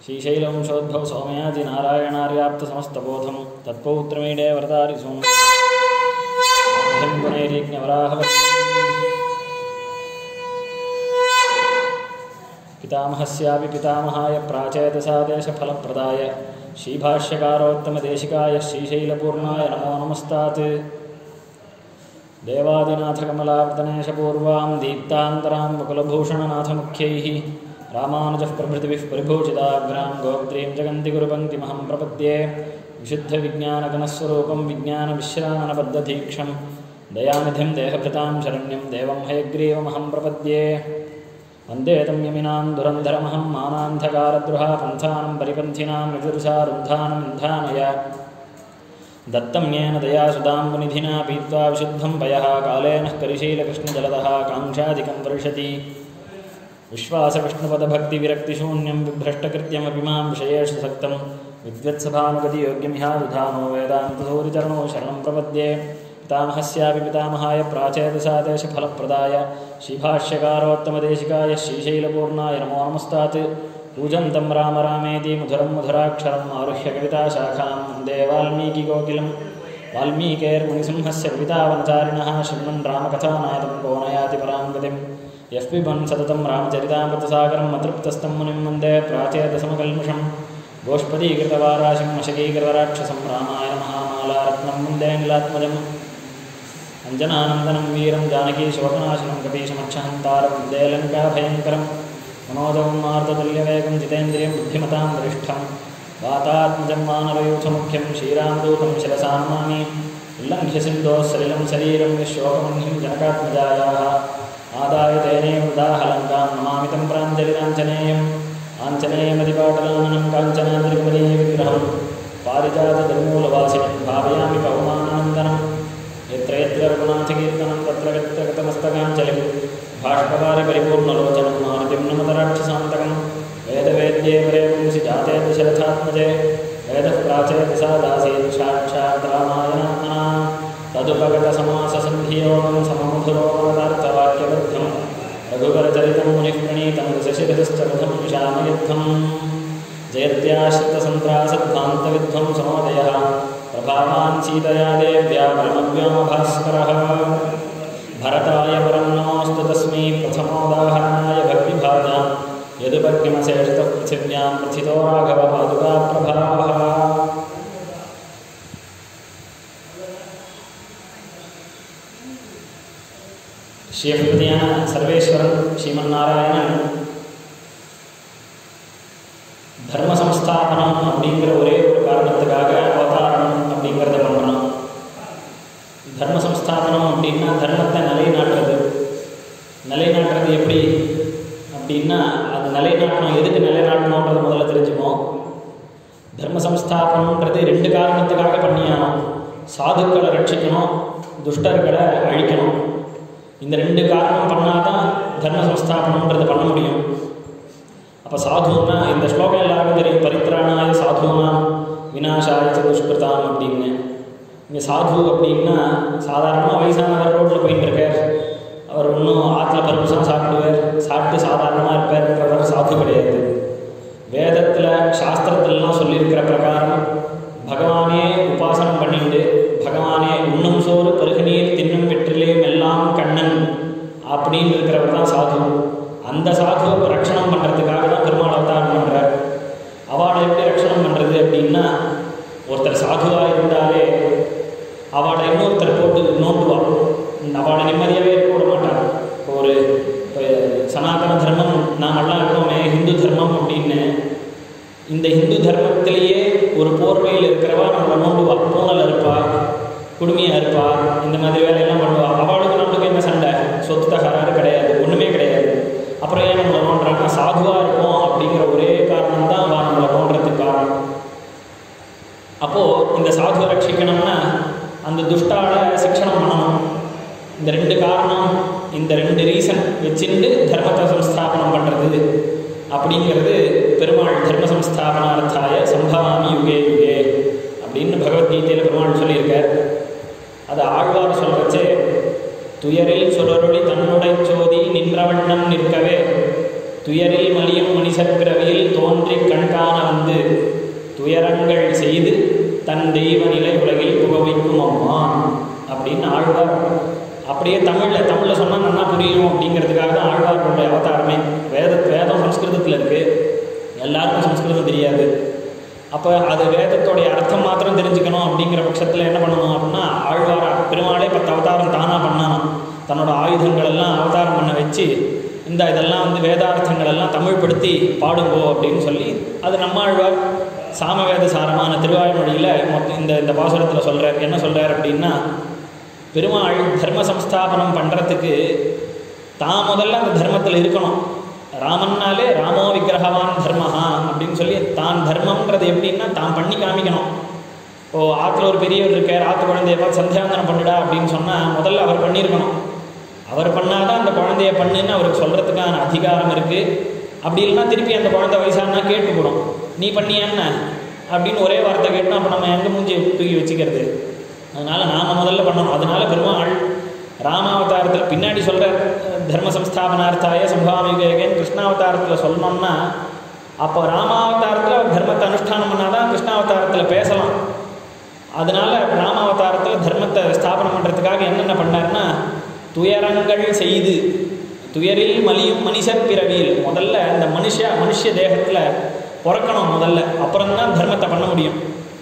श्रीशैलवंशोद्भव सौमयाजि नारायणार्याप्तसमस्तबोधं तत्पौत्रमीडे वरदारिसून् पितामहस्यापि पितामहाय प्राचेतसादेशफलप्रदाय श्रीभाष्यकारोत्तमदेशिकाय श्रीशैलपूर्णाय नमो नमस्तात् देवादिनाथकमलावतनेशपूर्वां दीप्तान्तरां मुकुलभूषणनाथमुख्यैः रामानुजः प्रभृतिभिः परिभूषिताग्रां गोत्रीं जगन्ति गुरुपङ्क्तिमहं प्रपद्ये विशुद्धविज्ञानगणस्वरूपं विज्ञानविश्रामणबद्धदीक्षं दयानिधिं देहभृतां शरण्यं देवं हयग्रीवमहं प्रपद्ये वन्दे तं यमिनां दुरन्धरमहं मानान्धकारद्रुहा पन्थानं परिपन्थिनां निजरुषारुद्धानं निधानय दत्तं येन दयासुदां मुनिधिना पीत्वा विशुद्धं पयः कालेन करिशीलकृष्णजलदः काङ्क्षादिकं वर्षति विश्वासकृष्णपदभक्तिविरक्तिशून्यं बिभ्रष्टकृत्यमपि मां विषयेषु सक्तं विद्वत्सभानुगतियोग्यमिहारुधानो वेदान्तसूरिचरणो शरणं प्रपद्ये पितामहस्यापि पितामहाय प्राचेतसादेशफलप्रदाय श्रीभाष्यकारोत्तमदेशिकाय श्रीशैलपूर्णाय नमो नमस्तात् पूजन्तं राम रामेति मधुरं मधुराक्षरम् आरुह्य कविताशाखां वन्दे वाल्मीकिकोकिलं वाल्मीकेर्मुनिसिंहस्य कवितावनचारिणः शृण्वन् रामकथानादं को नयाति परां गतिं यः पिबन् सततं रामचरितामृतसागरम् अतृप्तस्तं मुनिं वन्दे प्राचेतसमकल्मषं गोष्पदीकृतवाराशिं मशकीकृतराक्षसं रामायणमहामालारत्नं वन्दे निलात्मजम् अञ्जनानन्दनं वीरं जानकीशोकनाशनं कपीशमक्षहन्तारं वन्दे लङ्काभयङ्करं मनोजवं मार्ततुल्यवेगं जितेन्द्रियं बुद्धिमतां वरिष्ठं वातात्मजं मानवयूथमुख्यं श्रीरामदूतं शिरसा नमामि उल्लङ्घ्य सिन्धोः सलिलं शरीरं विश्वोकमह्निं जनकात्मजायाः आदाय तेनैव उदाहलङ्कां नमामि तं प्राञ्जलिराञ्जनेयम् आञ्जनेयमतिपाटलाननं काञ्चनाद्रिकमनीयविग्रहं पारिजातदन्मूलवासिनं भावयामि पवमानन्दनं यत्र यत्र रघुनाथकीर्तनं तत्र यत्र गतमस्तकाञ्जलिं भाष्पवारिपरिपूर्णलोचनं मारुतिं नमतराक्षसान्तकं वेदवेद्ये परे पुंसि जाते दशरथात्मजे वेदः प्राचेति सा दासीत् साक्षात् रामायणात्मना तदुपगतसमाससन्धियोगं सममधुरोपगतार्थवाक्यबद्धं रघुवरचरितं मुनिः प्रणीतं दशशिरश्चरथं विशामयुद्धं जयत्याश्रितसन्त्रासद्भान्तविध्वं समोदयः प्रभावान् सीतया देव्या परमव्योमभास्करः भरताय परं नमोऽस्तु तस्मै प्रथमोदाहरणाय भक्तिभाजा यदुपग्निमशेषतः पृथिव्यां प्रथितो राघवपादुकाप्रभावः ஸ்ரீபதியான சர்வேஸ்வரன் ஸ்ரீமன்னாராயணன் தர்ம சம்ஸ்தாபனம் அப்படிங்கிற ஒரே ஒரு காரணத்துக்காக அவதாரம் அப்படிங்கிறத பண்ணுறான் தர்ம சம்ஸ்தாபனம் அப்படின்னா தர்மத்தை நிலைநாட்டுறது நிலைநாட்டுறது எப்படி அப்படின்னா அது நிலைநாட்டணும் எதுக்கு நிலைநாட்டணுன்றது முதல்ல தெரிஞ்சுப்போம் தர்ம சம்ஸ்தாபனம்ன்றது ரெண்டு காரணத்துக்காக பண்ணியானோம் சாதுக்களை ரட்சிக்கணும் துஷ்டர்களை அழிக்கணும் இந்த ரெண்டு காரணம் பண்ணாதான் தர்ம சம்ஸ்தாபனம்ன்றது பண்ண முடியும் அப்போ சாதுன்னா இந்த ஸ்லோகம் எல்லாருக்கும் தெரியும் பரித்ராணாய சாதுனாம் வினாசாய துஷ்கிருதாம் அப்படின்னு இங்கே சாது அப்படின்னா சாதாரணமாக வயசானவர் ரோட்டில் போயிட்டு இருக்கார் அவர் இன்னும் ஆற்றுல பருப்புசம் சாப்பிடுவார் சாப்பிட்டு சாதாரணமாக இருப்பார்ன்றவர் சாது கிடையாது வேதத்தில் சாஸ்திரத்திலலாம் சொல்லியிருக்கிற பிரகாரம் பகவானே உபாசனம் பண்ணிட்டு பகவானே உண்ணும் சோறு பருகுநீர் தின்னும் வெற்றிலேயும் எல்லாம் கண்ணன் அப்படின்னு இருக்கிறவர் தான் சாது அந்த சாதுவை ரட்சணம் பண்ணுறதுக்காக தான் பெருமாள் அவதாரம் பண்ணுறார் அவளை எப்படி ரட்சணம் பண்ணுறது அப்படின்னா ஒருத்தர் சாதுவாக இருந்தாலே அவளை இன்னொருத்தர் போட்டு நோண்டுவாள் அவளை நிம்மதியாகவே இருக்க விட மாட்டாள் இப்போ ஒரு இப்போ சனாதன தர்மம் நாமெல்லாம் இருக்கோமே ஹிந்து தர்மம் அப்படின்னு இந்த ஹிந்து தர்மத்திலேயே ஒரு போர்வையில் இருக்கிறவா நம்மளை நோண்டுவா பூனல் இருப்பா குடுமையாக இருப்பா இந்த மாதிரி வேலையெல்லாம் பண்ணுவா அவளுக்கு நம்மளுக்கு என்ன சண்டை சொத்து தகராறு கிடையாது ஒன்றுமே கிடையாது அப்புறம் ஏன் நம்மளை நோண்டுறாங்கன்னா சாதுவாக இருக்கும் அப்படிங்கிற ஒரே காரணம் தான் அவள் நம்மளை நோண்டுறதுக்கு காரணம் அப்போது இந்த சாதுவை ரட்சிக்கணும்னா அந்த துஷ்டால சிக்ஷணம் பண்ணணும் இந்த ரெண்டு காரணம் இந்த ரெண்டு ரீசன் வச்சுட்டு தர்மத்தை சம்ஸ்தாபனம் பண்ணுறது அப்படிங்கிறது பெருமாள் தர்ம சம்ஸ்தாபனார்த்தாய சம்பவாமி யுகே யுகே அப்படின்னு பகவத்கீதையில் பெருமாள் சொல்லியிருக்கார் அது ஆழ்வார் சொல்றச்சே துயரில் சுடரொளி தன்னுடை சோதி நின்றவண்ணம் நிற்கவே துயரில் மலியும் மனிதர் பிறவியில் தோன்றி கண்காண வந்து துயரங்கள் செய்து தன் தெய்வ நிலை உலகில் புக வைக்கும் அம்மான் அப்படின்னு ஆழ்வார் அப்படியே தமிழில் தமிழில் சொன்னால் நல்லா புரியும் அப்படிங்கிறதுக்காக தான் ஆழ்வார்களுடைய அவதாரமே வேத வேதம் சம்ஸ்கிருதத்தில் இருக்குது எல்லாருக்கும் சம்ஸ்கிருதம் தெரியாது அப்போ அது வேதத்தோடைய அர்த்தம் மாத்திரம் தெரிஞ்சுக்கணும் அப்படிங்கிற பட்சத்தில் என்ன பண்ணணும் அப்படின்னா ஆழ்வாரா பெருமாளே பத்து அவதாரம் தானாக பண்ணணும் தன்னோட ஆயுதங்கள் எல்லாம் அவதாரம் பண்ண வச்சு இந்த இதெல்லாம் வந்து வேதார்த்தங்கள் எல்லாம் தமிழ்படுத்தி பாடுங்கோ அப்படின்னு சொல்லி அது நம்ம ஆழ்வார் சாமவேத சாரமான திருவாய்மொழியில் மொத்தம் இந்த இந்த பாசுரத்தில் சொல்கிறார் என்ன சொல்கிறார் அப்படின்னா பெருமாள் தர்ம சம்ஸ்தாபனம் பண்ணுறதுக்கு தான் முதல்ல அந்த தர்மத்தில் இருக்கணும் ராமன்னாலே ராமோ விக்கிரகவான் தர்மஹா அப்படின்னு சொல்லி தான் தர்மம்ன்றது எப்படின்னா தான் பண்ணி காமிக்கணும் இப்போ ஆற்றுல ஒரு பெரியவர் இருக்கார் ஆற்று குழந்தைய பார்த்து சந்தியாந்தனம் பண்ணுடா அப்படின்னு சொன்னால் முதல்ல அவர் பண்ணியிருக்கணும் அவர் பண்ணாதான் அந்த குழந்தைய பண்ணுன்னு அவருக்கு சொல்கிறதுக்கான அதிகாரம் இருக்குது அப்படி இல்லைன்னா திருப்பி அந்த குழந்தை வயசானா கேட்டுக்கூடும் நீ பண்ணியா என்ன அப்படின்னு ஒரே வார்த்தை கேட்டோம் அப்போ நம்ம எங்கே மூஞ்சி தூக்கி வச்சுக்கிறது அதனால் நாம் முதல்ல பண்ணணும் அதனால பெருமாள் ராமாவதாரத்தில் பின்னாடி சொல்கிற தர்ம சம்ஸ்தாபனார்த்தாய சம்பாவிவேகன் கிருஷ்ணாவதாரத்தில் சொல்லணும்னா அப்போ ராமாவதாரத்தில் அவர் தர்மத்தை அனுஷ்டானம் பண்ணாதான் கிருஷ்ணாவதாரத்தில் பேசலாம் அதனால ராமாவதாரத்தில் தர்மத்தை ஸ்தாபனம் பண்ணுறதுக்காக என்னென்ன பண்ணார்னா துயரங்கள் செய்து துயரில் மலியும் மனுஷர் பிறவியில் முதல்ல இந்த மனுஷ மனுஷ தேகத்தில் பிறக்கணும் முதல்ல அப்புறம்தான் தர்மத்தை பண்ண முடியும்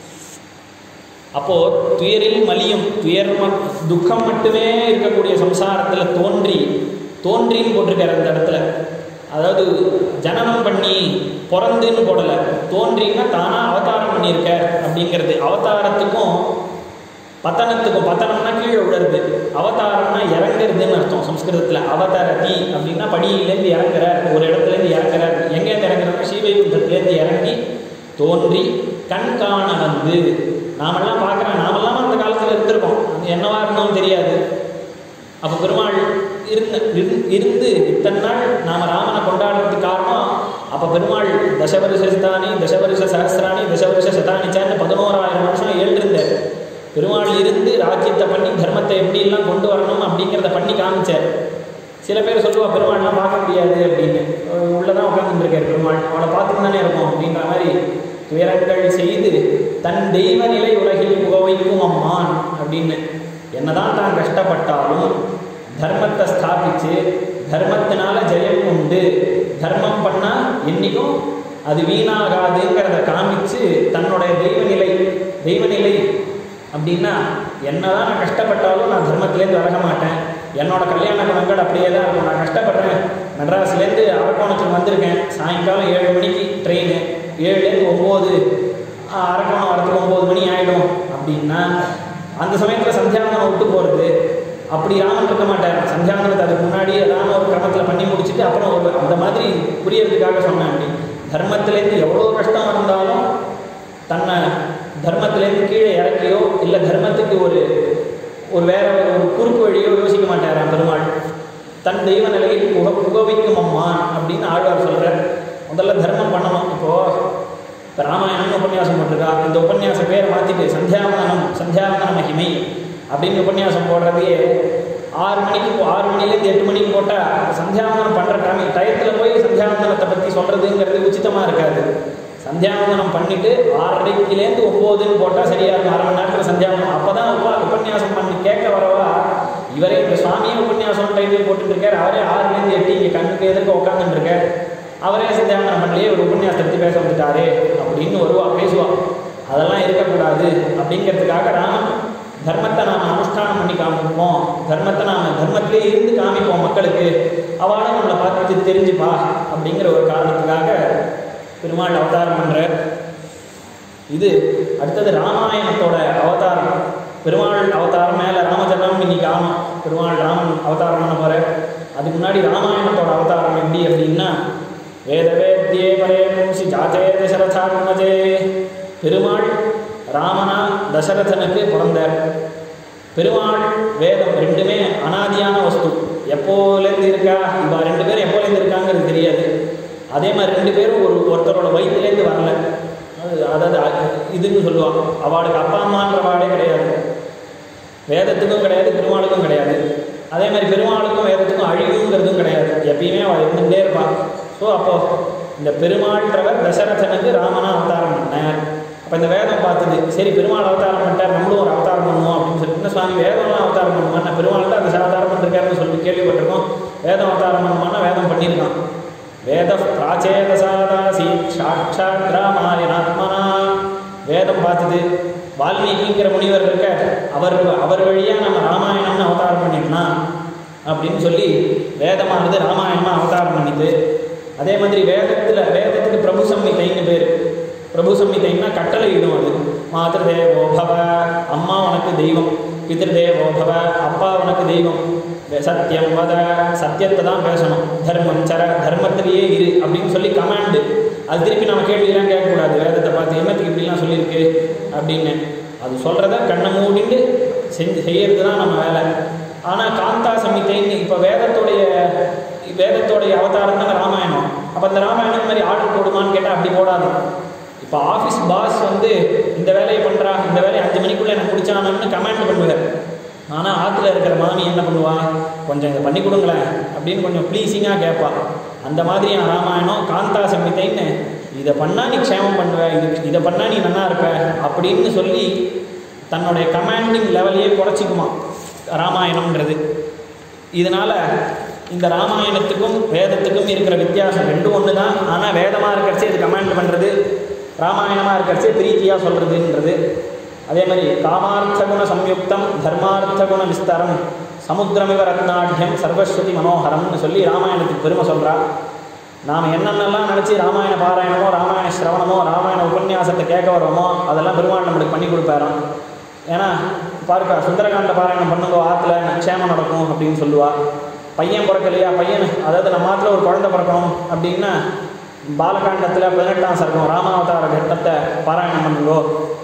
அப்போது துயரில் மலியும் துயர் ம- துக்கம் மட்டுமே இருக்கக்கூடிய சம்சாரத்தில் தோன்றி தோன்றின்னு போட்டிருக்காரு அந்த இடத்துல அதாவது ஜனனம் பண்ணி பிறந்துன்னு போடலை தோன்றின்னா தானாக அவதாரம் பண்ணியிருக்க அப்படிங்கிறது அவதாரத்துக்கும் பத்தனத்துக்கும் பத்தனம்னா கீழே விழுறது அவதாரம்னா இறங்குறதுன்னு அர்த்தம் சம்ஸ்கிருதத்தில் அவதாரதி அப்படின்னா படியிலேருந்து இறங்குறார் ஒரு இடத்துலேருந்து இறங்குறார் எங்கேருந்து இறங்குறாருன்னா ஸ்ரீவைகுண்டத்துலேருந்து இறங்கி தோன்றி கண் காண வந்து நாமெல்லாம் பார்க்குறோம் நாமெல்லாம் அந்த காலத்தில் இருந்திருக்கோம் அது என்னவா இருந்தோம் தெரியாது அப்போ பெருமாள் இருந்த இரு- இருந்து இத்தனை நாள் நாம் ராமனை கொண்டாடுறதுக்கு காரணம் அப்போ பெருமாள் தசவருஷ சதானி தசவருஷ சஹசிராணி தசவருஷ சதானிச்சான்னு பதினோராயிரம் வருஷம் எழுந்திருந்தார் பெருமாள் இருந்து ராஜ்யத்தை பண்ணி தர்மத்தை எப்படிலாம் கொண்டு வரணும் அப்படிங்கிறத பண்ணி காமிச்சார் சில பேர் சொல்லுவா பெருமாள்லாம் பார்க்க முடியாது அப்படின்னு அஹ் உள்ளதான் உட்காந்துருக்காரு பெருமாள் அவளை பார்த்துட்டு தானே இருக்கும் அப்படின்ற மாதிரி துயரங்கள் செய்து தன் தெய்வ நிலை உலகில் புக வைக்கும் அம்மான் அப்படின்னு என்னதான் தான் கஷ்டப்பட்டாலும் தர்மத்தை ஸ்தாபிச்சு தர்மத்தினால ஜெயம் உண்டு தர்மம் பண்ணால் என்னைக்கும் அது வீணாகாதுங்கிறத காமிச்சு தன்னுடைய தெய்வநிலை தெய்வநிலை அப்படின்னா என்னதான் நான் கஷ்டப்பட்டாலும் நான் தர்மத்திலேருந்து விலக மாட்டேன் என்னோட கல்யாண குணங்கள் அப்படியே தான் இருக்கும் நான் கஷ்டப்படுறேன் மெட்ராஸ்லேருந்து அரக்கோணத்துக்கு வந்திருக்கேன் சாயங்காலம் ஏழு மணிக்கு ட்ரெயின் ஏழுலேருந்து ஒம்பது அரக்கோணம் வரத்துக்கு ஒம்பது மணி ஆகிடும் அப்படின்னா அந்த சமயத்தில் சந்தியாவனம் விட்டு போகிறது அப்படி ராமன் இருக்க மாட்டார் சந்தியாவனத்தை அதுக்கு முன்னாடி ராம ஒரு கிரமத்தில் பண்ணி முடிச்சுட்டு அப்புறம் ஒரு அந்த மாதிரி புரியறதுக்காக சொன்னேன் அப்படி தர்மத்திலேருந்து எவ்வளோ கஷ்டம் இருந்தாலும் தன்னை தர்மத்திலேருந்து கீழே இறக்கியோ இல்லை தர்மத்துக்கு ஒரு ஒரு வேற ஒரு குறுக்கு வழியோ யோசிக்க மாட்டாராம் பெருமாள் தன் தெய்வ நிலையில் புக புகவைக்கும் அம்மான் அப்படின்னு ஆழ்வார் சொல்கிறார் முதல்ல தர்மம் பண்ணணும் இப்போது இப்போ ராமாயணம்னு உபன்யாசம் போட்டிருக்கா இந்த உபன்யாச பேரை மாற்றிட்டு சந்தியாவந்தனம் சந்தியாவந்தன மகிமை அப்படின்னு உபன்யாசம் போடுறதையே ஆறு மணிக்கு போ- ஆறு மணிலேருந்து எட்டு மணிக்கு போட்டால் சந்தியாவந்தனம் பண்ணுற டைம் டயத்தில் போய் சந்தியாவந்தனத்தை பற்றி சொல்கிறதுங்கிறது உச்சிதமாக இருக்காது சந்தியாவந்தனம் பண்ணிட்டு ஆறரைக்கிலேருந்து ஒம்போதுன்னு போட்டால் சரியா இருக்கும் அரை மணி நேரத்தில் சந்தியாவந்தனம் அப்போ தான் உப உபன்யாசம் பண்ணி கேட்க வரவா இவரே இந்த சுவாமியே உபன்யாசம் டைட்டில் போட்டுட்டு இருக்காரு அவரே ஆறுலேருந்து எட்டு இங்கே கண்ணுக்கு எதிர்க்க உட்காந்துட்டு இருக்கார் அவரே சந்தியாவந்தனம் பண்ணலையே ஒரு உபன்யாசத்தை பற்றி பேச வந்துட்டாரே அப்படின்னு வருவா பேசுவா அதெல்லாம் இருக்கக்கூடாது அப்படிங்கிறதுக்காக ராமன் தர்மத்தை நாம் அனுஷ்டானம் பண்ணி காமிப்போம் தர்மத்தை நாம் தர்மத்திலே இருந்து காமிப்போம் மக்களுக்கு அவளை நம்மளை பார்த்து தெரிஞ்சுப்பா அப்படிங்கிற ஒரு காரணத்துக்காக பெருமாள் அவதாரம் பண்ணுறார் இது அடுத்தது ராமாயணத்தோட அவதாரம் பெருமாள் அவதாரம் மேலே ராமஜனம் இன்னைக்கு ஆமாம் பெருமாள் ராமன் அவதாரம் பண்ண போகிறார் அதுக்கு முன்னாடி ராமாயணத்தோட அவதாரம் எப்படி அப்படின்னா வேத வேத்யே பரே மூசி ஜாதே தசரதாத்மஜே பெருமாள் ராமனா தசரதனுக்கு பிறந்தார் பெருமாள் வேதம் ரெண்டுமே அனாதியான வஸ்து எப்போலேருந்து இருக்கா இவா ரெண்டு பேரும் எப்போலேருந்து இருக்காங்கிறது தெரியாது அதே மாதிரி ரெண்டு பேரும் ஒரு ஒருத்தரோட வயிற்றுலேருந்து வரல அது அதாவது அ- இதுன்னு சொல்லுவாங்க அவளுக்கு அப்பா அம்மான்ற வாடே கிடையாது வேதத்துக்கும் கிடையாது பெருமாளுக்கும் கிடையாது அதே மாதிரி பெருமாளுக்கும் வேதத்துக்கும் அழிவுங்கிறதும் கிடையாது எப்பயுமே அவள் இருந்துகிட்டே இருப்பாள் ஸோ அப்போ இந்த பெருமாள்ன்றவர் தசரதனுக்கு ராமனா அவதாரம் பண்ணார் அப்போ இந்த வேதம் பார்த்தது சரி பெருமாள் அவதாரம் பண்ணிட்டார் நம்மளும் ஒரு அவதாரம் பண்ணுவோம் அப்படின்னு சொல்லிட்டு என்ன சுவாமி வேதம்லாம் அவதாரம் பண்ணுவான் நான் பெருமாள் தான் அந்த அவதாரம் பண்ணிருக்காருன்னு சொல்லி கேள்விப்பட்டிருக்கோம் வேதம் அவதாரம் பண்ணுவான்னா வேதம் பண்ணியிருக்கான் வேத பிராச்சேதசாதாசி சாட்சாத் ராமாயணாத்மனா வேதம் பார்த்தது வால்மீகிங்கிற முனிவர் இருக்க அவர் அவர் வழியாக நம்ம ராமாயணம்னு அவதாரம் பண்ணிடலாம் அப்படின்னு சொல்லி வேதமானது ராமாயணமாக அவதாரம் பண்ணிது அதே மாதிரி வேதத்தில் வேதத்துக்கு பிரபு சம்மிதைன்னு பேர் பிரபு சம்மிதைன்னா கட்டளை இடும் அது மாதர் தேவோ பவ அம்மா உனக்கு தெய்வம் பிதிர் தேவோ பவ அப்பா உனக்கு தெய்வம் சத்தியம் வத சத்தியத்தை தான் பேசணும் தர்மம் சர தர்மத்திலேயே இரு அப்படின்னு சொல்லி கமாண்டு அது திருப்பி நம்ம கேள்வியெல்லாம் கேட்கக்கூடாது வேதத்தை பார்த்து என்னத்துக்கு இப்படிலாம் சொல்லியிருக்கு அப்படின்னு அது சொல்கிறத கண்ணை மூடிட்டு செஞ்சு செய்யறது தான் நம்ம வேலை ஆனால் காந்தா சமித்தைன்னு இப்போ வேதத்துடைய வேதத்தோடைய அவதாரம் தானே ராமாயணம் அப்போ அந்த ராமாயணம் மாதிரி ஆர்டர் போடுமான்னு கேட்டால் அப்படி போடாது இப்போ ஆஃபீஸ் பாஸ் வந்து இந்த வேலையை பண்ணுறா இந்த வேலையை அஞ்சு மணிக்குள்ளே எனக்கு முடிச்சானு கமாண்ட் பண்ணுவார் ஆனால் ஆற்றுல இருக்கிற மாமி என்ன பண்ணுவா கொஞ்சம் இதை பண்ணி கொடுங்களேன் அப்படின்னு கொஞ்சம் ப்ளீஸிங்காக கேட்பா அந்த மாதிரியான ராமாயணம் காந்தா சம்மித்தைன்னு இதை பண்ணால் நீ க்ஷேமம் பண்ணுவ இது இதை பண்ணால் நீ நல்லா இருப்ப அப்படின்னு சொல்லி தன்னுடைய கமாண்டிங் லெவலையே குறைச்சிக்குமா ராமாயணம்ன்றது இதனால் இந்த ராமாயணத்துக்கும் வேதத்துக்கும் இருக்கிற வித்தியாசம் ரெண்டும் ஒன்று தான் ஆனால் வேதமாக இருக்கிறச்சே இது கமாண்ட் பண்ணுறது ராமாயணமாக இருக்கிறச்சே பிரீத்தியாக சொல்கிறதுன்றது அதே மாதிரி காமார்த்த குண சம்யுக்தம் தர்மார்த்த குண விஸ்தரம் சமுத்திரமிவ ரத்னாட்யம் சர்வஸ்வதி மனோகரம்னு சொல்லி ராமாயணத்துக்கு பெருமை சொல்கிறா நாம் என்னென்னலாம் நினச்சி ராமாயண பாராயணமோ ராமாயண சிரவணமோ ராமாயண உபன்யாசத்தை கேட்க வரோமோ அதெல்லாம் பெருமாள் நம்மளுக்கு பண்ணி கொடுப்பாராம் ஏன்னா பாருக்கா சுந்தரகாண்ட பாராயணம் பண்ணுங்க ஆற்றுல க்ஷேமம் நடக்கும் அப்படின்னு சொல்லுவா பையன் பிறக்கலையா பையன் அதாவது நம்ம ஆற்றுல ஒரு குழந்தை பிறக்கணும் அப்படின்னா பாலகாண்டத்தில் பதினெட்டாம் சர்க்கம் ராமாவதார கட்டத்தை பாராயணம் பண்ணுங்கோ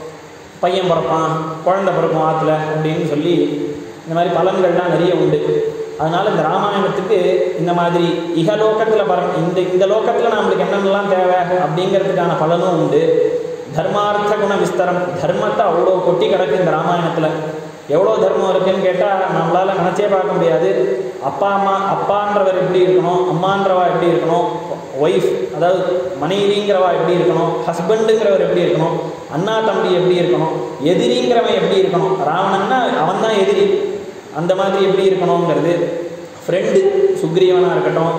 பையன் பிறப்பான் குழந்தை பிறக்கும் ஆற்றுல அப்படின்னு சொல்லி இந்த மாதிரி பலன்கள்லாம் நிறைய உண்டு அதனால் இந்த ராமாயணத்துக்கு இந்த மாதிரி இகலோகத்தில் பர இந்த இந்த லோகத்தில் நம்மளுக்கு என்னென்னலாம் தேவை அப்படிங்கிறதுக்கான பலனும் உண்டு தர்மார்த்த குண விஸ்தரம் தர்மத்தை அவ்வளோ கொட்டி கிடக்கு இந்த ராமாயணத்தில் எவ்வளோ தர்மம் இருக்குன்னு கேட்டால் நம்மளால் நினச்சே பார்க்க முடியாது அப்பா அம்மா அப்பான்றவர் எப்படி இருக்கணும் அம்மான்றவா எப்படி இருக்கணும் ஒய்ஃப் அதாவது மனைவிங்கிறவா எப்படி இருக்கணும் ஹஸ்பண்டுங்கிறவர் எப்படி இருக்கணும் அண்ணா தம்பி எப்படி இருக்கணும் எதிரிங்கிறவன் எப்படி இருக்கணும் ராவணன்னா அவன் தான் எதிரி அந்த மாதிரி எப்படி இருக்கணுங்கிறது ஃப்ரெண்டு சுக்ரீவனாக இருக்கட்டும்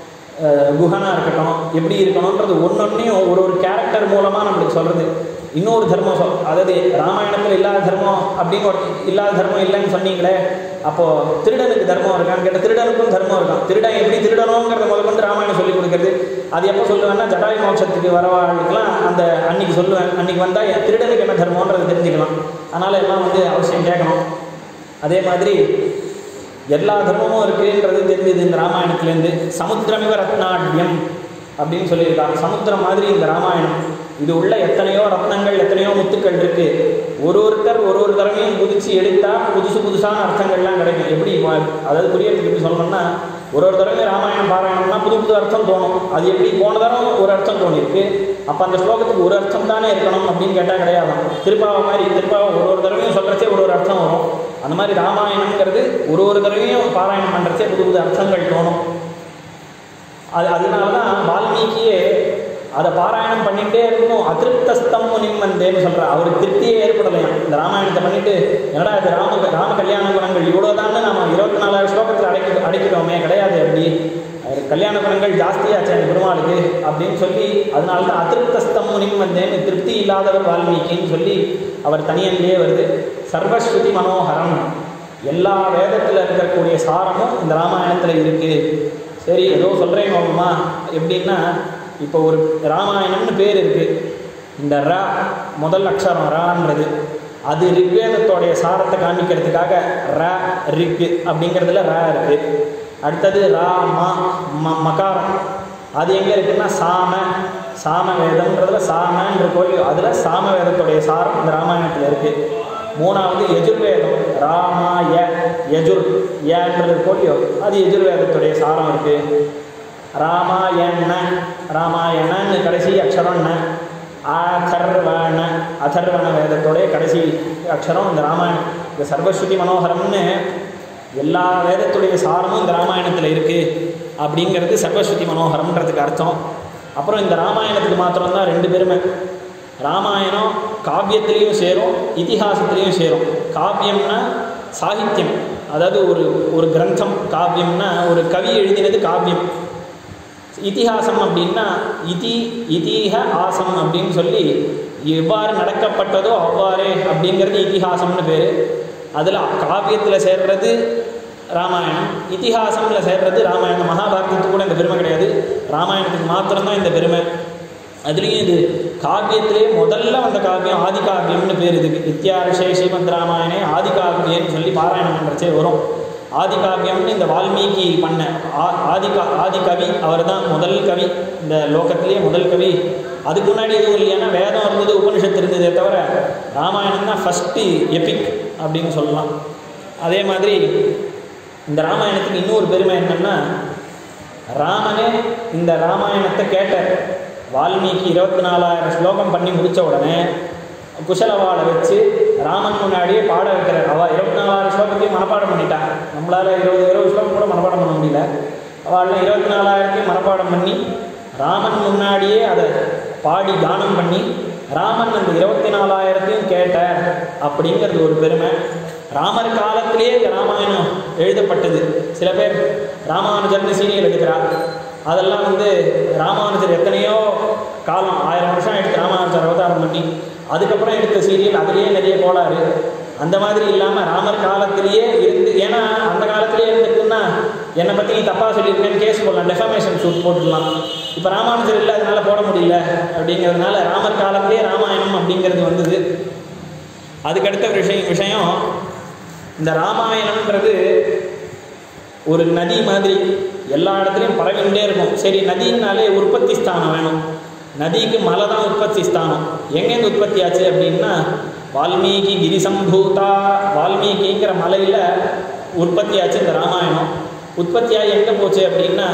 குஹனாக இருக்கட்டும் எப்படி இருக்கணுன்றது ஒன்றொன்னையும் ஒரு ஒரு கேரக்டர் மூலமாக நம்மளுக்கு சொல்கிறது இன்னொரு தர்மம் சொல் அதாவது ராமாயணத்தில் இல்லாத தர்மம் அப்படின்னு ஒரு இல்லாத தர்மம் இல்லைன்னு சொன்னீங்களே அப்போது திருடனுக்கு தர்மம் இருக்கான்னு கேட்டால் திருடனுக்கும் தர்மம் இருக்கான் திருடன் எப்படி திருடணுங்கிறத முதல் கொண்டு ராமாயணம் சொல்லி கொடுக்குறது அது எப்போ சொல்லுவேன்னா ஜடாயு மோட்சத்துக்கு வரவாளுக்கெல்லாம் அந்த அன்னைக்கு சொல்லுவேன் அன்னைக்கு வந்தால் திருடனுக்கு என்ன தர்மம்ன்றது தெரிஞ்சுக்கலாம் அதனால் எல்லாம் வந்து அவசியம் கேட்கணும் அதே மாதிரி எல்லா தர்மமும் இருக்குன்றது தெரிஞ்சது இந்த ராமாயணத்துலேருந்து சமுத்திரமிவ ரத்னாட்யம் அப்படின்னு சொல்லியிருக்காங்க சமுத்திரம் மாதிரி இந்த ராமாயணம் இது உள்ள எத்தனையோ ரத்னங்கள் எத்தனையோ முத்துக்கள் இருக்கு ஒரு ஒருத்தர் ஒரு ஒரு தடவையும் குதிச்சு எடுத்தா புதுசு புதுசான அர்த்தங்கள்லாம் கிடைக்கும் எப்படி அதாவது புரியறதுக்கு எப்படி சொல்லணும்னா ஒரு ஒரு தடவை ராமாயணம் பாராயணம்னா புது புது அர்த்தம் தோணும் அது எப்படி போன தடவை ஒரு அர்த்தம் தோணிருக்கு அப்போ அந்த ஸ்லோகத்துக்கு ஒரு அர்த்தம் தானே இருக்கணும் அப்படின்னு கேட்டால் கிடையாது திருப்பாவை மாதிரி திருப்பாவை ஒரு ஒரு தடவையும் சொல்கிறச்சே ஒரு ஒரு அர்த்தம் வரும் அந்த மாதிரி ராமாயணம்ங்கிறது ஒரு ஒரு தடவையும் பாராயணம் பண்ணுறச்சே புது புது அர்த்தங்கள் தோணும் அது அதனால தான் வால்மீகியே அதை பாராயணம் பண்ணிகிட்டே இருக்கணும் அதிருப்தஸ்தம் நிம்மந்தேன்னு சொல்கிறார் அவருக்கு திருப்தியே ஏற்படலையாம் இந்த ராமாயணத்தை பண்ணிட்டு என்னடா இது ராம ராம கல்யாண குணங்கள் இவ்வளோதான்னு நம்ம இருபத்தி நாலாயிரம் ஸ்லோகத்தில் அடைக்க அடைக்கிறோமே கிடையாது அப்படி கல்யாண குணங்கள் ஜாஸ்தியாச்சு அந்த பெருமாளுக்கு அப்படின்னு சொல்லி அதனால தான் அதிருப்தஸ்தம் நிம்மந்தேன்னு திருப்தி இல்லாதவர் வால்மீகின்னு சொல்லி அவர் தனியன்லேயே வருது சர்வஸ்ருதி மனோகரம் எல்லா வேதத்தில் இருக்கக்கூடிய சாரமும் இந்த ராமாயணத்தில் இருக்குது சரி ஏதோ சொல்கிறேன் மாமா எப்படின்னா இப்போ ஒரு ராமாயணம்னு பேர் இருக்குது இந்த ர முதல் அக்ஷரம் ரான்றது அது ரிக்வேதத்தோடைய சாரத்தை காமிக்கிறதுக்காக ர ரிக்கு அப்படிங்கிறதுல ர இருக்குது அடுத்தது ரா மா ம மகாரம் அது எங்கே இருக்குன்னா சாம சாம வேதம்ன்றதுல சாமன்ற கோயில் அதில் சாம வேதத்துடைய சாரம் இந்த ராமாயணத்தில் இருக்குது மூணாவது எஜுர்வேதம் ராமாய யஜுர் ஏன்றது கோலியோ அது எஜுர்வேதத்துடைய சாரம் இருக்குது ராமாயண ராமாயணன்னு கடைசி அக்ஷரம் ந அதர்வண அதர்வண வேதத்தோடைய கடைசி அக்ஷரம் இந்த ராமாயணம் இந்த சர்வஸ்ருதி மனோகரம்னு எல்லா வேதத்துடைய சாரமும் இந்த ராமாயணத்தில் இருக்குது அப்படிங்கிறது சர்வஸ்ருதி மனோகரம்ன்றதுக்கு அர்த்தம் அப்புறம் இந்த ராமாயணத்துக்கு மாத்திரம்தான் ரெண்டு பெருமை ராமாயணம் காவியத்திலையும் சேரும் இதிகாசத்திலையும் சேரும் காவியம்னா சாகித்யம் அதாவது ஒரு ஒரு கிரந்தம் காவியம்னா ஒரு கவி எழுதினது காவியம் இதிகாசம் அப்படின்னா இதி இதீக ஆசம் அப்படின்னு சொல்லி எவ்வாறு நடக்கப்பட்டதோ அவ்வாறே அப்படிங்கிறது இதிகாசம்னு பேர் அதில் காவியத்தில் சேர்றது ராமாயணம் இதிகாசமில் சேர்றது ராமாயணம் மகாபாரதத்துக்கு கூட இந்த பெருமை கிடையாது ராமாயணத்துக்கு மாத்திரம்தான் இந்த பெருமை அதுலேயும் இது காவியத்திலே முதல்ல வந்த காவியம் ஆதி காவியம்னு பேர் இதுக்கு வித்யாரிஷே ஸ்ரீமத் ராமாயணே ஆதி காவியம்னு சொல்லி பாராயணம் பண்ணுறச்சே வரும் ஆதி காவியம்னு இந்த வால்மீகி பண்ண ஆ- ஆதி கா ஆதி கவி அவர் தான் முதல் கவி இந்த லோகத்திலேயே முதல் கவி அதுக்கு முன்னாடி எதுவும் இல்லையானா வேதம் இருந்தது உபனிஷத்து இருந்ததே தவிர ராமாயணம் தான் ஃபஸ்ட்டு எபிக் அப்படின்னு சொல்லலாம் அதே மாதிரி இந்த ராமாயணத்துக்கு இன்னொரு பெருமை என்னன்னா ராமனே இந்த ராமாயணத்தை கேட்டார் வால்மீகி இருபத்தி நாலாயிரம் ஸ்லோகம் பண்ணி முடித்த உடனே குஷலவாளை வச்சு ராமன் முன்னாடியே பாட வைக்கிறார் அவள் இருபத்தி நாலாயிரம் ஸ்லோகத்தையும் மனப்பாடம் பண்ணிட்டான் நம்மளால் இருபது இருபது ஸ்லோகம் கூட மனப்பாடம் பண்ண முடியல அவள்லாம் இருபத்தி நாலாயிரத்தையும் மனப்பாடம் பண்ணி ராமன் முன்னாடியே அதை பாடி கானம் பண்ணி ராமன் அந்த இருபத்தி நாலாயிரத்தையும் கேட்ட அப்படிங்கிறது ஒரு பெருமை ராமர் காலத்திலேயே இந்த ராமாயணம் எழுதப்பட்டது சில பேர் ராமானுஜர்னு சீரியல் எடுக்கிறார் அதெல்லாம் வந்து ராமானுஜர் எத்தனையோ காலம் ஆயிரம் வருஷம் எடுத்து ராமானுஜர் அவதாரம் பண்ணி அதுக்கப்புறம் எடுத்த சீரியல் அதுலேயே நிறைய கோளாறு அந்த மாதிரி இல்லாமல் ராமர் காலத்திலேயே இருந்து ஏன்னா அந்த காலத்திலேயே இருந்துட்டுன்னா என்னை பற்றி நீ தப்பாக சொல்லியிருக்கேன்னு கேஸ் போடலாம் டெஃபமேஷன் சூட் போட்டுடலாம் இப்போ ராமானுஜர் இல்லை அதனால போட முடியல அப்படிங்கிறதுனால ராமர் காலத்திலேயே ராமாயணம் அப்படிங்கிறது வந்தது அதுக்கடுத்த விஷயம் விஷயம் இந்த ராமாயணம்ன்றது ஒரு நதி மாதிரி எல்லா இடத்துலையும் பரவிண்டே இருக்கும் சரி நதினாலே உற்பத்தி ஸ்தானம் வேணும் நதிக்கு மலை தான் உற்பத்தி ஸ்தானம் எங்கேருந்து உற்பத்தி ஆச்சு அப்படின்னா வால்மீகி கிரிசம்பூதா வால்மீகிங்கிற மலையில் உற்பத்தி ஆச்சு இந்த ராமாயணம் உற்பத்தியாகி எங்கே போச்சு அப்படின்னா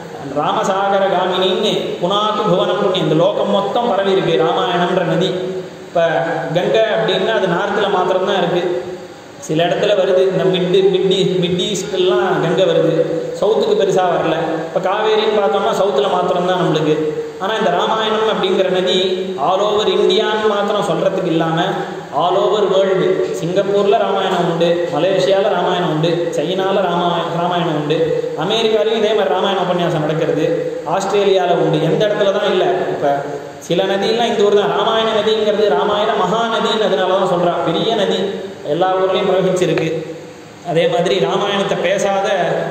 ராமசாகர காமினின்னு புனாக்கு புவனம் புண்ணியம் இந்த லோகம் மொத்தம் பரவி இருக்கு ராமாயணம்ன்ற நதி இப்போ கங்கை அப்படின்னா அது நார்த்தில் மாத்திரம்தான் இருக்குது சில இடத்துல வருது இந்த மிட்டு மிட்டி மிட் ஈஸ்ட்லாம் கங்கை வருது சவுத்துக்கு பெருசாக வரல இப்போ காவேரின்னு பார்த்தோம்னா சவுத்தில் மாத்திரம்தான் நம்மளுக்கு ஆனால் இந்த ராமாயணம் அப்படிங்கிற நதி ஆல் ஓவர் இந்தியான்னு மாத்திரம் சொல்கிறதுக்கு இல்லாமல் ஆல் ஓவர் வேர்ல்டு சிங்கப்பூரில் ராமாயணம் உண்டு மலேசியாவில் ராமாயணம் உண்டு சைனாவில் ராமாய ராமாயணம் உண்டு அமெரிக்காலையும் இதே மாதிரி ராமாயண உபன்யாசம் நடக்கிறது ஆஸ்திரேலியாவில் உண்டு எந்த இடத்துல தான் இல்லை இப்போ சில நதியெல்லாம் இந்த ஊர் தான் ராமாயண நதிங்கிறது ராமாயண மகாநதின்னு அதனால தான் சொல்கிறா பெரிய நதி எல்லா ஊர்லேயும் பிரவகிச்சிருக்கு அதே மாதிரி ராமாயணத்தை பேசாத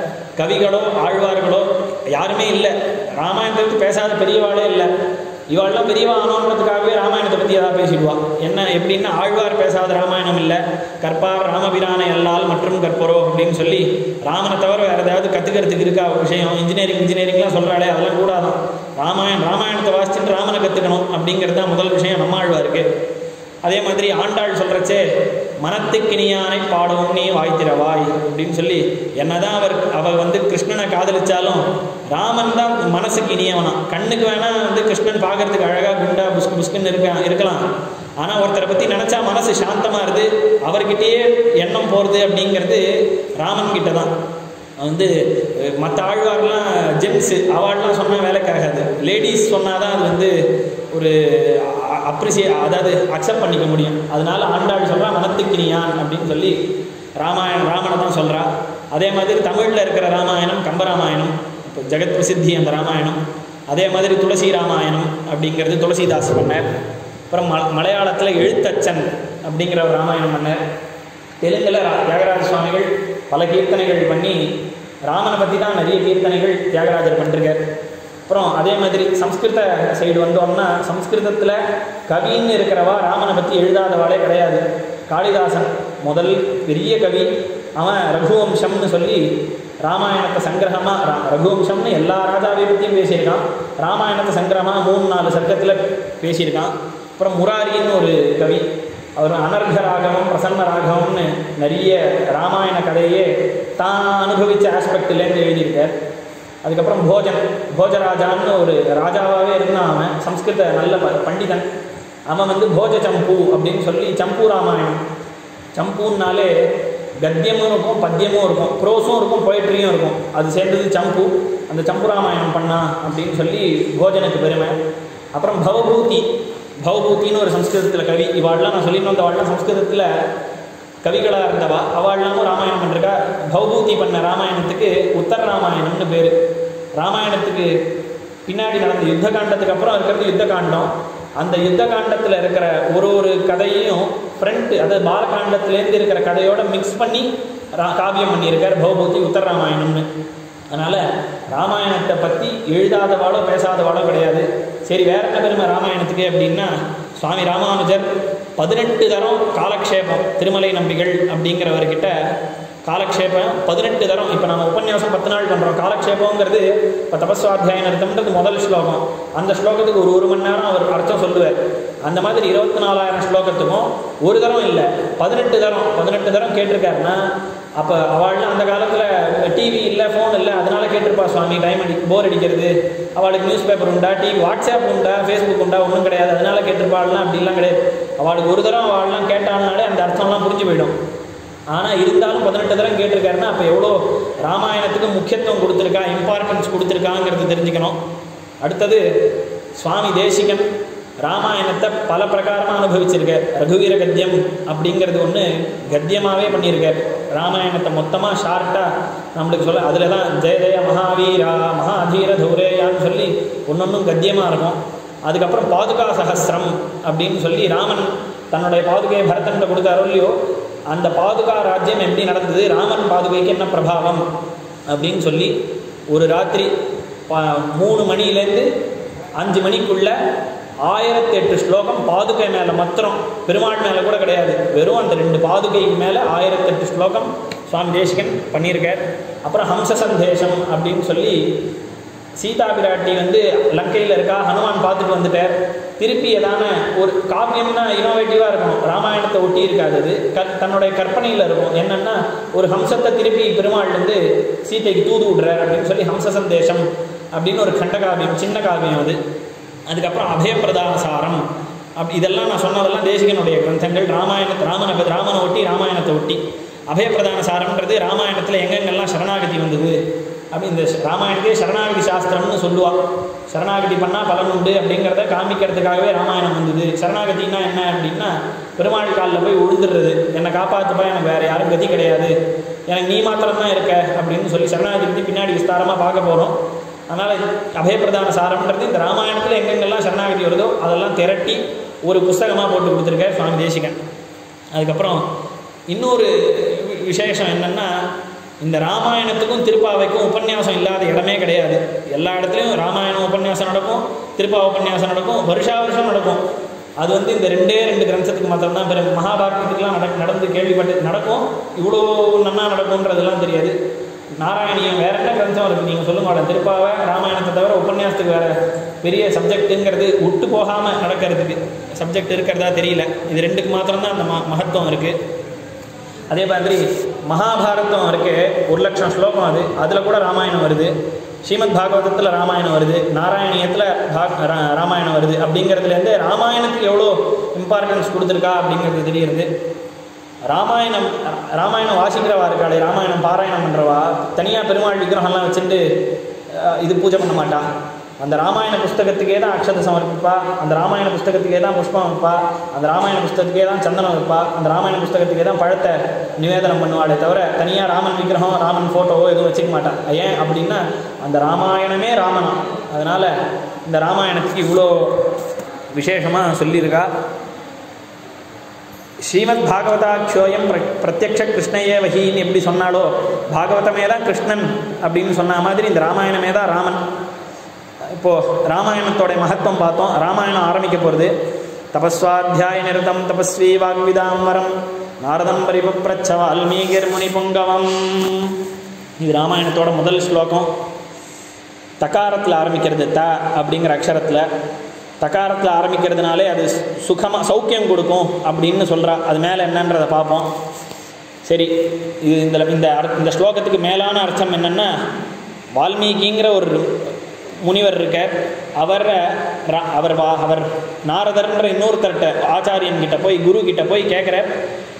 கவிகளோ ஆழ்வார்களோ யாருமே இல்லை ராமாயணத்தை பற்றி பேசாத பெரியவாளே இல்லை இவாள்லாம் பெரியவா ஆனோன்றதுக்காகவே ராமாயணத்தை பற்றி ஏதாவது பேசிடுவா என்ன எப்படின்னா ஆழ்வார் பேசாத ராமாயணம் இல்லை கற்பார் ராமபிரானை அல்லால் மற்றும் கற்பரோ அப்படின்னு சொல்லி ராமனை தவிர வேறு ஏதாவது கற்றுக்கிறதுக்கு இருக்கா ஒரு விஷயம் இன்ஜினியரிங் இன்ஜினியரிங்லாம் சொல்கிறாளே அதெல்லாம் கூடாதான் ராமாயணம் ராமாயணத்தை வாசிச்சுட்டு ராமனை கற்றுக்கணும் அப்படிங்கிறது தான் முதல் விஷயம் நம்ம ஆழ்வாருக்கு அதே மாதிரி ஆண்டாள் சொல்கிறச்சே மனத்துக்கினியானை பாடவும் நீ வாய்த்திரவாய் அப்படின்னு சொல்லி என்னதான் அவர் அவர் வந்து கிருஷ்ணனை காதலிச்சாலும் ராமன் தான் மனசுக்கு இனியவனா கண்ணுக்கு வேணா வந்து கிருஷ்ணன் பார்க்கறதுக்கு அழகாக குண்டா புஸ்கு புஸ்குன்னு இருக்க இருக்கலாம் ஆனால் ஒருத்தரை பற்றி நினச்சா மனசு சாந்தமாக இருது அவர்கிட்டயே எண்ணம் போகிறது அப்படிங்கிறது ராமன் கிட்ட தான் வந்து மற்ற ஆழ்வார்லாம் ஜென்ஸு அவார்ட்லாம் சொன்னால் வேலைக்காகாது லேடிஸ் சொன்னால் தான் அது வந்து ஒரு அப்ரிசியே அதாவது அக்செப்ட் பண்ணிக்க முடியும் அதனால ஆண்டாள் சொல்கிறா மனத்துக்கினியான் அப்படின்னு சொல்லி ராமாயணம் ராமனை தான் சொல்கிறா அதே மாதிரி தமிழில் இருக்கிற ராமாயணம் கம்பராமாயணம் இப்போ ஜெகத் பிரசித்தி அந்த ராமாயணம் அதே மாதிரி துளசி ராமாயணம் அப்படிங்கிறது துளசிதாஸ் பண்ணார் அப்புறம் ம மலையாளத்தில் எழுத்தச்சன் அப்படிங்கிற ஒரு ராமாயணம் பண்ணார் தெலுங்கில் ரா- தியாகராஜ சுவாமிகள் பல கீர்த்தனைகள் பண்ணி ராமனை பற்றி தான் நிறைய கீர்த்தனைகள் தியாகராஜர் பண்ணிருக்கார் அப்புறம் அதே மாதிரி சம்ஸ்கிருத சைடு வந்தோம்னா சம்ஸ்கிருதத்தில் கவின்னு இருக்கிறவா ராமனை பற்றி எழுதாதவாளே கிடையாது காளிதாசன் முதல் பெரிய கவி அவன் ரகுவம்சம்னு சொல்லி ராமாயணத்தை சங்கிரகமாக ரா ரகுவம்சம்னு எல்லா ராஜாவை பற்றியும் பேசியிருக்கான் ராமாயணத்தை சங்கிரகமாக மூணு நாலு சர்க்கத்தில் பேசியிருக்கான் அப்புறம் முராரின்னு ஒரு கவி அவர் அனர்க ராகவம் பிரசன்ன ராகவம்னு நிறைய ராமாயண கதையே தான் அனுபவித்த ஆஸ்பெக்ட்லேருந்து எழுதியிருக்கார் அதுக்கப்புறம் போஜன் போஜராஜான்னு ஒரு ராஜாவாகவே இருந்தான் அவன் சம்ஸ்கிருத நல்ல ப- பண்டிதன் அவன் வந்து போஜ சம்பு அப்படின்னு சொல்லி சம்பு ராமாயணம் சம்பூன்னாலே கத்தியமும் இருக்கும் பத்தியமும் இருக்கும் ப்ரோஸும் இருக்கும் பொயட்ரியும் இருக்கும் அது சேர்ந்தது சம்பு அந்த சம்பு ராமாயணம் பண்ணா அப்படின்னு சொல்லி போஜனுக்கு பெருமை அப்புறம் பவபூதி பவபூத்தின்னு ஒரு சம்ஸ்கிருதத்தில் கவி இவாள்லாம் நான் சொல்லிட்டு வந்த வாள்லாம் சம்ஸ்கிருதத்தில் கவிகளாக இருந்தவா அவள்லாமும் ராமாயணம் பண்ணிருக்கா பௌபூதி பண்ண ராமாயணத்துக்கு உத்தர ராமாயணம்னு பேர் ராமாயணத்துக்கு பின்னாடி நடந்த யுத்த காண்டத்துக்கு அப்புறம் இருக்கிறது யுத்த காண்டம் அந்த யுத்த காண்டத்தில் இருக்கிற ஒரு ஒரு கதையையும் ஃப்ரண்ட் அதாவது பாலகாண்டத்துலேருந்து இருக்கிற கதையோட மிக்ஸ் பண்ணி ரா காவியம் பண்ணியிருக்கார் பௌபூதி உத்தர ராமாயணம்னு அதனால் ராமாயணத்தை பற்றி எழுதாதவாளோ பேசாதவாளோ கிடையாது சரி வேற என்ன பெருமை ராமாயணத்துக்கு அப்படின்னா சுவாமி ராமானுஜர் பதினெட்டு தரம் காலக்ஷேபம் திருமலை நம்பிகள் அப்படிங்கிறவர்கிட்ட காலக்ஷேபம் பதினெட்டு தரம் இப்போ நம்ம உபன்யாசம் பத்து நாள் பண்ணுறோம் காலக்ஷேபங்கிறது இப்போ தபஸ்வாத்தியாய நிறுத்தம்ன்றது முதல் ஸ்லோகம் அந்த ஸ்லோகத்துக்கு ஒரு ஒரு மணி நேரம் அவர் அர்த்தம் சொல்லுவார் அந்த மாதிரி இருபத்தி நாலாயிரம் ஸ்லோகத்துக்கும் ஒரு தரம் இல்லை பதினெட்டு தரம் பதினெட்டு தரம் கேட்டிருக்காருன்னா அப்போ அவள்லாம் அந்த காலத்தில் டிவி இல்லை ஃபோன் இல்லை அதனால கேட்டிருப்பா சுவாமி டைம் அடி போர் அடிக்கிறது அவளுக்கு நியூஸ் பேப்பர் உண்டா டிவி வாட்ஸ்அப் உண்டா ஃபேஸ்புக் உண்டா ஒன்றும் கிடையாது அதனால கேட்டிருப்பாள்லாம் அப்படிலாம் கிடையாது அவளுக்கு ஒரு தரம் அவள்லாம் கேட்டாள்னாலே அந்த அர்த்தம்லாம் புரிஞ்சு போயிடும் ஆனால் இருந்தாலும் பதினெட்டு தரம் கேட்டிருக்காருன்னா அப்போ எவ்வளோ ராமாயணத்துக்கு முக்கியத்துவம் கொடுத்துருக்கா இம்பார்ட்டன்ஸ் கொடுத்துருக்காங்கிறது தெரிஞ்சுக்கணும் அடுத்தது சுவாமி தேசிகன் ராமாயணத்தை பல பிரகாரமாக அனுபவிச்சிருக்கார் ரகுவீர கத்தியம் அப்படிங்கிறது ஒன்று கத்தியமாகவே பண்ணியிருக்கார் ராமாயணத்தை மொத்தமாக ஷார்ட்டாக நம்மளுக்கு சொல்ல அதில் தான் ஜெய ஜெய மகாவீரா மகாதீர தௌரேயான்னு சொல்லி ஒன்றொன்றும் கத்தியமாக இருக்கும் அதுக்கப்புறம் பாதுகா சஹஸ்ரம் அப்படின்னு சொல்லி ராமன் தன்னுடைய பாதுகையை பரதன்கிட்ட கொடுத்தாரோ இல்லையோ அந்த பாதுகா ராஜ்யம் எப்படி நடந்தது ராமன் பாதுகைக்கு என்ன பிரபாவம் அப்படின்னு சொல்லி ஒரு ராத்திரி ப- மூணு மணிலேருந்து அஞ்சு மணிக்குள்ள ஆயிரத்தி எட்டு ஸ்லோகம் பாதுகை மேலே மாத்திரம் பெருமாள் மேலே கூட கிடையாது வெறும் அந்த ரெண்டு பாதுகைக்கு மேலே ஆயிரத்தி எட்டு ஸ்லோகம் சுவாமி தேசிகன் பண்ணியிருக்கார் அப்புறம் ஹம்ச சந்தேசம் அப்படின்னு சொல்லி சீதா பிராட்டி வந்து லங்கையில் இருக்கா ஹனுமான் பார்த்துட்டு வந்துட்டார் திருப்பி ஏதான ஒரு காவியம்னா இனோவேட்டிவாக இருக்கும் ராமாயணத்தை ஒட்டி இருக்காது அது க தன்னுடைய கற்பனையில் இருக்கும் என்னன்னா ஒரு ஹம்சத்தை திருப்பி பெருமாள் வந்து சீதைக்கு தூது விடுறார் அப்படின்னு சொல்லி ஹம்ச சந்தேசம் அப்படின்னு ஒரு கண்ட காவியம் சின்ன காவியம் அது அதுக்கப்புறம் அபயப்பிரதான சாரம் அப் இதெல்லாம் நான் சொன்னதெல்லாம் தேசிகனுடைய கிரந்தங்கள் ராமாயணத்தை ராமனை பத்தி- ராமனை ஒட்டி ராமாயணத்தை ஒட்டி அபயப்பிரதான சாரம்ன்றது ராமாயணத்தில் எங்கெங்கெல்லாம் சரணாகதி வந்தது அப்படி இந்த ச- ராமாயணத்தையே சரணாகதி சாஸ்திரம்னு சொல்லுவா சரணாகதி பண்ணால் பலன் உண்டு அப்படிங்கிறத காமிக்கிறதுக்காகவே ராமாயணம் வந்தது சரணாகதினா என்ன அப்படின்னா பெருமாள் காலில் போய் உழுந்துடுறது என்னை காப்பாற்றுப்பா எனக்கு வேறு யாரும் கதி கிடையாது எனக்கு நீ மாத்திரம்தான் இருக்க அப்படின்னு சொல்லி சரணாகதி பற்றி பின்னாடி விஸ்தாரமாக பார்க்க போகிறோம் அதனால் அபயப்பிரதான சாரம்ன்றது இந்த ராமாயணத்தில் எங்கெங்கெல்லாம் சரணாகதி வருதோ அதெல்லாம் திரட்டி ஒரு புஸ்தகமாக போட்டு கொடுத்துருக்கார் சுவாமி தேசிகன் அதுக்கப்புறம் இன்னொரு வி- விசேஷம் என்னென்னா இந்த ராமாயணத்துக்கும் திருப்பாவைக்கும் உபன்யாசம் இல்லாத இடமே கிடையாது எல்லா இடத்துலையும் ராமாயணம் உபன்யாசம் நடக்கும் திருப்பா உபன்யாசம் நடக்கும் வருஷா வருஷம் நடக்கும் அது வந்து இந்த ரெண்டே ரெண்டு கிரந்தத்துக்கு மாத்திரம்தான் பிற மகாபாரதத்துக்குலாம் நட நடந்து கேள்விப்பட்டு நடக்கும் இவ்வளோ நன்னா நடக்கும்ன்றதெல்லாம் தெரியாது நாராயணியம் வேற என்ன கிரந்தம் இருக்குது நீங்கள் சொல்லுங்க மேடம் திருப்பாவை ராமாயணத்தை தவிர உபன்யாசத்துக்கு வேற பெரிய சப்ஜெக்ட்டுங்கிறது விட்டு போகாமல் நடக்கிறதுக்கு சப்ஜெக்ட் இருக்கிறதா தெரியல இது ரெண்டுக்கு மாத்திரம்தான் அந்த ம மகத்துவம் இருக்குது அதே மாதிரி மகாபாரதம் இருக்கு ஒரு லட்சம் ஸ்லோகம் அது அதில் கூட ராமாயணம் வருது ஸ்ரீமத் பாகவதத்தில் ராமாயணம் வருது நாராயணியத்தில் பாக் ரா- ராமாயணம் வருது அப்படிங்கிறதுலேருந்து ராமாயணத்துக்கு எவ்வளோ இம்பார்ட்டன்ஸ் கொடுத்துருக்கா அப்படிங்கிறது தெரியுது ராமாயணம் ராமாயணம் வாசிக்கிறவா இருக்காளே ராமாயணம் பாராயணம் பண்ணுறவா தனியாக பெருமாள் விக்கிரகம்லாம் வச்சுட்டு அஹ், இது பூஜை பண்ண மாட்டா அந்த ராமாயண புஸ்தகத்துக்கே தான் அக்ஷத சமர்ப்பிப்பா அந்த ராமாயண புஸ்தகத்துக்கே தான் புஷ்பம் வைப்பா அந்த ராமாயண புஸ்தகத்துக்கே தான் சந்தனம் வைப்பா அந்த ராமாயண புஸ்தகத்துக்கே தான் பழத்தை நிவேதனம் பண்ணுவாளே தவிர தனியாக ராமன் விக்கிரகம் ராமன் ஃபோட்டோவோ எதுவும் வச்சுக்க மாட்டா ஏன் அப்படின்னா அந்த ராமாயணமே ராமனா அதனால் இந்த ராமாயணத்துக்கு இவ்வளோ விசேஷமாக சொல்லியிருக்கா ஸ்ரீமத் பாகவதாட்சோயம் பிர பிரத்யக்ஷ கிருஷ்ணையே வகின்னு எப்படி சொன்னாலோ பாகவதமே தான் கிருஷ்ணன் அப்படின்னு சொன்ன மாதிரி இந்த ராமாயணமே தான் ராமன் இப்போது ராமாயணத்தோட மகத்துவம் பார்த்தோம் ராமாயணம் ஆரம்பிக்க போகிறது தபஸ்வாத்தியாய நிருதம் தபஸ்வி வாக்விதாம்பரம் நாரதம் பரிபப்ரச்ச வால்மீகிர் முனி புங்கவம் இது ராமாயணத்தோட முதல் ஸ்லோகம் தகாரத்தில் ஆரம்பிக்கிறது த அப்படிங்கிற அக்ஷரத்தில் தகாரத்தில் ஆரம்பிக்கிறதுனாலே அது சுகமாக சௌக்கியம் கொடுக்கும் அப்படின்னு சொல்கிறா அது மேலே என்னன்றதை பார்ப்போம் சரி இது இந்த இந்த அர்- இந்த ஸ்லோகத்துக்கு மேலான அர்த்தம் என்னென்னா வால்மீகிங்கிற ஒரு முனிவர் இருக்கார் அவரை ர- அவர் வா அவர் நாரதர்ன்ற இன்னொருத்தர்கிட்ட ஆச்சாரியன் கிட்ட போய் குரு கிட்ட போய் கேட்குறார்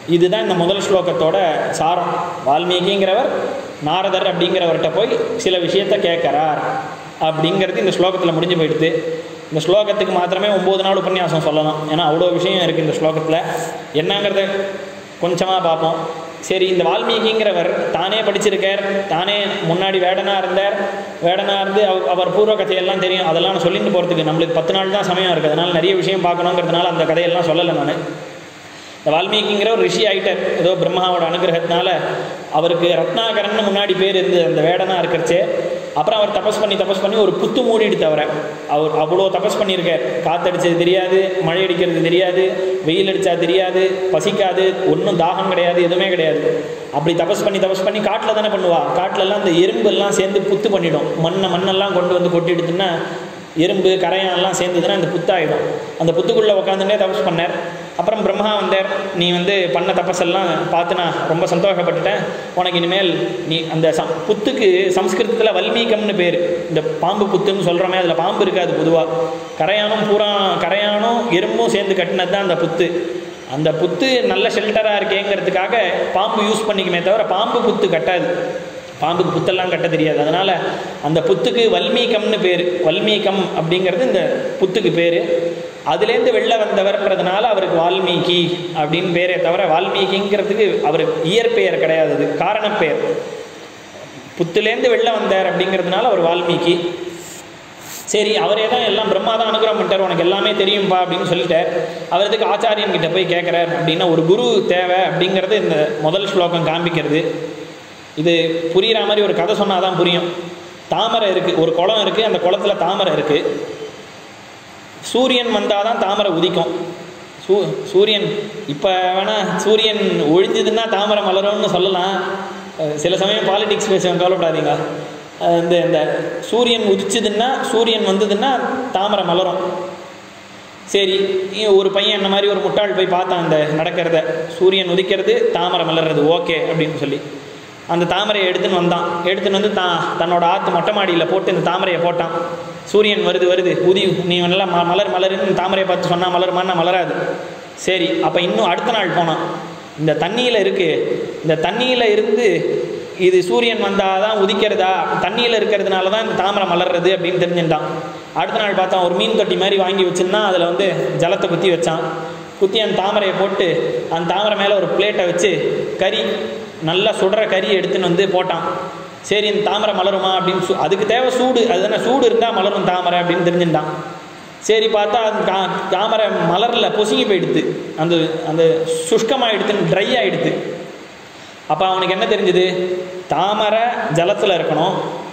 இதுதான் இந்த முதல் ஸ்லோகத்தோட சாரம் வால்மீகிங்கிறவர் நாரதர் அப்படிங்கிறவர்கிட்ட போய் சில விஷயத்த கேட்குறார் அப்படிங்கிறது இந்த ஸ்லோகத்தில் முடிஞ்சு போயிடுது இந்த ஸ்லோகத்துக்கு மாத்திரமே ஒம்பது நாள் உபன்யாசம் சொல்லலாம் ஏன்னா அவ்வளோ விஷயம் இருக்குது இந்த ஸ்லோகத்தில் என்னங்கிறத கொஞ்சமாக பார்ப்போம் சரி இந்த வால்மீகிங்கிறவர் தானே படிச்சிருக்கார் தானே முன்னாடி வேடனாக இருந்தார் வேடனாக இருந்து அவ- அவர் பூர்வ கதையெல்லாம் தெரியும் அதெல்லாம் நான் சொல்லிட்டு போகிறதுக்கு நம்மளுக்கு பத்து நாள் தான் சமயம் இருக்குது அதனால் நிறைய விஷயம் பார்க்கணுங்கிறதுனால அந்த கதையெல்லாம் சொல்லலை நான் இந்த வால்மீகிங்கிற ஒரு ரிஷி ஆயிட்டார் ஏதோ பிரம்மாவோட அனுகிரகத்தினால அவருக்கு ரத்னாகரன் முன்னாடி பேர் இருந்தது அந்த வேடனா இருக்கிறச்சே அப்புறம் அவர் தபஸ் பண்ணி தபஸ் பண்ணி ஒரு புத்து மூடிடுத்து அவரை அவர் அவ்வளோ தபஸ் பண்ணியிருக்கார் காத்தடிச்சது தெரியாது மழை அடிக்கிறது தெரியாது வெயில் அடிச்சா தெரியாது பசிக்காது ஒன்றும் தாகம் கிடையாது எதுவுமே கிடையாது அப்படி தபஸ் பண்ணி தபஸ் பண்ணி காட்டில் தானே பண்ணுவா காட்டிலலாம் இந்த எறும்பு எல்லாம் சேர்ந்து புத்து பண்ணிடும் மண்ணை மண்ணெல்லாம் கொண்டு வந்து கொட்டிடுதுன்னா எறும்பு கரையான் எல்லாம் சேர்ந்ததுன்னா அந்த புத்தாயிடும் அந்த புத்துக்குள்ளே உட்காந்துட்டே தபஸ் பண்ணார் அப்புறம் பிரம்மா வந்தார் நீ வந்து பண்ண தபஸெல்லாம் பார்த்து நான் ரொம்ப சந்தோஷப்பட்டுட்டேன் உனக்கு இனிமேல் நீ அந்த சம் புத்துக்கு சம்ஸ்கிருதத்தில் வல்மீகம்னு பேர் இந்த பாம்பு புத்துன்னு சொல்கிறோமே அதில் பாம்பு இருக்காது பொதுவாக கரையானும் பூரா கரையானும் எறும்பும் சேர்ந்து கட்டினது தான் அந்த புத்து அந்த புத்து நல்ல ஷெல்டராக இருக்கேங்கிறதுக்காக பாம்பு யூஸ் பண்ணிக்குமே தவிர பாம்பு புத்து கட்டாது பாம்புக்கு புத்தெல்லாம் கட்ட தெரியாது அதனால் அந்த புத்துக்கு வல்மீகம்னு பேர் வல்மீகம் அப்படிங்கிறது இந்த புத்துக்கு பேர் அதுலேருந்து வெளில வந்தவர்ன்றதுனால அவருக்கு வால்மீகி அப்படின்னு பேரே தவிர வால்மீகிங்கிறதுக்கு அவருக்கு இயற்பெயர் கிடையாது அது காரணப்பெயர் புத்துலேருந்து வெளில வந்தார் அப்படிங்கிறதுனால அவர் வால்மீகி சரி அவரே தான் எல்லாம் பிரம்மா தான் அனுகிரகம் பண்ணிட்டார் உனக்கு எல்லாமே தெரியும்பா அப்படின்னு சொல்லிட்டார் அவர் எதுக்கு ஆச்சாரியன் கிட்ட போய் கேட்குறார் அப்படின்னா ஒரு குரு தேவை அப்படிங்கிறது இந்த முதல் ஸ்லோகம் காண்பிக்கிறது இது புரிகிற மாதிரி ஒரு கதை சொன்னால் தான் புரியும் தாமரை இருக்குது ஒரு குளம் இருக்குது அந்த குளத்துல தாமரை இருக்குது சூரியன் வந்தால் தான் தாமரை உதிக்கும் சூ சூரியன் இப்போ வேணால் சூரியன் ஒழிஞ்சதுன்னா தாமரை மலரும்னு சொல்லலாம் அஹ் சில சமயம் பாலிடிக்ஸ் பேசுவேன் கவலைப்படாதீங்க அஹ் இந்த இந்த சூரியன் உதிச்சதுன்னா சூரியன் வந்ததுன்னா தாமரை மலரும் சரி இ- ஒரு பையன் என்ன மாதிரி ஒரு முட்டாள் போய் பார்த்தான் அந்த நடக்கிறத சூரியன் உதிக்கிறது தாமரை மலர்றது ஓகே அப்படின்னு சொல்லி அந்த தாமரையை எடுத்துன்னு வந்தான் எடுத்துன்னு வந்து தான் தன்னோட ஆத்து மொட்டை மாடியில் போட்டு இந்த தாமரையை போட்டான் சூரியன் வருது வருது உதி நீ நல்லா ம மலர் மலருன்னு தாமரையை பார்த்து சொன்னால் மலருமான்னா மலராது சரி அப்போ இன்னும் அடுத்த நாள் போனான் இந்த தண்ணியில் இருக்குது இந்த தண்ணியில் இருந்து இது சூரியன் வந்தால் தான் உதிக்கிறதா தண்ணியில் இருக்கிறதுனால தான் இந்த தாமரை மலர்றது அப்படின்னு தெரிஞ்சுட்டான் அடுத்த நாள் பார்த்தான் ஒரு மீன் தொட்டி மாதிரி வாங்கி வச்சுருந்தா அதில் வந்து ஜலத்தை குத்தி வச்சான் குத்தி அந்த தாமரையை போட்டு அந்த தாமரை மேலே ஒரு பிளேட்டை வச்சு கறி நல்லா சுடுற கறி எடுத்துன்னு வந்து போட்டான் சரி இந்த தாமரை மலருமா அப்படின்னு சு அதுக்கு தேவை சூடு அதுதானே சூடு இருந்தால் மலரும் தாமரை அப்படின்னு தெரிஞ்சுட்டான் சரி பார்த்தா அந்த தா தாமரை மலரில் பொசுங்கி போயிடுது அந்த அந்த சுஷ்கமாகிடுதுன்னு ட்ரை ஆகிடுது அப்போ அவனுக்கு என்ன தெரிஞ்சுது தாமரை ஜலத்தில் இருக்கணும்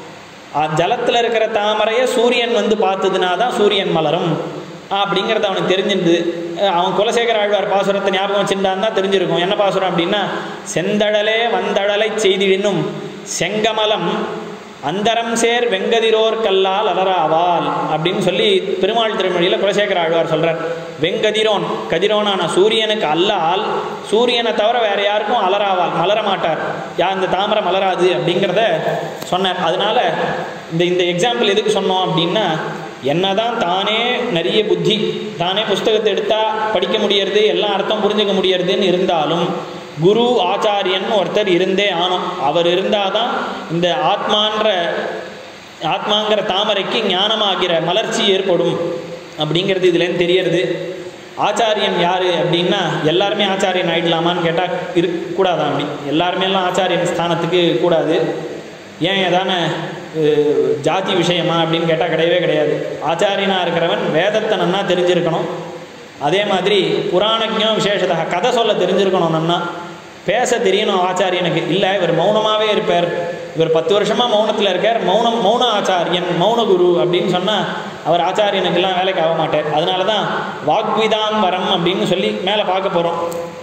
ஜலத்தில் இருக்கிற தாமரையை சூரியன் வந்து பார்த்ததுனா தான் சூரியன் மலரும் அப்படிங்கிறது அவனுக்கு தெரிஞ்சிருது அஹ் அவன் குலசேகர ஆழ்வார் பாசுரத்தை ஞாபகம் வச்சுட்டான் தான் தெரிஞ்சிருக்கும் என்ன பாசுரம் அப்படின்னா செந்தழலே வந்தழலை செய்திடினும் செங்கமலம் அந்தரம் சேர் வெங்கதிரோர் கல்லால் அலராவால் அப்படின்னு சொல்லி பெருமாள் திருமொழியில் குலசேகர ஆழ்வார் சொல்றார் வெங்கதிரோன் கதிரோனான சூரியனுக்கு அல்லால் சூரியனை தவிர வேற யாருக்கும் அலராவால் மலர மாட்டார் யா இந்த தாமரை மலராது அப்படிங்கிறத சொன்னார் அதனால இந்த இந்த எக்ஸாம்பிள் எதுக்கு சொன்னோம் அப்படின்னா என்னதான் தானே நிறைய புத்தி தானே புஸ்தகத்தை எடுத்தா படிக்க முடியறது எல்லா அர்த்தம் புரிஞ்சுக்க முடியறதுன்னு இருந்தாலும் குரு ஆச்சாரியன் ஒருத்தர் இருந்தே ஆனோம் அவர் இருந்தாதான் இந்த ஆத்மான்ற ஆத்மாங்கிற தாமரைக்கு ஞானமாகிற மலர்ச்சி ஏற்படும் அப்படிங்கிறது இதுலேருந்து தெரியறது ஆச்சாரியன் யார் அப்படின்னா எல்லாருமே ஆச்சாரியன் ஆயிடலாமான்னு கேட்டால் இருக்கக்கூடாதான் அப்படி எல்லாருமே எல்லாம் ஆச்சாரியன் ஸ்தானத்துக்கு கூடாது ஏன் ஏதான அஹ், ஜாதி விஷயமா அப்படின்னு கேட்டால் கிடையவே கிடையாது ஆச்சாரியனாக இருக்கிறவன் வேதத்தை நன்னா தெரிஞ்சிருக்கணும் அதே மாதிரி புராணஜம் விசேஷத்தா கதை சொல்ல தெரிஞ்சிருக்கணும் நன்னா பேச தெரியணும் ஆச்சாரியனுக்கு இல்லை இவர் மௌனமாகவே இருப்பார் இவர் பத்து வருஷமாக மௌனத்தில் இருக்கார் மௌனம் மௌன ஆச்சாரியன் மௌன குரு அப்படின்னு சொன்னால் அவர் ஆச்சாரியனுக்கெல்லாம் வேலைக்கு ஆக மாட்டார் அதனால தான் வாக்விதாம் வரம் அப்படின்னு சொல்லி மேலே பார்க்க போகிறோம்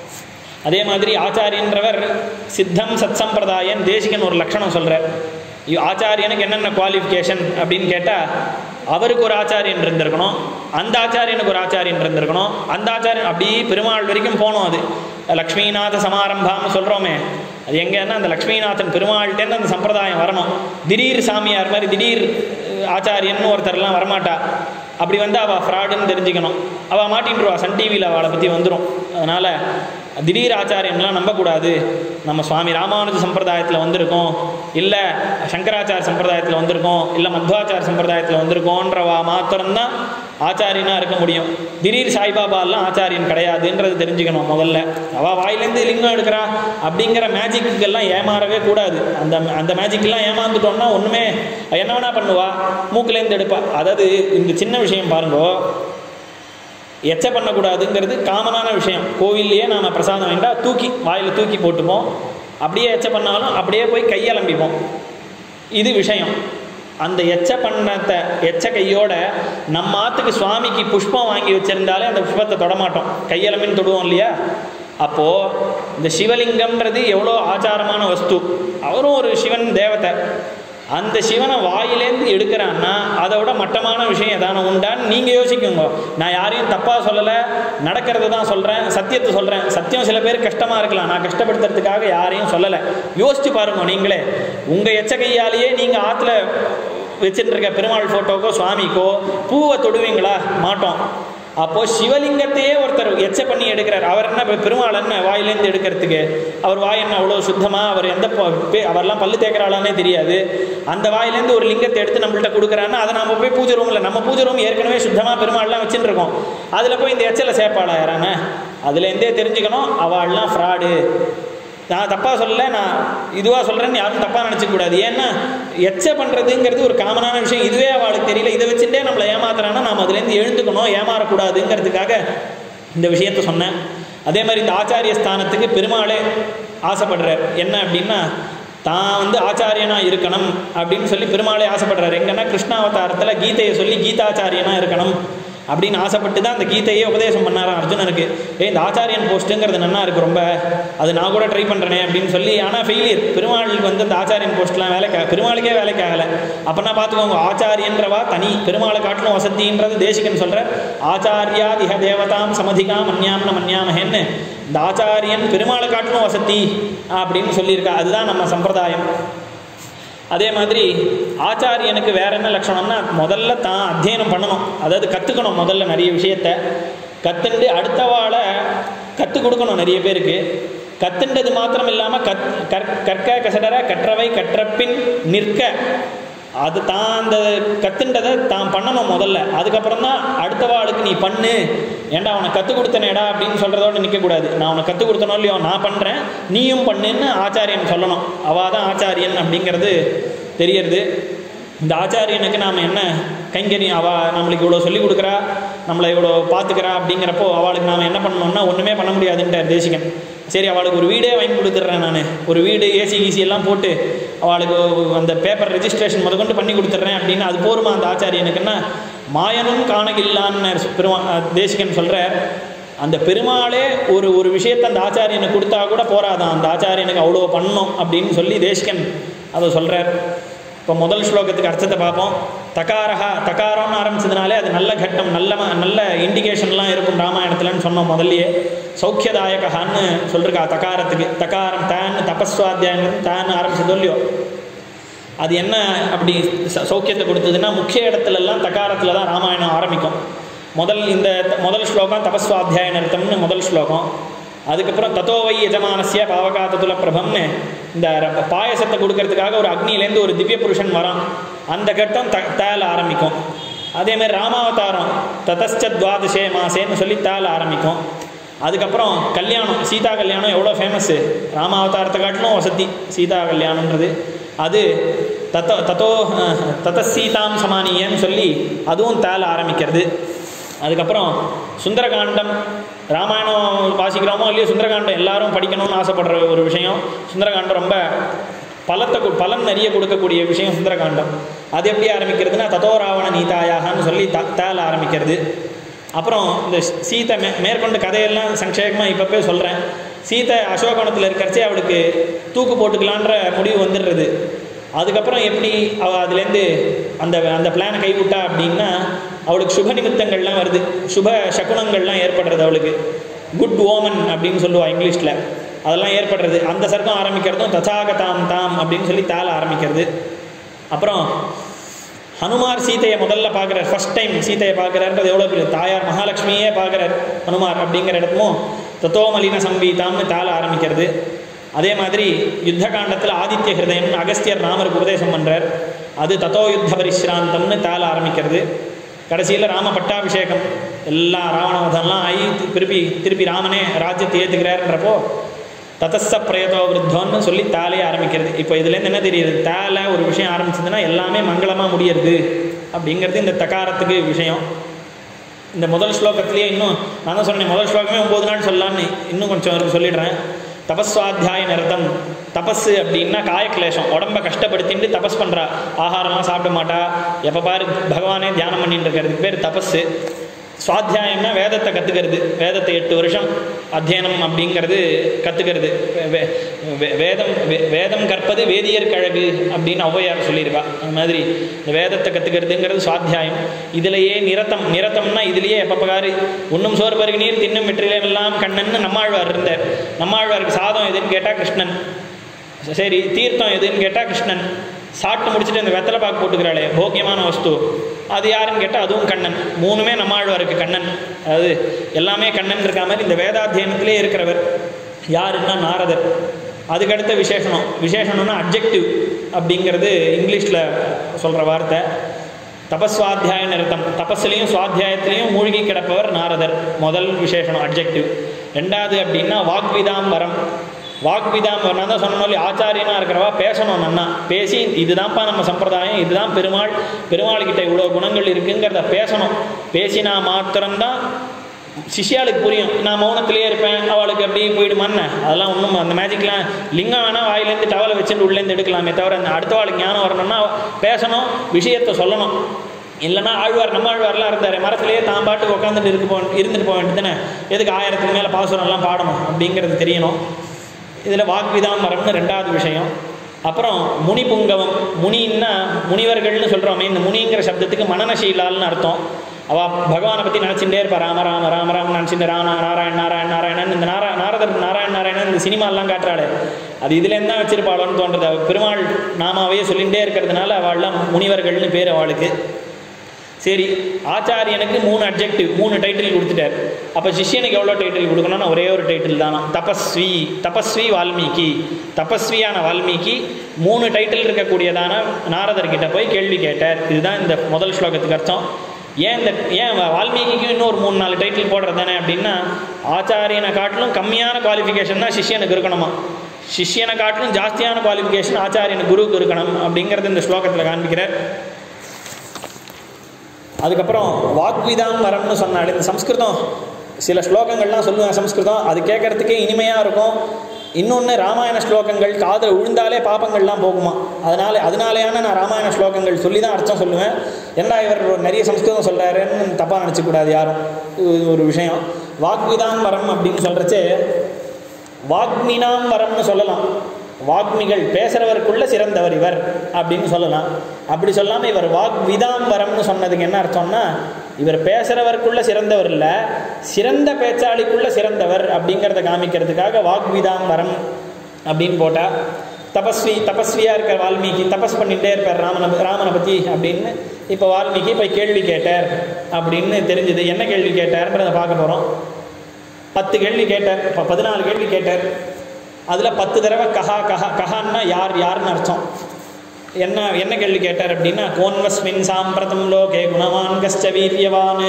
அதே மாதிரி ஆச்சாரியன்றவர் சித்தம் சத் சம்பிரதாயன் தேசிகன் ஒரு லட்சணம் சொல்கிறார் ஆச்சாரியனுக்கு என்னென்ன குவாலிஃபிகேஷன் அப்படின்னு கேட்டால் அவருக்கு ஒரு ஆச்சாரியன் இருந்திருக்கணும் அந்த ஆச்சாரியனுக்கு ஒரு ஆச்சாரியன் இருந்திருக்கணும் அந்த ஆச்சாரியன் அப்படியே பெருமாள் வரைக்கும் போகணும் அது லக்ஷ்மிநாத சமாரம்பாம்னு சொல்கிறோமே அது எங்கன்னா அந்த லக்ஷ்மிநாதன் பெருமாள்கிட்டேருந்து அந்த சம்பிரதாயம் வரணும் திடீர் சாமியார் மாதிரி திடீர் அஹ், ஆச்சாரியன் ஒருத்தர்லாம் வரமாட்டா அப்படி வந்து அவள் ஃப்ராடுன்னு தெரிஞ்சுக்கணும் அவள் மாட்டின்ட்டுருவா சன் டிவியில் அவளை பற்றி வந்துடும் அதனால் திடீர் ஆச்சாரியன்லாம் நம்பக்கூடாது நம்ம சுவாமி ராமானுஜ சம்பிரதாயத்தில் வந்திருக்கோம் இல்லை சங்கராச்சார சம்பிரதாயத்தில் வந்திருக்கோம் இல்லை மத்வாச்சார சம்பிரதாயத்தில் வந்திருக்கோன்றவா மாத்திரம்தான் ஆச்சாரியனாக இருக்க முடியும் திடீர் சாய்பாபாலாம் ஆச்சாரியன் கிடையாதுன்றது தெரிஞ்சுக்கணும் முதல்ல அவள் வாயிலேருந்து லிங்கம் எடுக்கிறா அப்படிங்கிற மேஜிக்குக்கெல்லாம் ஏமாறவே கூடாது அந்த அந்த மேஜிக்கெல்லாம் ஏமாந்துட்டோம்னா ஒன்றுமே என்ன வேணா பண்ணுவா மூக்குலேருந்து எடுப்பா அதாவது இந்த சின்ன விஷயம் பாருங்கோ எச்ச பண்ணக்கூடாதுங்கிறது காமனான விஷயம் கோவில்லையே நாம் பிரசாதம் வேண்டாம் தூக்கி வாயில் தூக்கி போட்டுப்போம் அப்படியே எச்ச பண்ணாலும் அப்படியே போய் கையலம்பிப்போம் இது விஷயம் அந்த எச்ச பண்ணத்தை எச்ச கையோட நம்ம ஆத்துக்கு சுவாமிக்கு புஷ்பம் வாங்கி வச்சிருந்தாலே அந்த புஷ்பத்தை தொடமாட்டோம் கையலம்பின்னு தொடுவோம் இல்லையா அப்போது இந்த சிவலிங்கம்ன்றது எவ்வளோ ஆச்சாரமான வஸ்து அவரும் ஒரு சிவன் தேவதை அந்த சிவனை வாயிலேருந்து எடுக்கிறான்னா அதை விட மட்டமான விஷயம் எதான உண்டான்னு நீங்கள் யோசிக்குங்க நான் யாரையும் தப்பாக சொல்லலை நடக்கிறத தான் சொல்கிறேன் சத்தியத்தை சொல்கிறேன் சத்தியம் சில பேர் கஷ்டமாக இருக்கலாம் நான் கஷ்டப்படுத்துறதுக்காக யாரையும் சொல்லலை யோசிச்சு பாருங்க நீங்களே உங்கள் எச்ச கையாலேயே நீங்கள் ஆற்றுல வச்சுட்டு இருக்க பெருமாள் ஃபோட்டோக்கோ சுவாமிக்கோ பூவை தொடுவீங்களா மாட்டோம் அப்போது சிவலிங்கத்தையே ஒருத்தர் எச்ச பண்ணி எடுக்கிறார் அவர் என்ன இப்ப பெருமாள் என்ன வாயிலேருந்து எடுக்கிறதுக்கு அவர் வாய் என்ன அவ்வளோ சுத்தமாக அவர் எந்த ப- பே- அவர்லாம் பல்லு தேய்க்கிறாளானே தெரியாது அந்த வாயிலேருந்து ஒரு லிங்கத்தை எடுத்து நம்மள்ட்ட கொடுக்குறாருன்னா அதை நம்ம போய் பூஜை ரூமில் நம்ம பூஜை ரூம் ஏற்கனவே சுத்தமாக பெருமாள்லாம் வச்சுட்டு இருக்கோம் அதில் போய் இந்த எச்சலை சேர்ப்பாளா யாரானே அதுலேருந்தே தெரிஞ்சுக்கணும் அவள்லாம் ஃப்ராடு நான் தப்பாக சொல்லல நான் இதுவாக சொல்கிறேன்னு யாரும் தப்பாக நினச்சிக்கூடாது ஏன்னா எச்ச பண்ணுறதுங்கிறது ஒரு காமனான விஷயம் இதுவே அவளுக்கு தெரியல இதை வச்சுட்டே நம்மளை ஏமாத்துறான்னா நாம் அதுலேருந்து எழுந்துக்கணும் ஏமாறக்கூடாதுங்கிறதுக்காக இந்த விஷயத்த சொன்னேன் அதே மாதிரி இந்த ஆச்சாரிய ஸ்தானத்துக்கு பெருமாளே ஆசைப்படுறார் என்ன அப்படின்னா தான் வந்து ஆச்சாரியனாக இருக்கணும் அப்படின்னு சொல்லி பெருமாளே ஆசைப்படுறாரு எங்கன்னா கிருஷ்ணாவதாரத்தில் கீதையை சொல்லி கீதாச்சாரியனாக இருக்கணும் அப்படின்னு ஆசைப்பட்டு தான் அந்த கீதையே உபதேசம் பண்ணாராம் அர்ஜுனனுக்கு ஏய் இந்த ஆச்சாரியன் போஸ்ட்டுங்கிறது நன்னா இருக்கு ரொம்ப அது நான் கூட ட்ரை பண்ணுறேனே அப்படின்னு சொல்லி ஆனால் ஃபெயிலியர் பெருமாளுக்கு வந்து அந்த ஆச்சாரியன் போஸ்ட்லாம் வேலைக்கு ஆக- பெருமாளுக்கே வேலைக்கு ஆகலை அப்போனா பார்த்துக்கோங்க ஆச்சாரியன்றவா தனி பெருமாளை காட்டிலும் வசதின்றது தேசிகன் சொல்கிற ஆச்சாரியாதிக தேவதாம் சமதிகாம் மன்யாம்ன மன்யாமஹேன்னு இந்த ஆச்சாரியன் பெருமாளை காட்டிலும் வசதி அப்படின்னு சொல்லியிருக்கா அதுதான் நம்ம சம்பிரதாயம் அதே மாதிரி ஆச்சாரியனுக்கு வேற என்ன லட்சணம்னா முதல்ல தான் அத்தியனம் பண்ணணும் அதாவது கற்றுக்கணும் முதல்ல நிறைய விஷயத்த கற்றுண்டு அடுத்தவாளை கற்றுக் கொடுக்கணும் நிறைய பேருக்கு கத்துண்டது மாத்திரம் இல்லாமல் கத் கற் கற்க கசடர கற்றவை கற்றப்பின் நிற்க அது தான் அந்த கத்துண்டதை தான் பண்ணணும் முதல்ல அதுக்கப்புறம் தான் அடுத்தவாளுக்கு நீ பண்ணு ஏன்டா அவனை கற்றுக் கொடுத்தனேடா அப்படின்னு சொல்கிறதோட நிற்கக்கூடாது நான் அவனை கற்றுக் கொடுத்தனோ இல்லையோ நான் பண்ணுறேன் நீயும் பண்ணுன்னு ஆச்சாரியன் சொல்லணும் அவள் தான் ஆச்சாரியன் அப்படிங்கிறது தெரியறது இந்த ஆச்சாரியனுக்கு நாம் என்ன கைங்கரியம் அவள் நம்மளுக்கு இவ்வளோ சொல்லி கொடுக்குறா நம்மளை இவ்வளோ பார்த்துக்கிறா அப்படிங்கிறப்போ அவளுக்கு நாம் என்ன பண்ணணும்னா ஒன்றுமே பண்ண முடியாதுன்ட்டார் தேசிகன் சரி அவளுக்கு ஒரு வீடே வாங்கி கொடுத்துட்றேன் நான் ஒரு வீடு ஏசி கீசி எல்லாம் போட்டு அவளுக்கு அந்த பேப்பர் ரெஜிஸ்ட்ரேஷன் முதற்கொண்டு பண்ணி கொடுத்துட்றேன் அப்படின்னு அது போருமா அந்த ஆச்சாரியனுக்குன்னா மாயனும் காணகில்லான்னு பெருமா தேசிகன் சொல்கிறார் அந்த பெருமாளே ஒரு ஒரு விஷயத்தை அந்த ஆச்சாரியனுக்கு கொடுத்தா கூட போராதான் அந்த ஆச்சாரியனுக்கு அவ்வளோ பண்ணணும் அப்படின்னு சொல்லி தேசிகன் அதை சொல்கிறார் இப்போ முதல் ஸ்லோகத்துக்கு அர்த்தத்தை பார்ப்போம் தகாரஹா தகாரம்னு ஆரம்பிச்சதுனாலே அது நல்ல கட்டம் நல்ல ம- நல்ல இண்டிகேஷன்லாம் இருக்கும் ராமாயணத்துலன்னு சொன்னோம் முதல்லயே சௌக்கியதாயகான்னு சொல்லிருக்கா தகாரத்துக்கு தகாரம் தான் தபஸ்வாத்தியாயம் தான் ஆரம்பிச்சதோ இல்லையோ அது என்ன அப்படி ச- சௌக்கியத்தை கொடுத்ததுன்னா முக்கிய இடத்துலலாம் தகாரத்தில் தான் ராமாயணம் ஆரம்பிக்கும் முதல் இந்த த- முதல் ஸ்லோகம் தபஸ்வாத்தியாய நிறுத்தம்னு முதல் ஸ்லோகம் அதுக்கப்புறம் தத்தோவை எஜமானசிய பாவகாத்ததுல பிரபம்னு இந்த ர- பாயசத்தை கொடுக்கறதுக்காக ஒரு அக்னியிலேருந்து ஒரு திவ்ய புருஷன் வரான் அந்த கட்டம் த தேல ஆரம்பிக்கும் அதே மாதிரி ராமாவதாரம் ததஸ்ச துவாதசே மாசேன்னு சொல்லி தேல ஆரம்பிக்கும் அதுக்கப்புறம் கல்யாணம் சீதா கல்யாணம் எவ்வளோ ஃபேமஸ்ஸு ராமாவதாரத்தை காட்டிலும் வசதி சீதா கல்யாணன்றது அது தத்தோ தத்தோ அஹ், ததசீதாம் சமானியன்னு சொல்லி அதுவும் தேல ஆரம்பிக்கிறது அதுக்கப்புறம் சுந்தரகாண்டம் ராமாயணம் வாசிக்கிறோமோ இல்லையோ சுந்தரகாண்டம் எல்லாரும் படிக்கணும்னு ஆசைப்படுற ஒரு விஷயம் சுந்தரகாண்டம் ரொம்ப பலத்தை கு- பலன் நிறைய கொடுக்கக்கூடிய விஷயம் சுந்தரகாண்டம் அது எப்படி ஆரம்பிக்கிறதுனா ததோ ராவண நீதாயாகன்னு சொல்லி த தேல ஆரம்பிக்கிறது அப்புறம் இந்த சீதை மே மேற்கொண்டு கதையெல்லாம் சங்கேகமாக இப்போ போய் சொல்கிறேன் சீதை அசோகவனத்தில் இருக்கிறச்சே அவளுக்கு தூக்கு போட்டுக்கலான்ற முடிவு வந்துடுறது அதுக்கப்புறம் எப்படி அவள் அதுலேருந்து அந்த அந்த பிளானை கைவிட்டா அப்படின்னா அவளுக்கு சுப நிமித்தங்கள்லாம் வருது சுப சகுனங்கள்லாம் ஏற்படுறது அவளுக்கு குட் ஓமன் அப்படின்னு சொல்லுவா இங்கிலீஷில் அதெல்லாம் ஏற்படுறது அந்த சர்க்கம் ஆரம்பிக்கிறதும் தசாகதாம் தாம் அப்படின்னு சொல்லி தாள ஆரம்பிக்கிறது அப்புறம் ஹனுமார் சீதையை முதல்ல பார்க்குறார் ஃபர்ஸ்ட் டைம் சீதையை பார்க்குறாருன்றது எவ்வளோ பெரிய தாயார் மகாலட்சுமியே பார்க்குறார் ஹனுமார் அப்படிங்கிற இடத்தும் தத்தோ மலின சம்பீதாம்னு தாள ஆரம்பிக்கிறது அதே மாதிரி யுத்த காண்டத்தில் ஆதித்ய ஹிருதயம்னு அகஸ்தியர் ராமருக்கு உபதேசம் பண்ணுறார் அது தத்தோ யுத்த பரிசிராந்தம்னு தாள ஆரம்பிக்கிறது கடைசியில் ராம பட்டாபிஷேகம் எல்லா ராவணவதெல்லாம் ஆகி திருப்பி திருப்பி ராமனே ராஜ்யத்தை ஏற்றுக்கிறாருன்றப்போ ததஸ்ஸ பிரயதோ விருத்தோன்னு சொல்லி தாலையே ஆரம்பிக்கிறது இப்போ இதுலேருந்து என்ன தெரியுது தாலை ஒரு விஷயம் ஆரம்பிச்சதுன்னா எல்லாமே மங்களமாக முடியறது அப்படிங்கிறது இந்த தகாரத்துக்கு விஷயம் இந்த முதல் ஸ்லோகத்திலேயே இன்னும் நான் தான் சொன்னேன் முதல் ஸ்லோகமே ஒம்பது நாள் சொல்லலான்னு இன்னும் கொஞ்சம் இருக்கு சொல்லிடுறேன் தபஸ்வாத்தியாய நிரதம் தபஸ் அப்படின்னா காயக்லேஷம் உடம்ப கஷ்டப்படுத்திட்டு தபஸ் பண்ணுறா ஆகாரம்லாம் சாப்பிட மாட்டா எப்போ பாரு பகவானே தியானம் பண்ணிட்டு இருக்கிறதுக்கு பேர் தபஸு சுவாத்தியாயம்னா வேதத்தை கற்றுக்கிறது வேதத்தை எட்டு வருஷம் அத்தியனம் அப்படிங்கிறது கற்றுக்கிறது வேதம் வே- வேதம் கற்பது வேதியர் கழகு அப்படின்னு ஔவையார் சொல்லியிருக்கா அந்த மாதிரி இந்த வேதத்தை கற்றுக்கிறதுங்கிறது சுவாத்தியாயம் இதிலேயே நிரத்தம் நிரத்தம்னா இதுலேயே எப்போ பாரு உண்ணும் சோறு பருகு நீர் தின்னும் வெற்றிலேயும் எல்லாம் கண்ணன்னு நம்மாழ்வார் இருந்தார் நம்மாழ்வாருக்கு சாதம் எதுன்னு கேட்டால் கிருஷ்ணன் சரி தீர்த்தம் எதுன்னு கேட்டால் கிருஷ்ணன் சாப்பிட்டு முடிச்சுட்டு இந்த வெத்தலை பாக்கு போட்டுக்கிறாளே போக்கியமான வஸ்து அது யாருன்னு கேட்டால் அதுவும் கண்ணன் மூணுமே நம்மாழ்வாருக்கு கண்ணன் அதாவது எல்லாமே கண்ணன் இருக்க மாதிரி இந்த வேதாத்தியனத்திலே இருக்கிறவர் யாருன்னா நாரதர் அதுக்கடுத்த விசேஷனம் விசேஷணம்னா அப்ஜெக்டிவ் அப்படிங்கிறது இங்கிலீஷில் சொல்கிற வார்த்தை தபஸ்வாத்தியாய நிறுத்தம் தபஸ்லையும் சுவாத்தியாயத்திலையும் மூழ்கி கிடப்பவர் நாரதர் முதல் விசேஷனம் அப்ஜெக்டிவ் ரெண்டாவது அப்படின்னா வாக்விதாம் வரம் வாக்விதாம் நான் தான் சொன்ன மாதிரி ஆச்சாரியனாக இருக்கிறவா பேசணும் நன்னா பேசி இதுதான்ப்பா நம்ம சம்பிரதாயம் இதுதான் பெருமாள் பெருமாள் கிட்ட இவ்வளோ குணங்கள் இருக்குங்கிறத பேசணும் பேசினா மாத்திரம்தான் சிஷ்யாளுக்கு புரியும் நான் மௌனத்திலே இருப்பேன் அவளுக்கு அப்படியே போயிடுமான்னு அதெல்லாம் ஒன்றும் அந்த மேஜிக்லாம் லிங்கம் வேணால் வாயிலேருந்து டவலை வச்சுட்டு உள்ளேருந்து எடுக்கலாமே தவிர அந்த அடுத்த வாழ்க்கை ஞானம் வரணும்னா பேசணும் விஷயத்தை சொல்லணும் இல்லைன்னா ஆழ்வார் நம்ம ஆழ்வார்லாம் இருந்தார் மரத்திலேயே தான் பாட்டுக்கு உட்காந்துட்டு இருக்கு போ இருந்துட்டு போக வேண்டியதுன்னு எதுக்கு ஆயிரத்துக்கு மேலே பாசுரம்லாம் பாடணும் அப்படிங்கிறது தெரியணும் இதில் வாக்விதாம் மரம்னு ரெண்டாவது விஷயம் அப்புறம் முனி புங்கவம் முனின்னா முனிவர்கள்னு சொல்கிறோமே இந்த முனிங்கிற சப்தத்துக்கு மனநசீலால்னு அர்த்தம் அவ பகவானை பற்றி நினச்சிட்டே இருப்பா ராம ராம ராம ராம நினச்சிட்டு ராணா நாராயண் நாராயண் நாராயணன் இந்த நாரா நாரதர் நாராயண் நாராயணன் இந்த சினிமாலாம் காட்டுறாளே அது இதுலேருந்து தான் வச்சிருப்பாளோன்னு தோன்றது அவ பெருமாள் நாமாவே சொல்லிகிட்டே இருக்கிறதுனால அவள்லாம் முனிவர்கள்னு பேர் அவளுக்கு சரி ஆச்சாரியனுக்கு மூணு அப்ஜெக்டிவ் மூணு டைட்டில் கொடுத்துட்டார் அப்போ சிஷ்யனுக்கு எவ்வளோ டைட்டில் கொடுக்கணும்னா ஒரே ஒரு டைட்டில் தானா தபஸ்வி தபஸ்வி வால்மீகி தபஸ்வியான வால்மீகி மூணு டைட்டில் இருக்கக்கூடியதான நாரதர்கிட்ட போய் கேள்வி கேட்டார் இதுதான் இந்த முதல் ஸ்லோகத்துக்கு அர்த்தம் ஏன் இந்த ஏன் வா- வால்மீகிக்கும் இன்னும் ஒரு மூணு நாலு டைட்டில் போடுறது தானே அப்படின்னா ஆச்சாரியனை காட்டிலும் கம்மியான குவாலிஃபிகேஷன் தான் சிஷ்யனுக்கு இருக்கணுமா சிஷ்யனை காட்டிலும் ஜாஸ்தியான குவாலிஃபிகேஷன் ஆச்சாரியனு குருவுக்கு இருக்கணும் அப்படிங்கிறது இந்த ஸ்லோகத்தில் காண்பிக்கிறார் அதுக்கப்புறம் வாக்விதாம் வரம்னு சொன்னாலே இந்த சம்ஸ்கிருதம் சில ஸ்லோகங்கள்லாம் சொல்லுவேன் சம்ஸ்கிருதம் அது கேட்கறதுக்கே இனிமையாக இருக்கும் இன்னொன்று ராமாயண ஸ்லோகங்கள் காதில் விழுந்தாலே பாப்பங்கள்லாம் போகுமா அதனால அதனாலேயான நான் ராமாயண ஸ்லோகங்கள் சொல்லி தான் அர்த்தம் சொல்லுவேன் ஏன்னா இவர் நிறைய சம்ஸ்கிருதம் சொல்கிறாருன்னு தப்பாக நினச்சிக்கூடாது யாரும் இது ஒரு விஷயம் வாக்விதாம் வரம் அப்படின்னு சொல்கிறச்சே வாக்மினாம் வரம்னு சொல்லலாம் வாக்மிகள் பேசுறவருக்குள்ள சிறந்தவர் இவர் அப்படின்னு சொல்லலாம் அப்படி சொல்லாமல் இவர் வாக் விதாம் வரம்னு சொன்னதுக்கு என்ன அர்த்தம்னா இவர் பேசுறவருக்குள்ள சிறந்தவர் இல்லை சிறந்த பேச்சாளிக்குள்ள சிறந்தவர் அப்படிங்கிறத காமிக்கிறதுக்காக வாக்விதாம் வரம் அப்படின்னு போட்டா தபஸ்வி தபஸ்வியாக இருக்கிற வால்மீகி தபஸ் பண்ணிகிட்டே இருப்பார் ராமனை ராமனை பற்றி அப்படின்னு இப்போ வால்மீகி போய் கேள்வி கேட்டார் அப்படின்னு தெரிஞ்சுது என்ன கேள்வி கேட்டார்ன்றதை பார்க்க போகிறோம் பத்து கேள்வி கேட்டார் இப்போ பதினாலு கேள்வி கேட்டார் அதில் பத்து தடவை கஹா கஹா கஹான்னா யார் யாருன்னு அர்த்தம் என்ன என்ன கேள்வி கேட்டார் அப்படின்னா கோன்வஸ்மின் சாம்பிரதம் லோகே குணவான் கஷ்ட வீரியவான்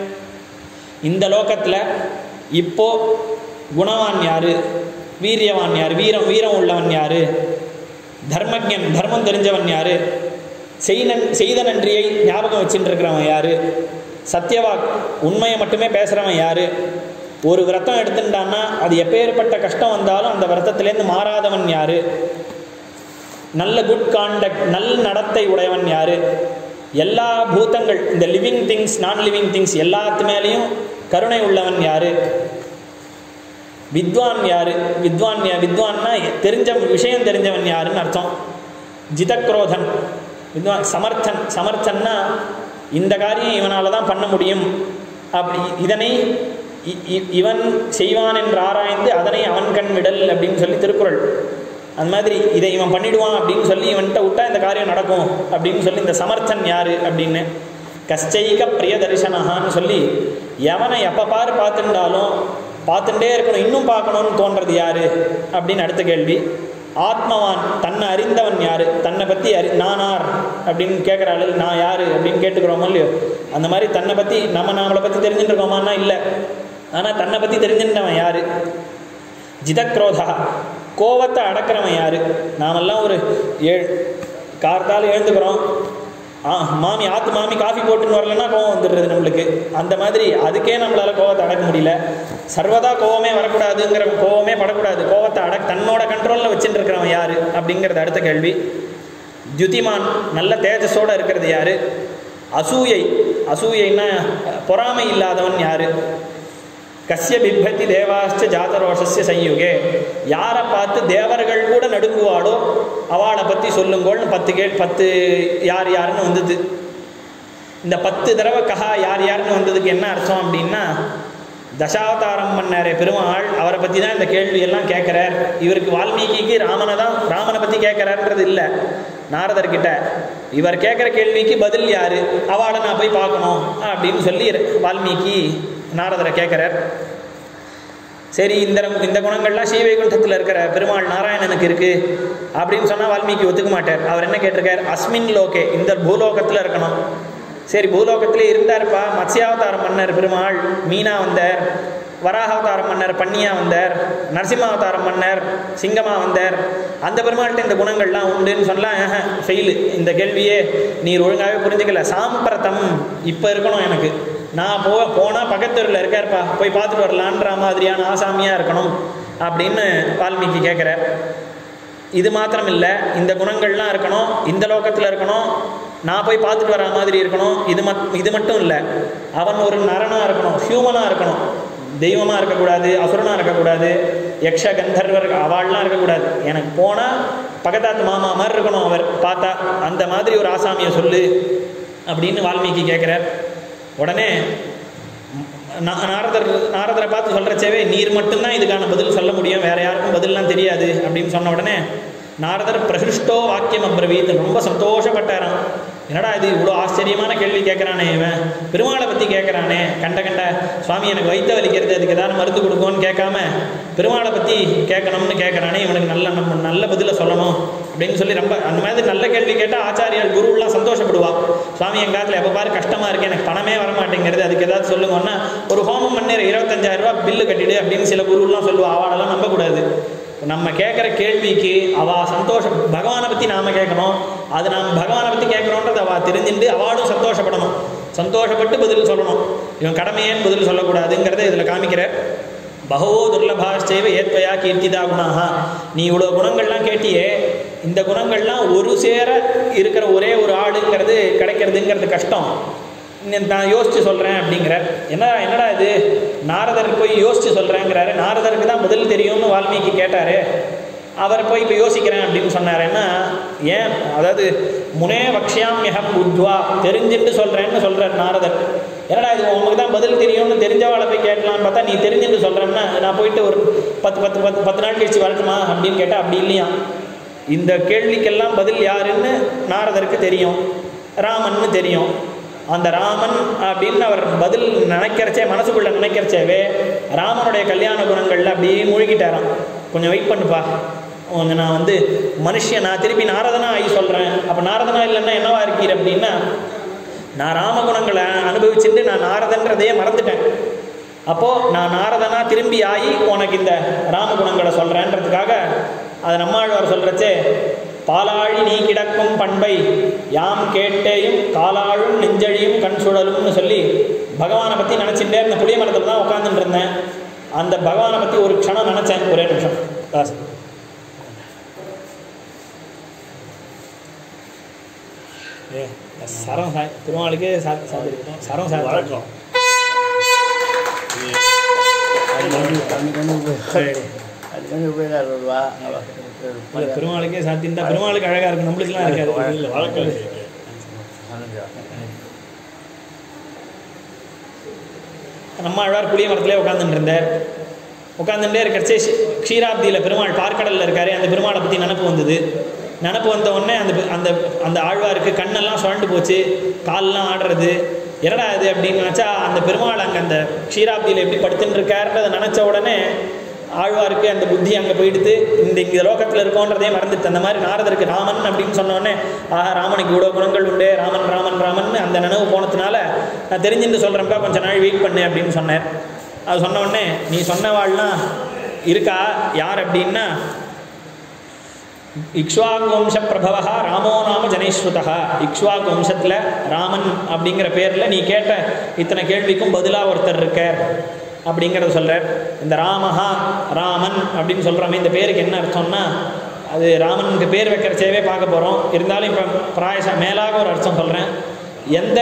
இந்த லோகத்தில் இப்போ குணவான் யாரு வீரியவான் யார் வீரம் வீரம் உள்ளவன் யாரு தர்மஜன் தர்மம் தெரிஞ்சவன் யாரு செய்நன் செய்த நன்றியை ஞாபகம் வச்சுட்டு இருக்கிறவன் யாரு சத்தியவாக் உண்மையை மட்டுமே பேசுகிறவன் யாரு ஒரு விரதம் எடுத்துட்டான்னா அது எப்பேற்பட்ட கஷ்டம் வந்தாலும் அந்த விரதத்திலேருந்து மாறாதவன் யாரு நல்ல குட் காண்டக்ட் நல் நடத்தை உடையவன் யாரு எல்லா பூதங்கள் இந்த லிவிங் திங்ஸ் நான் லிவிங் திங்ஸ் எல்லாத்து மேலேயும் கருணை உள்ளவன் யாரு வித்வான் யாரு வித்வான் யா வித்வான்னா தெரிஞ்ச விஷயம் தெரிஞ்சவன் யாருன்னு அர்த்தம் ஜிதக்ரோதன் வித்வான் சமர்த்தன் சமர்த்தன்னா இந்த காரியம் இவனால தான் பண்ண முடியும் அப்படி இதனை இ- இ- இவன் செய்வான் என்று ஆராய்ந்து அதனை அவன் கண் விடல் அப்படின்னு சொல்லி திருக்குறள் அந்த மாதிரி இதை இவன் பண்ணிடுவான் அப்படின்னு சொல்லி இவன்கிட்ட விட்டா இந்த காரியம் நடக்கும் அப்படின்னு சொல்லி இந்த சமர்த்தன் யாரு அப்படின்னு கஷ்டைக பிரிய தரிசனஹான்னு சொல்லி எவனை எப்போ பாரு பார்த்துட்டாலும் பார்த்துட்டே இருக்கணும் இன்னும் பார்க்கணும்னு தோன்றது யாரு அப்படின்னு அடுத்த கேள்வி ஆத்மவான் தன்னை அறிந்தவன் யாரு தன்னை பற்றி அறி நானார் அப்படின்னு கேட்குற ஆளு நான் யாரு அப்படின்னு கேட்டுக்கிறோமோ இல்லையோ அந்த மாதிரி தன்னை பற்றி நம்ம நம்மளை பற்றி தெரிஞ்சுட்டு இருக்கோமான்னா இல்லை ஆனால் தன்னை பற்றி தெரிஞ்சுட்டவன் யாரு ஜிதக்ரோதா கோவத்தை அடக்கிறவன் யாரு நாமெல்லாம் ஒரு ஏழு கார்த்தால் எழுந்துக்கிறோம் ஆ மாமி ஆத்து மாமி காஃபி போட்டுன்னு வரலன்னா கோவம் வந்துடுறது நம்மளுக்கு அந்த மாதிரி அதுக்கே நம்மளால கோவத்தை அடக்க முடியல சர்வதா கோவமே வரக்கூடாதுங்கிற கோவமே படக்கூடாது கோவத்தை அடக் தன்னோட கண்ட்ரோலில் வச்சுட்டு இருக்கிறவன் யாரு அப்படிங்கிறது அடுத்த கேள்வி துதிமான் நல்ல தேஜஸோட இருக்கிறது யாரு அசூயை அசூயைன்னா பொறாமை இல்லாதவன் யாரு கஸ்ய பிப்பத்தி தேவாஸ்ச ஜாதரோஷஸ்ய சயுகே யாரை பார்த்து தேவர்கள் கூட நடுங்குவாளோ அவளை பற்றி சொல்லுங்கோள்னு பத்து கே பத்து யார் யாருன்னு வந்தது இந்த பத்து தடவை கஹா யார் யாருன்னு வந்ததுக்கு என்ன அர்த்தம் அப்படின்னா தசாவதாரம் பண்ணாரே பெருமாள் அவரை பற்றி தான் இந்த கேள்வி எல்லாம் கேட்குறார் இவருக்கு வால்மீகிக்கு ராமனை தான் ராமனை பற்றி கேட்குறாருன்றது இல்லை நாரதர்கிட்ட இவர் கேட்குற கேள்விக்கு பதில் யாரு அவளை நான் போய் பார்க்கணும் அப்படின்னு சொல்லி வால்மீகி நாரதரை கேட்குறார் சரி இந்த இந்த குணங்கள்லாம் ஸ்ரீவைகுண்டத்தில் இருக்கிற பெருமாள் நாராயணனுக்கு இருக்கு அப்படின்னு சொன்னால் வால்மீகி ஒத்துக்க மாட்டார் அவர் என்ன கேட்டிருக்கார் அஸ்மின் லோகே இந்த பூலோகத்தில் இருக்கணும் சரி பூலோகத்திலே இருந்தார்ப்பா மத்ஸ்யாவதாரம் மன்னர் பெருமாள் மீனா வந்தார் வராகாவதாரம் மன்னர் பன்னியா வந்தார் நரசிம்மாவதாரம் மன்னர் சிங்கமா வந்தார் அந்த பெருமாள்கிட்ட இந்த குணங்கள்லாம் உண்டுன்னு சொல்லலாம் ஃபெயிலு இந்த கேள்வியே நீர் ஒழுங்காகவே புரிஞ்சுக்கல சாம்பிரதம் இப்போ இருக்கணும் எனக்கு நான் போ போனால் பக்கத்தூரில் இருக்கார்ப்பா போய் பார்த்துட்டு வரலான்ற மாதிரியான ஆசாமியாக இருக்கணும் அப்படின்னு வால்மீகி கேட்குறார் இது மாத்திரம் இல்லை இந்த குணங்கள்லாம் இருக்கணும் இந்த லோகத்தில் இருக்கணும் நான் போய் பார்த்துட்டு வர மாதிரி இருக்கணும் இது மட் இது மட்டும் இல்லை அவன் ஒரு நரனாக இருக்கணும் ஹியூமனாக இருக்கணும் தெய்வமாக இருக்கக்கூடாது அசுரனாக இருக்கக்கூடாது யக்ஷ கந்தர்வர் அவாள்லாம் இருக்கக்கூடாது எனக்கு போனால் பக்கத்தாத்து மாமா மாதிரி இருக்கணும் அவர் பார்த்தா அந்த மாதிரி ஒரு ஆசாமியை சொல்லு அப்படின்னு வால்மீகி கேட்குறார் உடனே நாரதர் நாரதரை பார்த்து சொல்கிறச்சேவே நீர் மட்டும்தான் இதுக்கான பதில் சொல்ல முடியும் வேற யாருக்கும் பதில்லாம் தெரியாது அப்படின்னு சொன்ன உடனே நாரதர் பிரகிருஷ்டோ வாக்கியம் அப்ரவீத் ரொம்ப சந்தோஷப்பட்டாராம் என்னடா இது இவ்வளோ ஆச்சரியமான கேள்வி கேட்குறானே இவன் பெருமாளை பற்றி கேட்குறானே கண்ட கண்ட சுவாமி எனக்கு வைத்த வலிக்கிறது அதுக்கு ஏதாவது மருந்து கொடுக்கும்னு கேட்காம பெருமாளை பற்றி கேட்கணும்னு கேட்குறானே இவனுக்கு நல்ல நம்ம நல்ல பதிலை சொல்லணும் அப்படின்னு சொல்லி ரொம்ப அந்த மாதிரி நல்ல கேள்வி கேட்டால் ஆச்சாரியால் குருவெலாம் சந்தோஷப்படுவா சுவாமி எங்கள் காலத்தில் எப்போ பாரு கஷ்டமாக இருக்கு எனக்கு பணமே வர மாட்டேங்கிறது அதுக்கு ஏதாவது சொல்லுங்கன்னா ஒரு ஹோமம் பண்ணி இருபத்தஞ்சாயிரம் ரூபா பில்லு கட்டிடு அப்படின்னு சில குருவெலாம் சொல்லுவா அவளெல்லாம் நம்பக்கூடாது நம்ம கேட்குற கேள்விக்கு அவள் சந்தோஷம் பகவானை பற்றி நாம் கேட்கணும் அது நாம் பகவானை பற்றி கேட்குறோன்றது அவள் தெரிஞ்சுட்டு அவளும் சந்தோஷப்படணும் சந்தோஷப்பட்டு பதில் சொல்லணும் இவன் கடமையேன்னு பதில் சொல்லக்கூடாதுங்கிறத இதில் காமிக்கிற பகவோ துர்லபாஷ்டேவ ஏத்வயா கீர்த்திதா குணாக நீ இவ்வளோ குணங்கள்லாம் கேட்டியே இந்த குணங்கள்லாம் ஒரு சேர இருக்கிற ஒரே ஒரு ஆளுங்கிறது கிடைக்கிறதுங்கிறது கஷ்டம் நான் யோசிச்சு சொல்கிறேன் அப்படிங்கிற என்ன என்னடா இது நாரதருக்கு போய் யோசிச்சு சொல்கிறேங்கிறாரு நாரதருக்கு தான் பதில் தெரியும்னு வால்மீகி கேட்டார் அவர் போய் இப்போ யோசிக்கிறேன் அப்படின்னு சொன்னாருன்னா ஏன் அதாவது முனே வக்ஷியாமியகம் உத்வா தெரிஞ்சுட்டு சொல்கிறேன்னு சொல்கிறார் நாரதர் என்னடா இது உங்களுக்கு தான் பதில் தெரியும்னு தெரிஞ்சவாளை போய் கேட்கலான்னு பார்த்தா நீ தெரிஞ்சுட்டு சொல்கிறேன்னா நான் போயிட்டு ஒரு பத்து பத்து பத்து பத்து நாள் கழிச்சு வரட்டுமா அப்படின்னு கேட்டால் அப்படி இல்லையா இந்த கேள்விக்கெல்லாம் பதில் யாருன்னு நாரதருக்கு தெரியும் ராமன்னு தெரியும் அந்த ராமன் அப்படின்னு அவர் பதில் நினைக்கிறச்சே மனசுக்குள்ள நினைக்கிறச்சேவே ராமனுடைய கல்யாண குணங்கள்ல அப்படியே மூழ்கிட்டாராம் கொஞ்சம் வெயிட் பண்ணுப்பா கொஞ்சம் நான் வந்து மனுஷன் நான் திருப்பி நாரதனா ஆகி சொல்கிறேன் அப்போ நாரதனா இல்லைன்னா என்னவா இருக்கீர் அப்படின்னா நான் ராமகுணங்களை அனுபவிச்சுட்டு நான் நாரதன்றதையே மறந்துட்டேன் அப்போது நான் நாரதனா திரும்பி ஆகி உனக்கு இந்த ராமகுணங்களை சொல்கிறேன்றதுக்காக அதை நம்மாழ்வார் சொல்கிறச்சே பாலாழி நீ கிடக்கும் பண்பை யாம் கேட்டேயும் காலாழும் நெஞ்சழியும் கண் சுழலும்னு சொல்லி பகவானை பற்றி நினச்சிட்டே இருந்த புளிய மரத்தில் தான் உட்காந்துட்டு இருந்தேன் அந்த பகவானை பற்றி ஒரு க்ஷணம் நினச்சேன் ஒரே நிமிஷம் தாஸ் ஏ சரம் சா திருமாவளிக்கே சா சாத்திருக்கோம் சரம் சா வழக்கம் இல்லை பெருமாளுக்கே சாத்திருந்தா பெருமாளுக்கு அழகாக இருக்கும் நம்மளுக்குலாம் இருக்காது இல்லை வழக்கம் நம்ம அழகார் புளிய மரத்திலே உட்காந்துட்டு இருந்தார் உட்காந்துட்டே இருக்கிறச்சே க்ஷீராப்தியில் பெருமாள் பார்க்கடலில் இருக்காரு அந்த பெருமாளை பற்றி நினப்பு வந்தது நினப்பு வந்த உடனே அந்த அந்த அந்த ஆழ்வாருக்கு கண்ணெல்லாம் சுழண்டு போச்சு கால்லாம் ஆடுறது என்னடா இது அப்படின்னு நினச்சா அந்த பெருமாள் அங்கே அந்த க்ஷீராப்தியில் எப்படி படுத்துன்னு இருக்காருன்றதை நினச்ச உடனே ஆழ்வாருக்கு அந்த புத்தி அங்கே போயிடுது இந்த இங்கே லோகத்தில் இருக்கோன்றதே மறந்துட்டு அந்த மாதிரி நாரதருக்கு ராமன் அப்படின்னு சொன்னோடனே ஆஹா ராமனுக்கு இவ்வளோ குணங்கள் உண்டு ராமன் ராமன் ராமன் அந்த நினைவு போனதுனால நான் தெரிஞ்சுட்டு சொல்கிறேன்ப்பா கொஞ்ச நாள் வெயிட் பண்ணு அப்படின்னு சொன்னேன் அது சொன்ன உடனே நீ சொன்னவாள்லாம் இருக்கா யார் அப்படின்னா இக்ஷ்வாகு வம்ச பிரபவா ராமோ நாம ஜனேஸ்வதா இக்ஷ்வாகு வம்சத்தில் ராமன் அப்படிங்கிற பேரில் நீ கேட்ட இத்தனை கேள்விக்கும் பதிலாக ஒருத்தர் இருக்கார் அப்படிங்கிறத சொல்கிறார் இந்த ராமஹா ராமன் அப்படின்னு சொல்கிறோமே இந்த பேருக்கு என்ன அர்த்தம்னா அது ராமனுக்கு பேர் வைக்கிறச்சேவே பார்க்க போகிறோம் இருந்தாலும் இப்போ பிராயச மேலாக ஒரு அர்த்தம் சொல்கிறேன் எந்த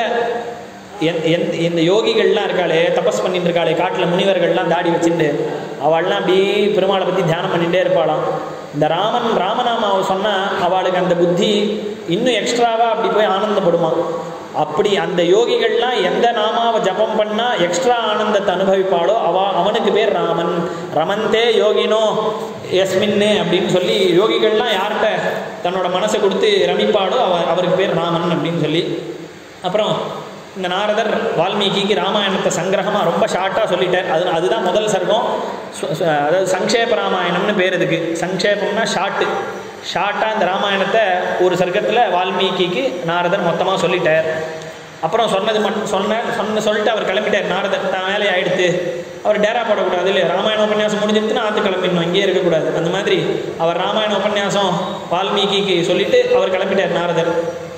எந் எந் இந்த யோகிகள்லாம் இருக்காளே தபஸ் பண்ணிட்டு இருக்காளே காட்டில் முனிவர்கள்லாம் தாடி வச்சுட்டு அவள்லாம் அப்படியே பெருமாளை பற்றி தியானம் பண்ணிகிட்டே இருப்பாளாம் இந்த ராமன் ராமநாமாவை சொன்னால் அவளுக்கு அந்த புத்தி இன்னும் எக்ஸ்ட்ராவாக அப்படி போய் ஆனந்தப்படுமா அப்படி அந்த யோகிகள்லாம் எந்த நாமாவை ஜபம் பண்ணால் எக்ஸ்ட்ரா ஆனந்தத்தை அனுபவிப்பாளோ அவ அவனுக்கு பேர் ராமன் ரமந்தே யோகினோ எஸ்மின்னு அப்படின்னு சொல்லி யோகிகள்லாம் யார்கிட்ட தன்னோட மனசை கொடுத்து ரமிப்பாளோ அவ அவருக்கு பேர் ராமன் அப்படின்னு சொல்லி அப்புறம் இந்த நாரதர் வால்மீகிக்கு ராமாயணத்தை சங்கிரகமாக ரொம்ப ஷார்ட்டாக சொல்லிட்டார் அது அதுதான் முதல் சர்க்கம் சு- சு- அதாவது சங்கேப ராமாயணம்னு பேர் இதுக்கு சங்கேபம்னா ஷார்ட்டு ஷார்ட்டாக இந்த ராமாயணத்தை ஒரு சர்க்கத்தில் வால்மீகிக்கு நாரதர் மொத்தமாக சொல்லிட்டார் அப்புறம் சொன்னது மட்டும் சொன்ன சொன்ன சொல்லிட்டு அவர் கிளம்பிட்டார் நாரதர் தான் வேலையை ஆயிடுத்து அவர் டேரா போடக்கூடாது இல்லை ராமாயண உபன்யாசம் முடிஞ்சிருச்சுன்னா ஆற்று கிளம்பிடணும் இங்கேயே இருக்கக்கூடாது அந்த மாதிரி அவர் ராமாயண உபன்யாசம் வால்மீகிக்கு சொல்லிட்டு அவர் கிளம்பிட்டார் நாரதர்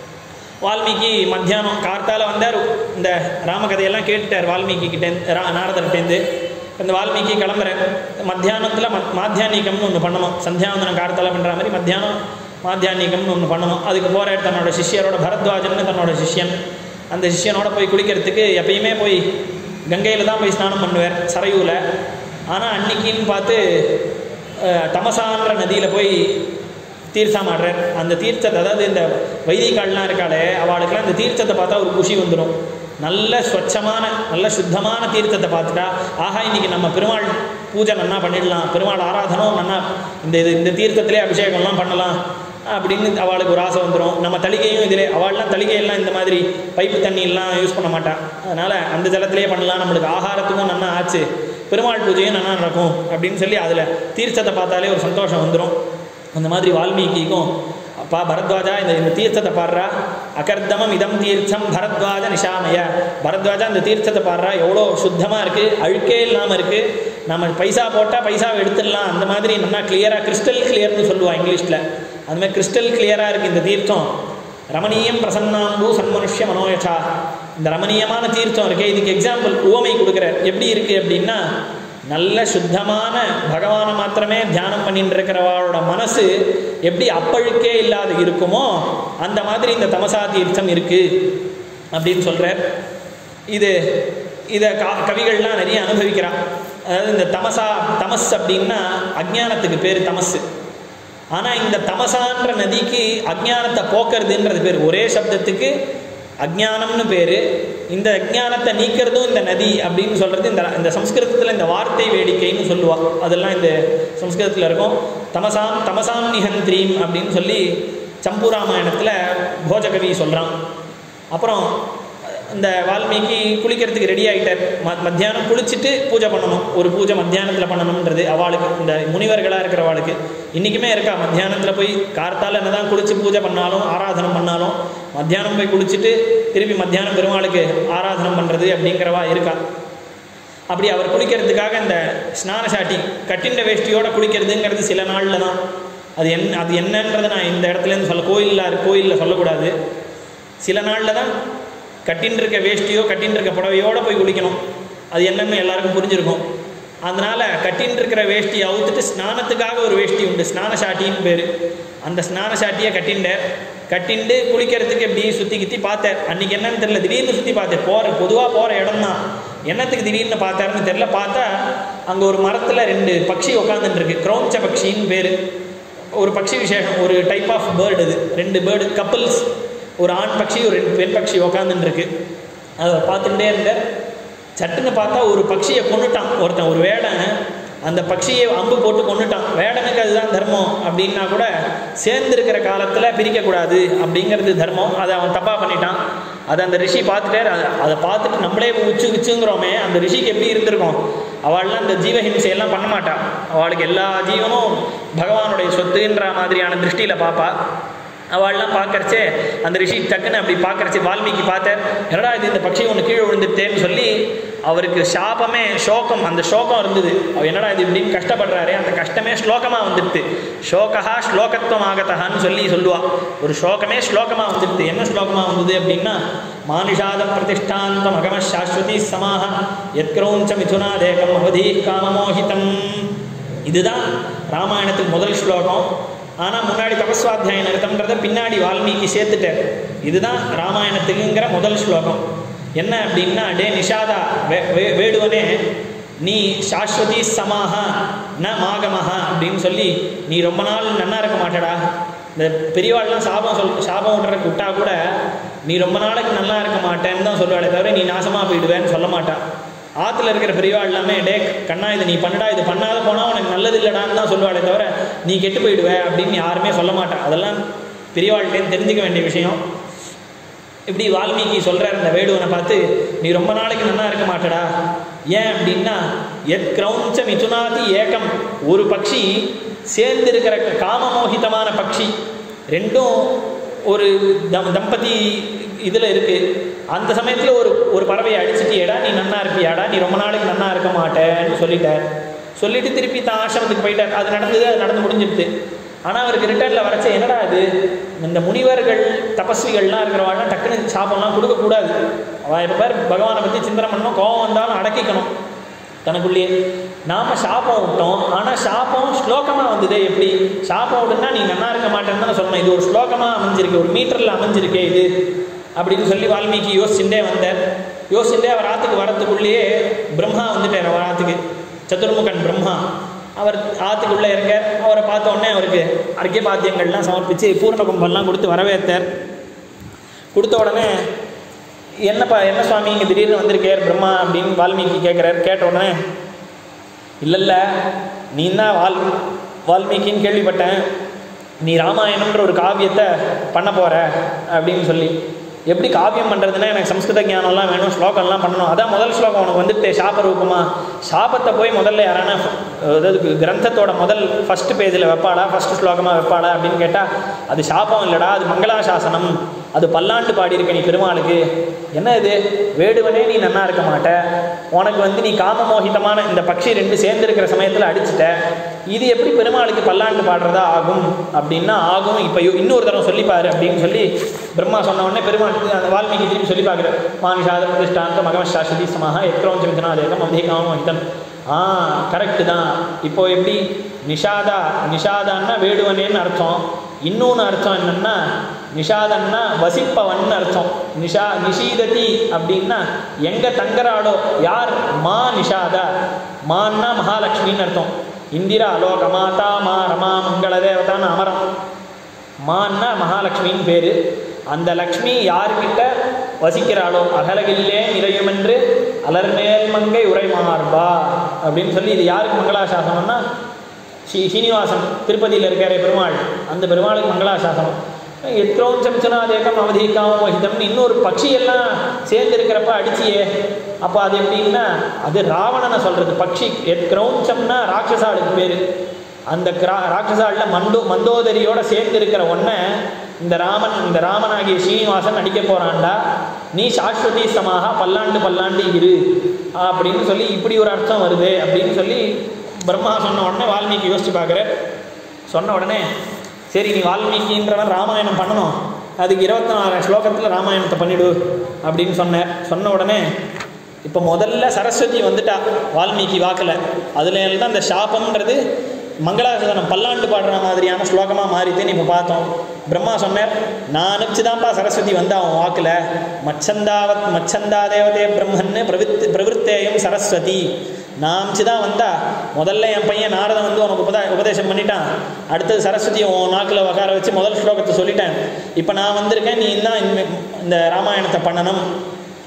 வால்மீகி மத்தியானம் கார்த்தால வந்தார் இந்த ராமகதையெல்லாம் கேட்டுட்டார் வால்மீகி கிட்டேருந்து ரா நாரதர்கிட்டேருந்து இந்த வால்மீகி கிளம்புறேன் மத்தியானத்தில் மத் மாத்தியானிகம்னு ஒன்று பண்ணணும் சந்தியாவந்தனம் கார்த்தால பண்ணுற மாதிரி மத்தியானம் மாத்தியானிகம்னு ஒன்று பண்ணணும் அதுக்கு போகிற தன்னோட சிஷ்யரோட பரத்வாஜன்னு தன்னோட சிஷ்யன் அந்த சிஷ்யனோட போய் குளிக்கிறதுக்கு எப்பயுமே போய் கங்கையில் தான் போய் ஸ்நானம் பண்ணுவார் சரையூவில் ஆனால் அன்னைக்குன்னு பார்த்து அஹ், தமசான்ற நதியில் போய் தீர்த்தமாடுறார் அந்த தீர்த்தத்தை அதாவது இந்த வைதிகால்லாம் இருக்காளே அவளுக்கெல்லாம் இந்த தீர்த்தத்தை பார்த்தா ஒரு குஷி வந்துடும் நல்ல ஸ்வச்சமான நல்ல சுத்தமான தீர்த்தத்தை பார்த்துட்டா ஆஹா இன்னைக்கு நம்ம பெருமாள் பூஜை நன்னா பண்ணிடலாம் பெருமாள் ஆராதனம் நன்னா இந்த இது இந்த தீர்த்தத்திலே அபிஷேகம்லாம் பண்ணலாம் அப்படின்னு அவளுக்கு ஒரு ஆசை வந்துடும் நம்ம தளிகையும் இதிலே அவள்லாம் தளிகையெல்லாம் இந்த மாதிரி பைப்பு தண்ணியெல்லாம் யூஸ் பண்ண மாட்டான் அதனால் அந்த ஜலத்திலே பண்ணலாம் நம்மளுக்கு ஆகாரத்துக்கும் நன்னா ஆச்சு பெருமாள் பூஜையும் நன்னா நடக்கும் அப்படின்னு சொல்லி அதில் தீர்த்தத்தை பார்த்தாலே ஒரு சந்தோஷம் வந்துடும் அந்த மாதிரி வால்மீகிக்கும் அப்பா பரத்வாஜா இந்த இந்த தீர்த்தத்தை பாடுறா அகர்தமம் இதம் தீர்த்தம் பரத்வாஜ நிஷாமய பரத்வாஜா இந்த தீர்த்தத்தை பாடுறா எவ்வளோ சுத்தமாக இருக்குது அழுக்கே இல்லாமல் இருக்குது நம்ம பைசா போட்டால் பைசாவை எடுத்துடலாம் அந்த மாதிரி நல்லா கிளியராக கிறிஸ்டல் கிளியர்னு சொல்லுவா இங்கிலீஷில் அந்த மாதிரி கிறிஸ்டல் கிளியராக இருக்குது இந்த தீர்த்தம் ரமணீயம் பிரசன்னாம்பு சன்மனுஷ்ய மனோயசா இந்த ரமணீயமான தீர்த்தம் இருக்கே இதுக்கு எக்ஸாம்பிள் உவமை கொடுக்குற எப்படி இருக்குது அப்படின்னா நல்ல சுத்தமான பகவானை மாத்திரமே தியானம் பண்ணிட்டு இருக்கிறவாளோட மனசு எப்படி அப்பழுக்கே இல்லாத இருக்குமோ அந்த மாதிரி இந்த தமசா தீர்த்தம் இருக்கு அப்படின்னு சொல்றார் இது இதை கா கவிகள்லாம் நிறைய அனுபவிக்கிறான் அதாவது இந்த தமசா தமஸ் அப்படின்னா அஜ்ஞானத்துக்கு பேர் தமஸ் ஆனால் இந்த தமசான்ற நதிக்கு அஜ்ஞானத்தை போக்குறதுன்றது பேர் ஒரே சப்தத்துக்கு அஜ்ஞானம்னு பேர் இந்த அஜ்ஞானத்தை நீக்கிறதும் இந்த நதி அப்படின்னு சொல்கிறது இந்த இந்த சம்ஸ்கிருதத்தில் இந்த வார்த்தை வேடிக்கைன்னு சொல்லுவா அதெல்லாம் இந்த சம்ஸ்கிருதத்தில் இருக்கும் தமசாம் தமசாம் நிஹந்திரீம் அப்படின்னு சொல்லி சம்பூராமாயணத்தில் போஜகவி சொல்கிறான் அப்புறம் இந்த வால்மீகி குளிக்கிறதுக்கு ரெடி ஆகிட்டார் ம மத்தியானம் குளிச்சுட்டு பூஜை பண்ணணும் ஒரு பூஜை மத்தியானத்தில் பண்ணணுன்றது அவளுக்கு இந்த முனிவர்களாக இருக்கிறவாளுக்கு இன்றைக்குமே இருக்கா மத்தியானத்தில் போய் கார்த்தால என்ன தான் குளிச்சு பூஜை பண்ணாலும் ஆராதனம் பண்ணாலும் மத்தியானம் போய் குளிச்சுட்டு திருப்பி மத்தியானம் பெருமாளுக்கு ஆராதனம் பண்ணுறது அப்படிங்கிறவா இருக்கா அப்படி அவர் குளிக்கிறதுக்காக இந்த ஸ்நான சாட்டி கட்டிண்ட வேஷ்டியோட குளிக்கிறதுங்கிறது சில நாளில் தான் அது என் அது என்னன்றதை நான் இந்த இடத்துலேருந்து சொல்ல கோயிலில் கோயிலில் சொல்லக்கூடாது சில நாளில் தான் கட்டின்னு இருக்க வேஷ்டியோ கட்டின்னு இருக்க புடவையோட போய் குளிக்கணும் அது என்னன்னு எல்லாருக்கும் புரிஞ்சிருக்கும் அதனால கட்டின்னு இருக்கிற வேஷ்டியை அவுத்துட்டு ஸ்நானத்துக்காக ஒரு வேஷ்டி உண்டு ஸ்நான சாட்டின்னு பேர் அந்த ஸ்நான சாட்டியை கட்டிண்டார் கட்டிண்டு குளிக்கிறதுக்கு எப்படி சுற்றி கித்தி பார்த்தார் அன்னைக்கு என்னன்னு தெரியல திடீர்னு சுற்றி பார்த்தேன் போகிற பொதுவாக போகிற இடம் தான் என்னத்துக்கு திடீர்னு பார்த்தாருன்னு தெரியல பார்த்தா அங்கே ஒரு மரத்தில் ரெண்டு பட்சி உட்காந்துட்டு இருக்கு கிரௌஞ்ச பட்சின்னு பேர் ஒரு பட்சி விசேஷம் ஒரு டைப் ஆஃப் பேர்டு இது ரெண்டு பேர்டு கப்பிள்ஸ் ஒரு ஆண் பட்சி ஒரு ரெண்டு பெண் பட்சி உக்காந்துட்டு இருக்கு அதை பார்த்துட்டே இருந்தார் சட்டுன்னு பார்த்தா ஒரு பட்சியை கொண்டுட்டான் ஒருத்தன் ஒரு வேடன் அந்த பட்சியை அம்பு போட்டு கொண்டுட்டான் வேடனுக்கு அதுதான் தர்மம் அப்படின்னா கூட சேர்ந்திருக்கிற காலத்தில் பிரிக்கக்கூடாது அப்படிங்கிறது தர்மம் அதை அவன் தப்பாக பண்ணிட்டான் அதை அந்த ரிஷி பார்த்துட்டார் அதை அதை பார்த்துட்டு நம்மளே உச்சு உச்சுங்கிறோமே அந்த ரிஷிக்கு எப்படி இருந்திருக்கும் அவள்லாம் இந்த ஜீவஹிம்சையெல்லாம் பண்ண மாட்டா அவளுக்கு எல்லா ஜீவனும் பகவானுடைய சொத்துன்ற மாதிரியான திருஷ்டியில் பார்ப்பா அவள்லாம் பார்க்கறச்சே அந்த ரிஷி டக்குன்னு அப்படி பார்க்கறச்சே வால்மீகி பார்த்தார் என்னடா இது இந்த பட்சி ஒன்று கீழே விழுந்துட்டேன்னு சொல்லி அவருக்கு சாபமே சோகம் அந்த சோகம் இருந்தது அவர் என்னடா இது இப்படின்னு கஷ்டப்படுறாரு அந்த கஷ்டமே ஸ்லோகமாக வந்துடுது ஷோகா ஸ்லோகத்துவம் ஆகத்தகான்னு சொல்லி சொல்லுவா ஒரு ஸ்லோகமே ஸ்லோகமாக வந்துடுது என்ன ஸ்லோகமாக வந்தது அப்படின்னா மானுஷாத பிரதிஷ்டாந்தம் அகம சாஸ்வதி சமாக எத்கிரௌஞ்ச மிதுனாதேகம் அவதி காமமோகிதம் இதுதான் ராமாயணத்துக்கு முதல் ஸ்லோகம் ஆனால் முன்னாடி தபஸ்வாத்தியாய நிறுத்தம்ன்றத பின்னாடி வால்மீகி சேர்த்துட்டார் இதுதான் ராமாயணத்துக்குங்கிற முதல் ஸ்லோகம் என்ன அப்படின்னா டே நிஷாதா வே வே- வேடுவனே நீ சாஸ்வதி சமாஹா ந மாகமஹா அப்படின்னு சொல்லி நீ ரொம்ப நாள் நன்னா இருக்க மாட்டடா இந்த பெரியவாள்லாம் சாபம் சொல் சாபம் விட்றதுக்கு விட்டா கூட நீ ரொம்ப நாளைக்கு நல்லா இருக்க மாட்டேன்னு தான் சொல்லுவாளே தவிர நீ நாசமாக போயிடுவேன்னு சொல்ல மாட்டா ஆற்றுல இருக்கிற பெரியவா எல்லாமே டே கண்ணா இது நீ பண்ணுடா இது பண்ணாத போனால் உனக்கு நல்லது இல்லைடான்னு தான் சொல்லுவாளே தவிர நீ கெட்டு போயிடுவ அப்படின்னு யாருமே சொல்ல மாட்டா அதெல்லாம் பெரியவாள்கிட்டேருந்து தெரிஞ்சுக்க வேண்டிய விஷயம் இப்படி வால்மீகி சொல்கிறார் இந்த வேடுவனை பார்த்து நீ ரொம்ப நாளைக்கு நல்லா இருக்க மாட்டடா ஏன் அப்படின்னா எத் கிரௌஞ்ச மிதுனாதி ஏகம் ஒரு பட்சி சேர்ந்து இருக்கிற காமமோகிதமான பட்சி ரெண்டும் ஒரு தம் தம்பதி இதில் இருக்குது அந்த சமயத்தில் ஒரு ஒரு பறவையை அடிச்சிட்டியேடா நீ நன்னா இருப்பியாடா நீ ரொம்ப நாளைக்கு நன்னா இருக்க மாட்டேன்னு சொல்லிட்டார் சொல்லிட்டு திருப்பி தான் ஆசிரமத்துக்கு போயிட்டார் அது நடந்தது அது நடந்து முடிஞ்சிடுது ஆனால் அவருக்கு ரிட்டர்னில் வரச்ச என்னடா இது இந்த முனிவர்கள் தபஸ்விகள்லாம் இருக்கிறவாள்லாம் டக்குன்னு சாபம்லாம் கொடுக்கக்கூடாது அவள் எப்போ பேர் பகவானை பற்றி சிந்தனை பண்ணணும் கோபம் வந்தாலும் அடக்கிக்கணும் தனக்குள்ளேயே நாம் சாபம் விட்டோம் ஆனால் சாபம் ஸ்லோகமாக வந்ததே எப்படி சாபம் விடுனா நீ நல்லா இருக்க மாட்டேன்னு தானே சொல்லணும் இது ஒரு ஸ்லோகமாக அமைஞ்சிருக்கு ஒரு மீட்டரில் அமைஞ்சிருக்கே இது அப்படின்னு சொல்லி வால்மீகி யோசிச்சுட்டே வந்தார் யோசிச்சுட்டே அவர் ஆற்றுக்கு வரத்துக்குள்ளேயே பிரம்மா வந்துட்டார் அவர் ஆற்றுக்கு சதுர்முகன் பிரம்மா அவர் ஆற்றுக்குள்ளே இருக்க அவரை பார்த்த உடனே அவருக்கு அர்க்கிய பாத்தியங்கள்லாம் சமர்ப்பித்து பூர்ண கும்பம்லாம் கொடுத்து வரவேற்றார் கொடுத்த உடனே என்னப்பா என்ன சுவாமி இங்கே திடீர்னு வந்திருக்கார் பிரம்மா அப்படின்னு வால்மீகி கேட்குறாரு கேட்ட உடனே இல்லை இல்லை நீ தான் வால் வால்மீகின்னு கேள்விப்பட்டேன் நீ ராமாயணம்ன்ற ஒரு காவியத்தை பண்ண போகிற அப்படின்னு சொல்லி எப்படி காவியம் பண்ணுறதுன்னா எனக்கு சம்ஸ்கிருத ஞானம்லாம் வேணும் ஸ்லோகம்லாம் பண்ணணும் அதான் முதல் ஸ்லோகம் உனக்கு வந்துட்டு சாப ரூபமா சாபத்தை போய் முதல்ல யாரான அதாவது கிரந்தத்தோட முதல் ஃபஸ்ட் பேஜில் வைப்பாளா ஃபஸ்ட் ஸ்லோகமாக வைப்பாளா அப்படின்னு கேட்டால் அது சாபம் இல்லைடா அது மங்களாசாசனம் அது பல்லாண்டு பாடியிருக்க நீ பெருமாளுக்கு என்ன இது வேடுவனே நீ நன்னா இருக்க மாட்ட உனக்கு வந்து நீ காமமோகிதமான இந்த பட்சி ரெண்டு சேர்ந்து இருக்கிற சமயத்தில் அடிச்சிட்ட இது எப்படி பெருமாளுக்கு பல்லாண்டு பாடுறதா ஆகும் அப்படின்னா ஆகும் இப்போ இன்னொரு தரம் சொல்லிப்பாரு அப்படின்னு சொல்லி பிரம்மா சொன்ன உடனே பெருமாள் அந்த வால்மீகி திருப்பி சொல்லி பார்க்குறாரு மானிஷாத பிரதிஷ்டாந்த மகமசாஸ்வதி சமாக எக்ரோஞ்ச மிதனாதேகம் அதிகாமம் ஆ கரெக்டு தான் இப்போ எப்படி நிஷாதா நிஷாதான்னா வேடுவனேன்னு அர்த்தம் இன்னொன்று அர்த்தம் என்னன்னா நிஷாதன்னா வசிப்பவன் அர்த்தம் நிஷா நிஷீததி அப்படின்னா எங்க தங்குறாளோ யார் மா நிஷாதா மான்னா மகாலட்சுமின்னு அர்த்தம் இந்திரா லோக மாதா மா ரமா மங்கள தேவதான்னு அமரம் மான்னா மகாலட்சுமின்னு பேர் அந்த லக்ஷ்மி யார்கிட்ட வசிக்கிறாளோ அகலகில்லே நிறையுமென்று அலர்மேல் மங்கை உரைமார்பா அப்படின்னு சொல்லி இது யாருக்கு மங்களாசாசனம்னா ஸ்ரீ சீனிவாசன் திருப்பதியில் இருக்கிற பெருமாள் அந்த பெருமாளுக்கு மங்களாசாசனம் எத்ரோஞ்சம் சுனாதேகம் அவதிக்காம மோகிதம்னு இன்னொரு பட்சியெல்லாம் சேர்ந்து இருக்கிறப்ப அடிச்சியே அப்போ அது எப்படின்னா அது ராவணனை சொல்கிறது பட்சி எத் கிரௌஞ்சம்னா ராட்சசாளுக்கு பேர் அந்த கிரா ராட்சசாளில் மண்டோ மந்தோதரியோட சேர்ந்து இருக்கிற ஒன்றை இந்த ராமன் இந்த ராமனாகிய ஸ்ரீனிவாசன் அடிக்க போகிறான்டா நீ சாஸ்வதி சமாக பல்லாண்டு பல்லாண்டு இரு அப்படின்னு சொல்லி இப்படி ஒரு அர்த்தம் வருது அப்படின்னு சொல்லி பிரம்மா சொன்ன உடனே வால்மீகி யோசிச்சு பார்க்குற சொன்ன உடனே சரி நீ வால்மீகின்றவன் ராமாயணம் பண்ணணும் அதுக்கு இருபத்தி நாலு ஸ்லோகத்தில் ராமாயணத்தை பண்ணிடு அப்படின்னு சொன்னேன் சொன்ன உடனே இப்போ முதல்ல சரஸ்வதி வந்துட்டா வால்மீகி வாக்கில் அதுல தான் இந்த சாபம்ன்றது மங்களாசதனம் பல்லாண்டு பாடுற மாதிரியான ஸ்லோகமாக மாறிதுன்னு இப்போ பார்த்தோம் பிரம்மா சொன்னார் நான் அனுப்பிச்சுதான்ப்பா சரஸ்வதி வந்தா அவன் வாக்கில் மச்சந்தாவத் மச்சந்தா தேவதே பிரம்மன்னு பிரவித் பிரவிற்த்தேயம் சரஸ்வதி நான் அனுப்பிச்சு தான் வந்தா முதல்ல என் பையன் நாரதன் வந்து உனக்கு உபதா உபதேசம் பண்ணிட்டான் அடுத்தது சரஸ்வதியை உன் நாக்கில் உட்கார வச்சு முதல் ஸ்லோகத்தை சொல்லிட்டேன் இப்போ நான் வந்திருக்கேன் நீ தான் இனிமே இந்த ராமாயணத்தை பண்ணணும்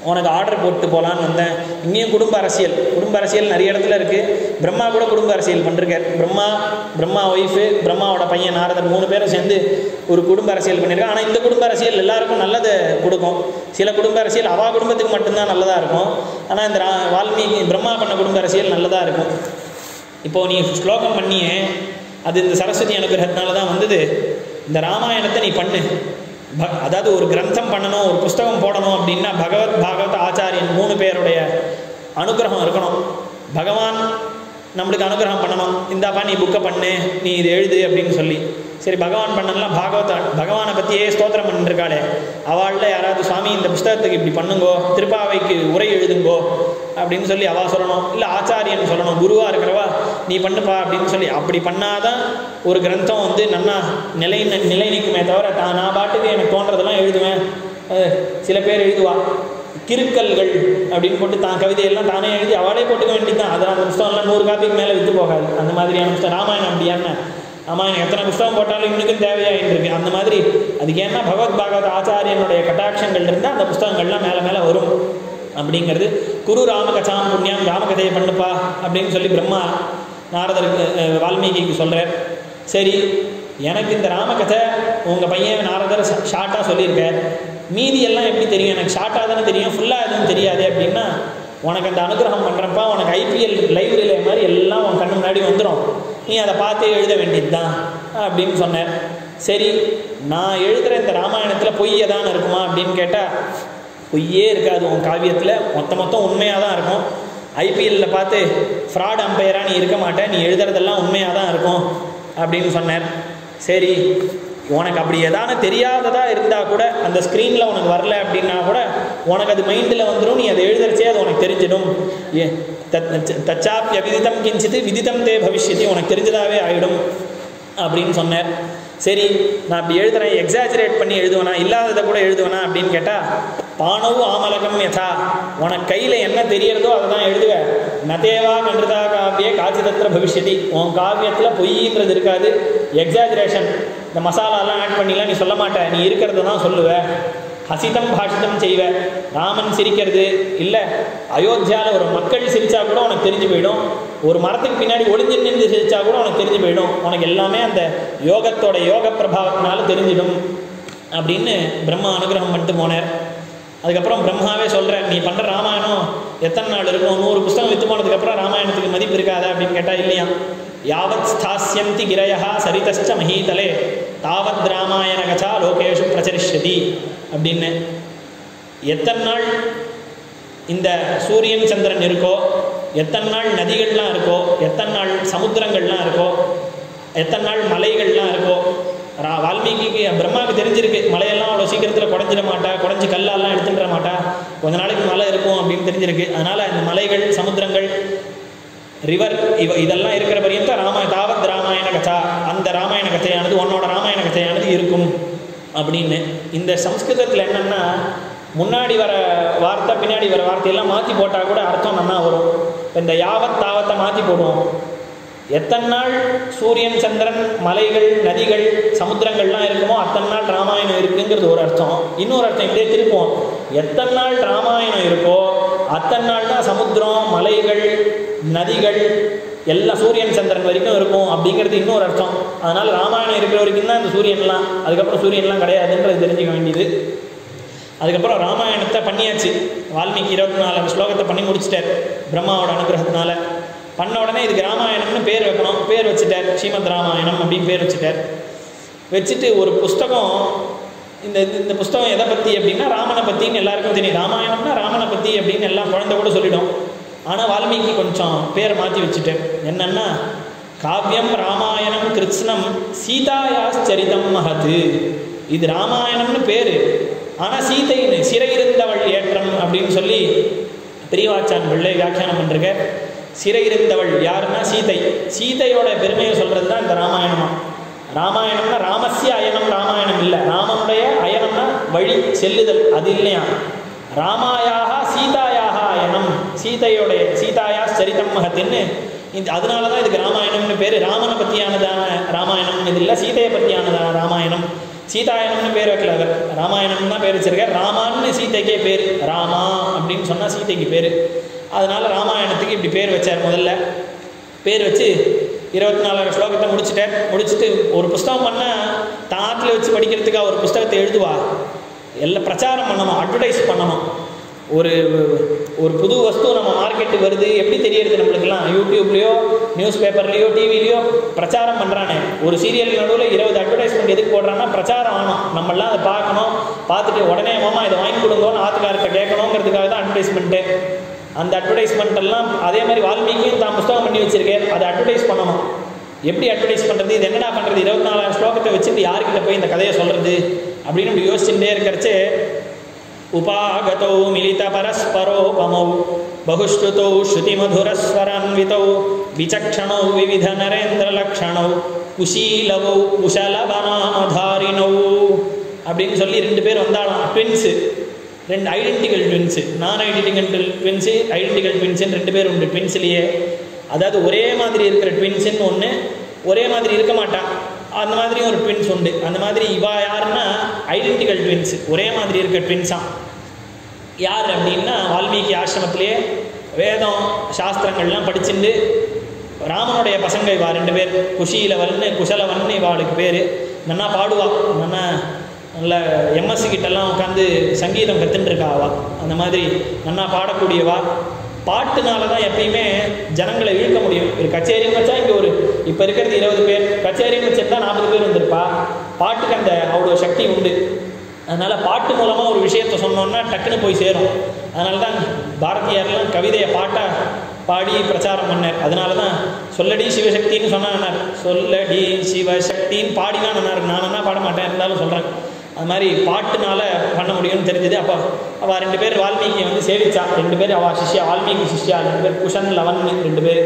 உனக்கு ஆர்டர் போட்டு போகலான்னு வந்தேன் இங்கேயும் குடும்ப அரசியல் குடும்ப அரசியல் நிறைய இடத்துல இருக்குது பிரம்மா கூட குடும்ப அரசியல் பண்ணிருக்கார் பிரம்மா பிரம்மா ஒய்ஃபு பிரம்மாவோட பையன் நாரதர் மூணு பேரும் சேர்ந்து ஒரு குடும்ப அரசியல் பண்ணியிருக்காங்க ஆனால் இந்த குடும்ப அரசியல் எல்லாருக்கும் நல்லதை கொடுக்கும் சில குடும்ப அரசியல் அவா குடும்பத்துக்கு மட்டும்தான் நல்லதாக இருக்கும் ஆனால் இந்த ரா- வால்மீகி பிரம்மா பண்ண குடும்ப அரசியல் நல்லதாக இருக்கும் இப்போ நீ ஸ்லோகம் பண்ணியே அது இந்த சரஸ்வதி அனுகிரகத்தினால தான் வந்தது இந்த ராமாயணத்தை நீ பண்ணு ப- அதாவது ஒரு கிரந்தம் பண்ணணும் ஒரு புஸ்தகம் போடணும் அப்படின்னா பகவத் பாகவத் ஆச்சாரியன் மூணு பேருடைய அனுகிரகம் இருக்கணும் பகவான் நம்மளுக்கு அனுகிரகம் பண்ணணும் இந்தாப்பா நீ புக்கை பண்ணு நீ இது எழுது அப்படின்னு சொல்லி சரி பகவான் பண்ணலாம் பாகவத பகவானை பற்றியே ஸ்தோத்திரம் பண்ணிருக்காளே அவள்கிட்ட யாராவது சுவாமி இந்த புஸ்தகத்துக்கு இப்படி பண்ணுங்கோ திருப்பாவைக்கு உரை எழுதுங்கோ அப்படின்னு சொல்லி அவா சொல்லணும் இல்லை ஆச்சாரியன் சொல்லணும் குருவாக இருக்கிறவா நீ பண்ணுப்பா அப்படின்னு சொல்லி அப்படி பண்ணாதான் ஒரு கிரந்தம் வந்து நன்னா நிலை நிலை நிற்குமே தவிர தான் நான் பாட்டுக்கு எனக்கு தோன்றதெல்லாம் எழுதுவேன் அஹ் சில பேர் எழுதுவா கிறுக்கல்கள் அப்படின்னு போட்டு தான் கவிதையெல்லாம் தானே எழுதி அவளே போட்டுக்க வேண்டியதுதான் அது அந்த புஸ்தகம்லாம் நூறு காப்பிக்கு மேலே விற்று போகாது அந்த மாதிரியான புஸ்தகம் ராமாயணம் அப்படியான ராமாயணம் எத்தனை புஸ்தகம் போட்டாலும் இவனுக்கும் தேவையாயின்னு இருக்கு அந்த மாதிரி அதுக்கு ஏன்னா பகவத் பாகவத் ஆச்சாரியனுடைய கட்டாட்சங்கள் இருந்தால் அந்த புஸ்தகங்கள்லாம் மேலே மேலே வரும் அப்படிங்கிறது குரு ராமகதாம் புண்ணியம் ராமகதையை பண்ணுப்பா அப்படின்னு சொல்லி பிரம்மா நாரதருக்கு அஹ், வால்மீகிக்கு சொல்கிறார் சரி எனக்கு இந்த ராமகதை உங்கள் பையன் நாரதர் ஷார்ட்டாக சொல்லியிருக்கார் மீதி எல்லாம் எப்படி தெரியும் எனக்கு ஷார்ட்டாக தானே தெரியும் ஃபுல்லாக எதுவும் தெரியாது அப்படின்னா உனக்கு அந்த அனுகிரகம் பண்ணுறப்ப உனக்கு ஐபிஎல் லைப்ரரியில் மாதிரி எல்லாம் உன் கண்ணு முன்னாடி வந்துடும் நீ அதை பார்த்தே எழுத வேண்டியது தான் அப்படின்னு சொன்னேன் சரி நான் எழுதுகிற இந்த ராமாயணத்தில் பொய் எதான இருக்குமா அப்படின்னு கேட்டால் பொய்யே இருக்காது உன் காவியத்தில் மொத்த மொத்தம் உண்மையாக தான் இருக்கும் ஐபிஎல்லில் பார்த்து ஃப்ராட் அம்பையராக நீ இருக்க மாட்டே நீ எழுதுறதெல்லாம் உண்மையாக தான் இருக்கும் அப்படின்னு சொன்னார் சரி உனக்கு அப்படி எதான தெரியாததா இருந்தால் கூட அந்த ஸ்க்ரீனில் உனக்கு வரல அப்படின்னா கூட உனக்கு அது மைண்டில் வந்துடும் நீ அதை எழுதுறச்சே அது உனக்கு தெரிஞ்சிடும் ஏ தச்சாப்பிய விதிதம் கிஞ்சித்து விதிதம் தே பவிஷ்யத்தி உனக்கு தெரிஞ்சதாகவே ஆகிடும் அப்படின்னு சொன்னார் சரி நான் இப்படி எழுதுறேன் எக்ஸாஜரேட் பண்ணி எழுதுவேனா இல்லாததை கூட எழுதுவேனா அப்படின்னு கேட்டால் பானவு ஆமலகம் யதா உனக்கு கையில் என்ன தெரியறதோ அதை தான் எழுதுவேன் நதேவா கண்டதா காவிய காட்சிதத்திர பவிஷ்யதி உன் காவியத்தில் பொய்ன்றது இருக்காது எக்ஸாஜரேஷன் இந்த மசாலாலாம் ஆட் பண்ணிலாம் நீ சொல்ல மாட்ட நீ இருக்கிறத தான் சொல்லுவ ஹசிதம் பாஷிதம் செய்வ ராமன் சிரிக்கிறது இல்லை அயோத்தியாவில் ஒரு மக்கள் சிரிச்சா கூட உனக்கு தெரிஞ்சு போயிடும் ஒரு மரத்துக்கு பின்னாடி ஒளிஞ்சு நின்று சிரிச்சா கூட உனக்கு தெரிஞ்சு போயிடும் உனக்கு எல்லாமே அந்த யோகத்தோட யோக பிரபாவத்தினால தெரிஞ்சிடும் அப்படின்னு பிரம்மா அனுகிரகம் பண்ணிட்டு போனார் அதுக்கப்புறம் பிரம்மாவே சொல்கிறேன் நீ பண்ணுற ராமாயணம் எத்தனை நாள் இருக்கும் நூறு புஸ்தகம் வித்து போனதுக்கப்புறம் ராமாயணத்துக்கு மதிப்பு இருக்காதா அப்படின்னு கேட்டால் இல்லையா யாவத் ஸ்தாஸ்யந்தி கிரயா சரிதஸ்ச மஹீதலே தாவத் ராமாயண கதா லோகேஷு பிரச்சரிஷ்யதி அப்படின்னு எத்தனை நாள் இந்த சூரியன் சந்திரன் இருக்கோ எத்தனை நாள் நதிகள்லாம் இருக்கோ எத்தனை நாள் சமுத்திரங்கள்லாம் இருக்கோ எத்தனை நாள் மலைகள்லாம் இருக்கோ ரா வால்மீகிக்கு பிரம்மாவுக்கு தெரிஞ்சிருக்கு மலையெல்லாம் அவ்வளோ சீக்கிரத்தில் குறைஞ்சிட மாட்டா குறைஞ்சி கல்லெல்லாம் எடுத்துட மாட்டா கொஞ்ச நாளைக்கு மலை இருக்கும் அப்படின்னு தெரிஞ்சிருக்கு அதனால் இந்த மலைகள் சமுத்திரங்கள் ரிவர் இவ இதெல்லாம் இருக்கிற பரியந்தம் ராம தாவத் ராமாயண கதா அந்த ராமாயண கதையானது உன்னோட ராமாயண கதையானது இருக்கும் அப்படின்னு இந்த சம்ஸ்கிருதத்தில் என்னென்னா முன்னாடி வர வார்த்தை பின்னாடி வர வார்த்தையெல்லாம் மாற்றி போட்டால் கூட அர்த்தம் நல்லா வரும் இப்ப இந்த யாவத் தாவத்தை மாற்றி போடுவோம் எத்தனை நாள் சூரியன் சந்திரன் மலைகள் நதிகள் சமுத்திரங்கள்லாம் இருக்குமோ அத்தனை நாள் ராமாயணம் இருக்குங்கிறது ஒரு அர்த்தம் இன்னொரு அர்த்தம் இப்படியே திருப்போம் எத்தனை நாள் ராமாயணம் இருக்கோ அத்தனை நாள் தான் சமுத்திரம் மலைகள் நதிகள் எல்லாம் சூரியன் சந்திரன் வரைக்கும் இருக்கும் அப்படிங்கிறது இன்னொரு அர்த்தம் அதனால் ராமாயணம் இருக்கிற வரைக்கும் தான் இந்த சூரியன்லாம் அதுக்கப்புறம் சூரியன்லாம் கிடையாதுன்றது தெரிஞ்சுக்க வேண்டியது அதுக்கப்புறம் ராமாயணத்தை பண்ணியாச்சு வால்மீகி இருபத்தி நாலு ஸ்லோகத்தை பண்ணி முடிச்சிட்டார் பிரம்மாவோட அனுகிரகத்தினால பண்ண உடனே இதுக்கு ராமாயணம்னு பேர் வைக்கணும் பேர் வச்சுட்டார் ஸ்ரீமத் ராமாயணம் அப்படின்னு பேர் வச்சுட்டார் வச்சுட்டு ஒரு புஸ்தகம் இந்த இது- இந்த புஸ்தகம் எதை பற்றி அப்படின்னா ராமனை பற்றின்னு எல்லாருக்கும் தெரியும் ராமாயணம்னா ராமனை பற்றி அப்படின்னு எல்லாம் குழந்தை கூட சொல்லிடும் ஆனால் வால்மீகி கொஞ்சம் பேர் மாற்றி வச்சுட்டார் என்னன்னா காவியம் ராமாயணம் கிருஷ்ணம் சீதாயாச்சரிதம் மகது இது ராமாயணம்னு பேர் ஆனால் சீதைன்னு சிறையிருந்தவள் ஏற்றம் அப்படின்னு சொல்லி பெரியவாச்சான் பிள்ளை வியாக்கியானம் பண்ணிருக்க சிறையிருந்தவள் யாருன்னா சீதை சீதையோட பெருமையை சொல்கிறது தான் இந்த ராமாயணமா ராமாயணம்னா ராமஸ்ய அயனம் ராமாயணம் இல்லை ராமனுடைய அயனம்னா வழி செல்லுதல் அது இல்லையா ராமாயாக சீதாயாக அயனம் சீதையோடைய சீதாயா சரிதம் மகத்தின்னு இந்த அதனால தான் இதுக்கு ராமாயணம்னு பேர் ராமனை பற்றியானதான ராமாயணம் இது இல்லை சீதையை பற்றியானதான ராமாயணம் சீதாயனம்னு பேர் வைக்கல அவர் ராமாயணம் தான் பேர் வச்சிருக்கார் ராமான்னு சீதைக்கே பேர் ராமா அப்படின்னு சொன்னால் சீதைக்கு பேர் அதனால ராமாயணத்துக்கு இப்படி பேர் வச்சார் முதல்ல பேர் வச்சு இருபத்தி நாலாயிரம் ஸ்லோகத்தை முடிச்சுட்டேன் முடிச்சுட்டு ஒரு புஸ்தகம் பண்ணால் தாத்தில் வச்சு படிக்கிறதுக்காக ஒரு புஸ்தகத்தை எழுதுவா எல்லாம் பிரச்சாரம் பண்ணணும் அட்வர்டைஸ் பண்ணணும் ஒரு ஒரு புது வஸ்து நம்ம மார்க்கெட்டுக்கு வருது எப்படி தெரியறது நம்மளுக்கெல்லாம் யூடியூப்லேயோ நியூஸ் பேப்பர்லேயோ டிவிலையோ பிரச்சாரம் பண்ணுறானே ஒரு சீரியல் நடுவில் இருபது அட்வர்டைஸ்மெண்ட் எதுக்கு போடுறான்னா பிரச்சாரம் ஆகணும் நம்மளாம் அதை பார்க்கணும் பார்த்துட்டு உடனே மாமா இதை வாங்கி கொடுங்கன்னு ஆத்துக்காரர்கிட்ட கேட்கணுங்கிறதுக்காக தான் அட்வர்டைஸ்மெண்ட்டு அந்த அட்வர்டைஸ்மெண்ட் எல்லாம் அதே மாதிரி வால்மீகியும் தான் புஸ்தகம் பண்ணி வச்சிருக்கேன் அதை அட்வர்டைஸ் பண்ணணும் எப்படி அட்வர்டைஸ் பண்ணுறது இது என்னடா பண்ணுறது இருபத்தி நாலாயிரம் ஸ்லோகத்தை வச்சுட்டு யார்கிட்ட போய் இந்த கதையை சொல்கிறது அப்படின்னு இப்படி யோசிச்சுட்டே இருக்கிறச்சே उपागतौ मिलितपरस्परोपमौ बहुश्रुतौ श्रुतिमधुरस्वरान्वितौ विचक्षणौ विविधनरेन्द्रलक्षणौ कुशीलवौ कुशलवनामधारिणौ அப்படின்னு சொல்லி ரெண்டு பேர் வந்தாலும் ட்வின்ஸு ரெண்டு ஐடென்டிக்கல் ட்வின்ஸு நான் ஐடென்டிக்கல் ட்வின்ஸு ஐடென்டிக்கல் ட்வின்ஸுன்னு ரெண்டு பேர் உண்டு ட்வின்ஸ்லேயே அதாவது ஒரே மாதிரி இருக்கிற ட்வின்ஸுன்னு ஒன்று ஒரே மாதிரி இருக்க மாட்டான் அந்த மாதிரி ஒரு ட்வின்ஸ் உண்டு அந்த மாதிரி இவா யாருன்னா ஐடென்டிக்கல் ட்வின்ஸ் ஒரே மாதிரி இருக்க ட்வின்ஸாம் யார் அப்படின்னா வால்மீகி ஆசிரமத்திலேயே வேதம் சாஸ்திரங்கள்லாம் படிச்சுட்டு ராமனுடைய பசங்க இவா ரெண்டு பேர் குஷியிலவன்னு குஷலவன்னு இவாளுக்கு பேர் நன்னா பாடுவா நன்னா நல்ல எம்எஸ்சி கிட்டலாம் உட்காந்து சங்கீதம் கற்றுட்டு இருக்கா அவா அந்த மாதிரி நன்னா பாடக்கூடியவா பாட்டுனால தான் எப்பயுமே ஜனங்களை இழுக்க முடியும் ஒரு கச்சேரின்னு வச்சா இங்கே ஒரு இப்போ இருக்கிறது இருபது பேர் கச்சேரின்னு வச்சிருந்தா நாற்பது பேர் வந்திருப்பா பாட்டுக்கு அந்த அவ்வளோ சக்தி உண்டு அதனால் பாட்டு மூலமாக ஒரு விஷயத்தை சொன்னோன்னா டக்குன்னு போய் சேரும் அதனால தான் பாரதியார்லாம் கவிதையை பாட்டாக பாடி பிரச்சாரம் பண்ணார் அதனால தான் சொல்லடி சிவசக்தின்னு சொன்னார் சொல்லடி சிவசக்தின்னு பாடினா நன்னாரு நான் என்ன பாட மாட்டேன் இருந்தாலும் சொல்கிறேன் அது மாதிரி பாட்டுனால பண்ண முடியும்னு தெரிஞ்சது அப்போ அவள் ரெண்டு பேர் வால்மீகியை வந்து சேவிச்சா ரெண்டு பேர் அவள் சிஷ்யா வால்மீகி சிஷ்யா ரெண்டு பேர் குஷன் லவன் ரெண்டு பேர்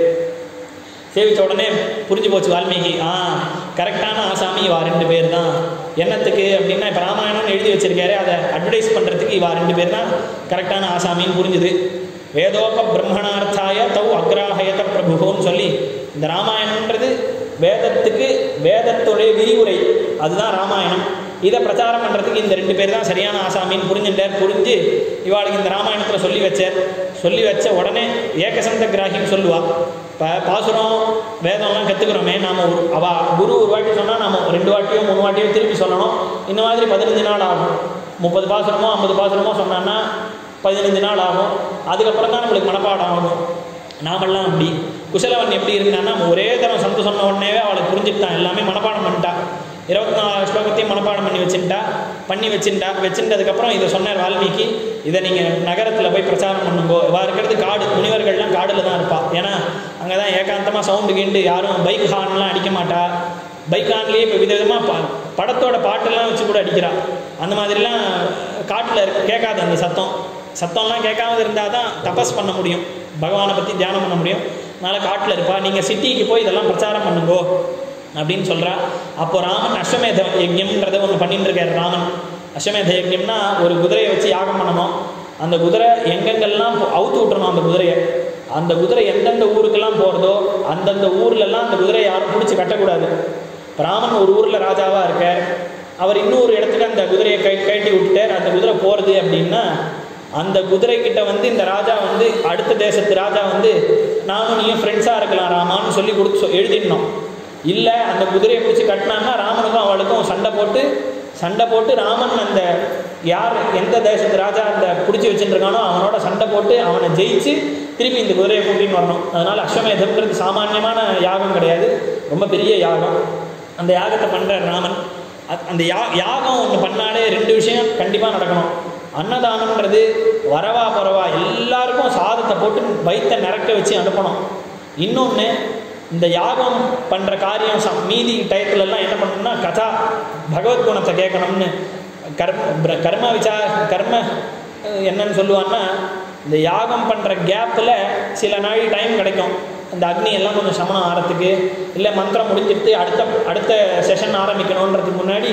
சேவிச்ச உடனே புரிஞ்சு போச்சு வால்மீகி ஆ கரெக்டான ஆசாமி இவா ரெண்டு பேர் தான் என்னத்துக்கு அப்படின்னா இப்போ ராமாயணம்னு எழுதி வச்சிருக்காரு அதை அட்வர்டைஸ் பண்ணுறதுக்கு இவா ரெண்டு பேர் தான் கரெக்டான ஆசாமின்னு புரிஞ்சுது வேதோப பிரம்மணார்த்தாய தௌ அக்ராஹயத பிரபுன்னு சொல்லி இந்த ராமாயணம்ன்றது வேதத்துக்கு வேதத்துடைய விரிவுரை அதுதான் ராமாயணம் இதை பிரச்சாரம் பண்ணுறதுக்கு இந்த ரெண்டு பேர் தான் சரியான ஆசாமின்னு புரிஞ்சுட்டார் புரிஞ்சு இவாளுக்கு இந்த ராமாயணத்தில் சொல்லி வச்சார் சொல்லி வச்ச உடனே ஏகசந்த கிராகின்னு சொல்லுவா இப்போ பாசுரம் வேதம்லாம் கற்றுக்குறோமே நாம் ஒரு அவ குரு ஒரு வாட்டி சொன்னால் நாம் ரெண்டு வாட்டியோ மூணு வாட்டியோ திருப்பி சொல்லணும் இந்த மாதிரி பதினஞ்சு நாள் ஆகும் முப்பது பாசுரமோ ஐம்பது பாசுரமோ சொன்னான்னா பதினஞ்சு நாள் ஆகும் அதுக்கப்புறம் தான் நம்மளுக்கு மனப்பாடம் ஆகும் நாமெல்லாம் அப்படி குசலவன் எப்படி இருந்தான்னா ஒரே தரம் சந்து சொன்ன உடனேவே அவளுக்கு புரிஞ்சுட்டான் எல்லாமே மனப்பாடம் பண்ணிட்டா இருபத்தி நாலு ஸ்லோகத்தையும் மனப்பாடம் பண்ணி வச்சுட்டா பண்ணி வச்சுட்டா வச்சுட்டதுக்கப்புறம் இதை சொன்னார் வால்மீகி இதை நீங்கள் நகரத்தில் போய் பிரச்சாரம் பண்ணுங்கோ இவா இருக்கிறது காடு முனிவர்கள்லாம் காடில் தான் இருப்பா ஏன்னா அங்கே தான் ஏகாந்தமாக சவுண்டு கிண்டு யாரும் பைக் ஹார்ன்லாம் அடிக்க மாட்டா பைக் ஹார்ன்லேயே இப்போ விதவிதமாக பா படத்தோட பாட்டெல்லாம் வச்சு கூட அடிக்கிறா அந்த மாதிரிலாம் காட்டில் கேட்காது அந்த சத்தம் சத்தம்லாம் கேட்காம இருந்தால் தான் தபஸ் பண்ண முடியும் பகவானை பற்றி தியானம் பண்ண முடியும் அதனால் காட்டில் இருப்பா நீங்கள் சிட்டிக்கு போய் இதெல்லாம் பிரச்சாரம் பண்ணுங்கோ அப்படின்னு சொல்கிறா அப்போ ராமன் அஸ்வமேத யஜ்யம்ன்றதை ஒன்று பண்ணிட்டு இருக்காரு ராமன் அஸ்வமேத யஜ்யம்னா ஒரு குதிரையை வச்சு யாகம் பண்ணணும் அந்த குதிரை எங்கெங்கெல்லாம் போ- அவுத்து விட்டுறணும் அந்த குதிரையை அந்த குதிரை எந்தெந்த ஊருக்கெல்லாம் போகிறதோ அந்தந்த ஊர்லெல்லாம் அந்த குதிரையை யாரும் பிடிச்சி கட்டக்கூடாது இப்ப ராமன் ஒரு ஊரில் ராஜாவாக இருக்கார் அவர் இன்னொரு இடத்துக்கு அந்த குதிரையை கை கட்டி விட்டுட்டார் அந்த குதிரை போகிறது அப்படின்னா அந்த குதிரை கிட்ட வந்து இந்த ராஜா வந்து அடுத்த தேசத்து ராஜா வந்து நானும் நீயும் ஃப்ரெண்ட்ஸாக இருக்கலாம் ராமான்னு சொல்லி கொடுத்து சொ- எழுதிடணும் இல்லை அந்த குதிரையை பிடிச்சி கட்டினான்னா ராமனுக்கும் அவளுக்கும் சண்டை போட்டு சண்டை போட்டு ராமன் அந்த யார் எந்த தேசத்து ராஜா அந்த பிடிச்சி வச்சுருக்கானோ அவனோட சண்டை போட்டு அவனை ஜெயிச்சு திருப்பி இந்த குதிரையை கூட்டின்னு வரணும் அதனால் அஸ்வமேதம்ன்றது சாமானியமான யாகம் கிடையாது ரொம்ப பெரிய யாகம் அந்த யாகத்தை பண்ணுற ராமன் அ- அந்த யா யாகம் ஒன்று பண்ணாலே ரெண்டு விஷயம் கண்டிப்பாக நடக்கணும் அன்னதானம்ன்றது வரவா பரவா எல்லாருக்கும் சாதத்தை போட்டு வயித்தை நிறக்க வச்சு அனுப்பணும் இன்னொன்று இந்த யாகம் பண்ணுற காரியம் ச- மீதி டயத்துலலாம் என்ன பண்ணணும்னா கதா பகவத் குணத்தை கேட்கணும்னு கர்ம பிர- கர்ம விசா கர்ம அஹ், என்னன்னு சொல்லுவான்னா இந்த யாகம் பண்ணுற கேப்பில் சில நாள் டைம் கிடைக்கும் அந்த அக்னி எல்லாம் கொஞ்சம் சமணம் ஆறத்துக்கு இல்லை மந்திரம் முடிஞ்சிட்டு அடுத்த அடுத்த செஷன் ஆரம்பிக்கணுன்றதுக்கு முன்னாடி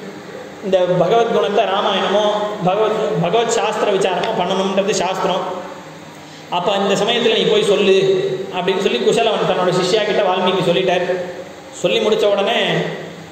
இந்த பகவத் குணத்தை ராமாயணமோ பகவத் பகவத் சாஸ்திர விசாரமோ பண்ணணுன்றது சாஸ்திரம் அப்போ இந்த சமயத்தில் நீ போய் சொல்லு அப்படின்னு சொல்லி குசலவன் தன்னோட சிஷ்யா கிட்ட வால்மீகி சொல்லிட்டார் சொல்லி முடித்த உடனே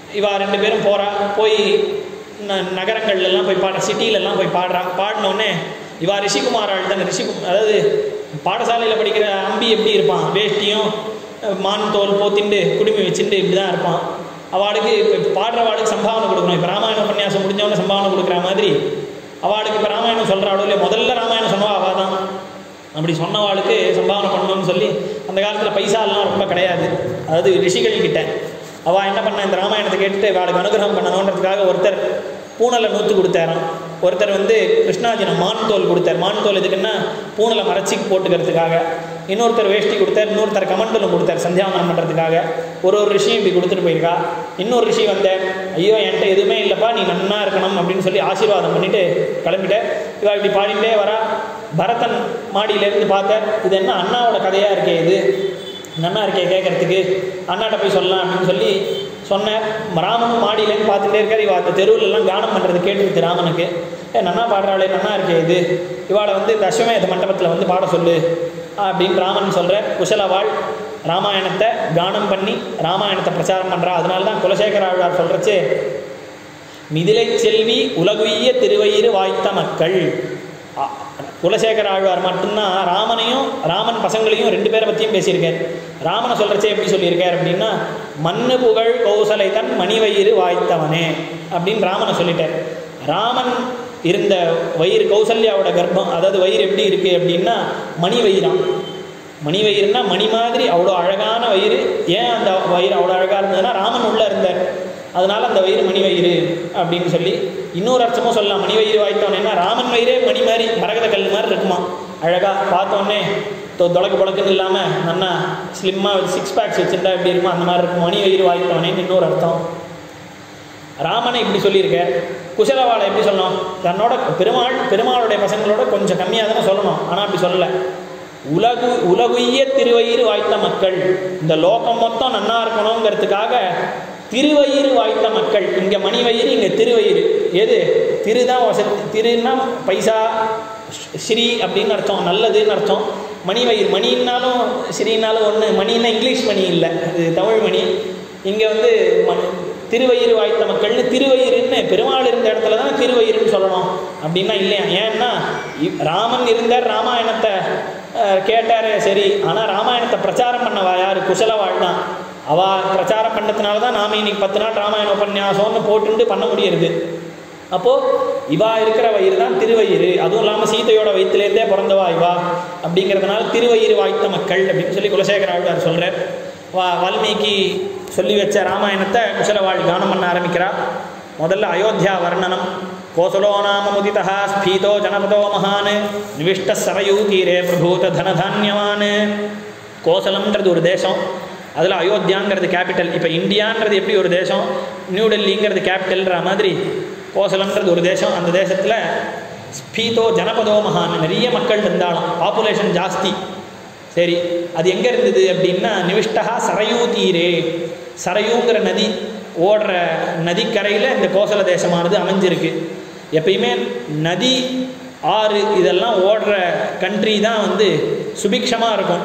இவா ரெண்டு பேரும் போகிறா போய் ந நகரங்கள்லாம் போய் பாடுற சிட்டிலெல்லாம் போய் பாடுறா பாடினோடனே இவா ரிஷிகுமாராள் தானே ரிஷிகு அதாவது பாடசாலையில் படிக்கிற அம்பி எப்படி இருப்பான் வேஷ்டியும் அஹ், மான் தோல் போத்திண்டு குடுமி வச்சுட்டு இப்படி தான் இருப்பான் அவளுக்கு இப்போ பாடுறவாளுக்கு சம்பாவனை கொடுக்கணும் இப்போ ராமாயண உபன்யாசம் முடிஞ்சவொடனே சம்பாவனை கொடுக்குற மாதிரி அவளுக்கு இப்போ ராமாயணம் சொல்கிறாளோ இல்லை முதல்ல ராமாயணம் சொன்னவா அவள் தான் அப்படி சொன்னவாளுக்கு சம்பாவனை பண்ணணும்னு சொல்லி அந்த காலத்தில் பைசாலாம் ரொம்ப கிடையாது அதாவது ரிஷிகள் கிட்ட அவள் என்ன பண்ண இந்த ராமாயணத்தை கேட்டுட்டு அவளுக்கு அனுகிரகம் பண்ணணுன்றதுக்காக ஒருத்தர் பூனலை நூற்று கொடுத்தாராம் ஒருத்தர் வந்து கிருஷ்ணாஜினம் மான் தோல் கொடுத்தார் மான் தோல் எதுக்குன்னா பூனலை மறைச்சி போட்டுக்கிறதுக்காக இன்னொருத்தர் வேஷ்டி கொடுத்தார் இன்னொருத்தர் கமண்டலம் கொடுத்தார் சந்தியாவனம் பண்ணுறதுக்காக ஒரு ஒரு ரிஷியும் இப்படி கொடுத்துட்டு போயிருக்கா இன்னொரு ரிஷி வந்தார் ஐயோ என்கிட்ட எதுவுமே இல்லைப்பா நீ நன்னா இருக்கணும் அப்படின்னு சொல்லி ஆசீர்வாதம் பண்ணிட்டு கிளம்பிட்ட இவா இப்படி பாடிட்டே வரா பரதன் மாடியிலேருந்து பார்த்தார் இது என்ன அண்ணாவோட கதையாக இருக்கே இது நன்னா இருக்கே கேட்கறதுக்கு அண்ணாட்ட போய் சொல்லலாம் அப்படின்னு சொல்லி சொன்னேன் ராமனும் மாடியிலேருந்து பார்த்துட்டே இருக்கார் இவ அந்த தெருவுல எல்லாம் கானம் பண்ணுறது கேட்டுருச்சு ராமனுக்கு ஏ நன்னா பாடுறாளே நன்னா இருக்கே இது இவாளை வந்து இந்த அஸ்வமேத மண்டபத்தில் வந்து பாட சொல்லு அப்படின்னு ராமன் சொல்கிற குசலவாள் ராமாயணத்தை கானம் பண்ணி ராமாயணத்தை பிரச்சாரம் பண்ணுறா அதனால தான் குலசேகர ஆழ்வார் சொல்கிறச்சு மிதிலை செல்வி உலகுய்ய திருவயிறு வாய்த்த மக்கள் அ- குலசேகர ஆழ்வார் மட்டும்தான் ராமனையும் ராமன் பசங்களையும் ரெண்டு பேரை பற்றியும் பேசியிருக்கார் ராமனை சொல்கிறச்சே எப்படி சொல்லியிருக்கார் அப்படின்னா மண்ணு புகழ் கௌசலை தன் மணிவயிறு வாய்த்தவனே அப்படின்னு ராமனை சொல்லிட்டார் ராமன் இருந்த வயிறு கௌசல்யாவோட கர்ப்பம் அதாவது வயிறு எப்படி இருக்குது அப்படின்னா மணி வயிறாம் மணி வயிறுனா மணி மாதிரி அவ்வளோ அழகான வயிறு ஏன் அந்த வயிறு அவ்வளோ அழகாக இருந்ததுன்னா ராமன் உள்ளே இருந்தார் அதனால அந்த வயிறு மணி வயிறு அப்படின்னு சொல்லி இன்னொரு அர்த்தமும் சொல்லலாம் மணி வயிறு வாய்த்தவனேன்னா ராமன் வயிறே மணி மாதிரி மரகத கல் மாதிரி இருக்குமா அழகாக பார்த்தோன்னே தொ தொடக்கு பழக்குன்னு இல்லாமல் நல்லா ஸ்லிம்மாக சிக்ஸ் பேக்ஸ் வச்சுருந்தா எப்படி இருக்குமோ அந்த மாதிரி இருக்கும் மணி வயிறு வாய்த்தவனேன்னு இன்னொரு அர்த்தம் ராமனை இப்படி சொல்லியிருக்க குசலவாளை எப்படி சொல்லணும் தன்னோட பெருமாள் பெருமாளுடைய பசங்களோட கொஞ்சம் கம்மியாக தானே சொல்லணும் ஆனால் அப்படி சொல்லலை உலகு உலகுய்ய திருவயிறு வாய்த்த மக்கள் இந்த லோகம் மொத்தம் நன்னா இருக்கணுங்கிறதுக்காக திருவயிறு வாய்த்த மக்கள் இங்கே மணி வயிறு இங்கே திருவயிறு எது திரு தான் வசதி திருன்னா பைசா ஸ்ரீ அப்படின்னு அர்த்தம் நல்லதுன்னு அர்த்தம் மணி வயிறு மணின்னாலும் ஸ்ரீனாலும் ஒன்று மணின்னா இங்கிலீஷ் மணி இல்லை அது தமிழ் மணி இங்கே வந்து ம- திருவயிறு வாய்த்த மக்கள்னு திருவயிறுன்னு பெருமாள் இருந்த இடத்துல தான் திருவயிறுன்னு சொல்லணும் அப்படின்னா இல்லையா ஏன்னா இ- ராமன் இருந்தார் ராமாயணத்தை அஹ், கேட்டாரு சரி ஆனால் ராமாயணத்தை பிரச்சாரம் பண்ணவா யார் குசலவாள் தான் அவ பிரச்சாரம் பண்ணதுனால தான் நாம இன்னைக்கு பத்து நாள் ராமாயண உபன்யாசம்னு போட்டுட்டு பண்ண முடியறது அப்போது இவா இருக்கிற வயிறு தான் திருவயிறு அதுவும் இல்லாமல் சீதையோட வயிற்றுலேருந்தே பிறந்தவா இவா அப்படிங்கிறதுனால திருவயிறு வாய்த்த மக்கள் அப்படின்னு சொல்லி குலசேகர ஆழ்வார் சொல்கிறார் வா வால்மீகி சொல்லி வச்ச ராமாயணத்தை குசலவாள் கானம் பண்ண ஆரம்பிக்கிறா முதல்ல அயோத்தியா வர்ணனம் கோசலோ நாம முதிதா ஸ்பீதோ ஜனபதோ மகான் நிவிஷ்ட சரயூ தீரே பிரபூத தனதான்யவான் கோசலம்ன்றது ஒரு தேசம் அதில் அயோத்தியாங்கிறது கேபிட்டல் இப்போ இந்தியான்றது எப்படி ஒரு தேசம் நியூ டெல்லிங்கிறது கேபிட்டல்ன்ற மாதிரி கோசலம்ன்றது ஒரு தேசம் அந்த தேசத்தில் ஸ்பீதோ ஜனபதோ மகான் நிறைய மக்கள் இருந்தாலும் பாப்புலேஷன் ஜாஸ்தி சரி அது எங்கே இருந்தது அப்படின்னா நிவிஷ்டா சரையூ தீரே சரையூங்கிற நதி ஓடுற நதிக்கரையில் இந்த கோசல தேசமானது அமைஞ்சிருக்கு எப்பயுமே நதி ஆறு இதெல்லாம் ஓடுற கண்ட்ரி தான் வந்து சுபிக்ஷமாக இருக்கும்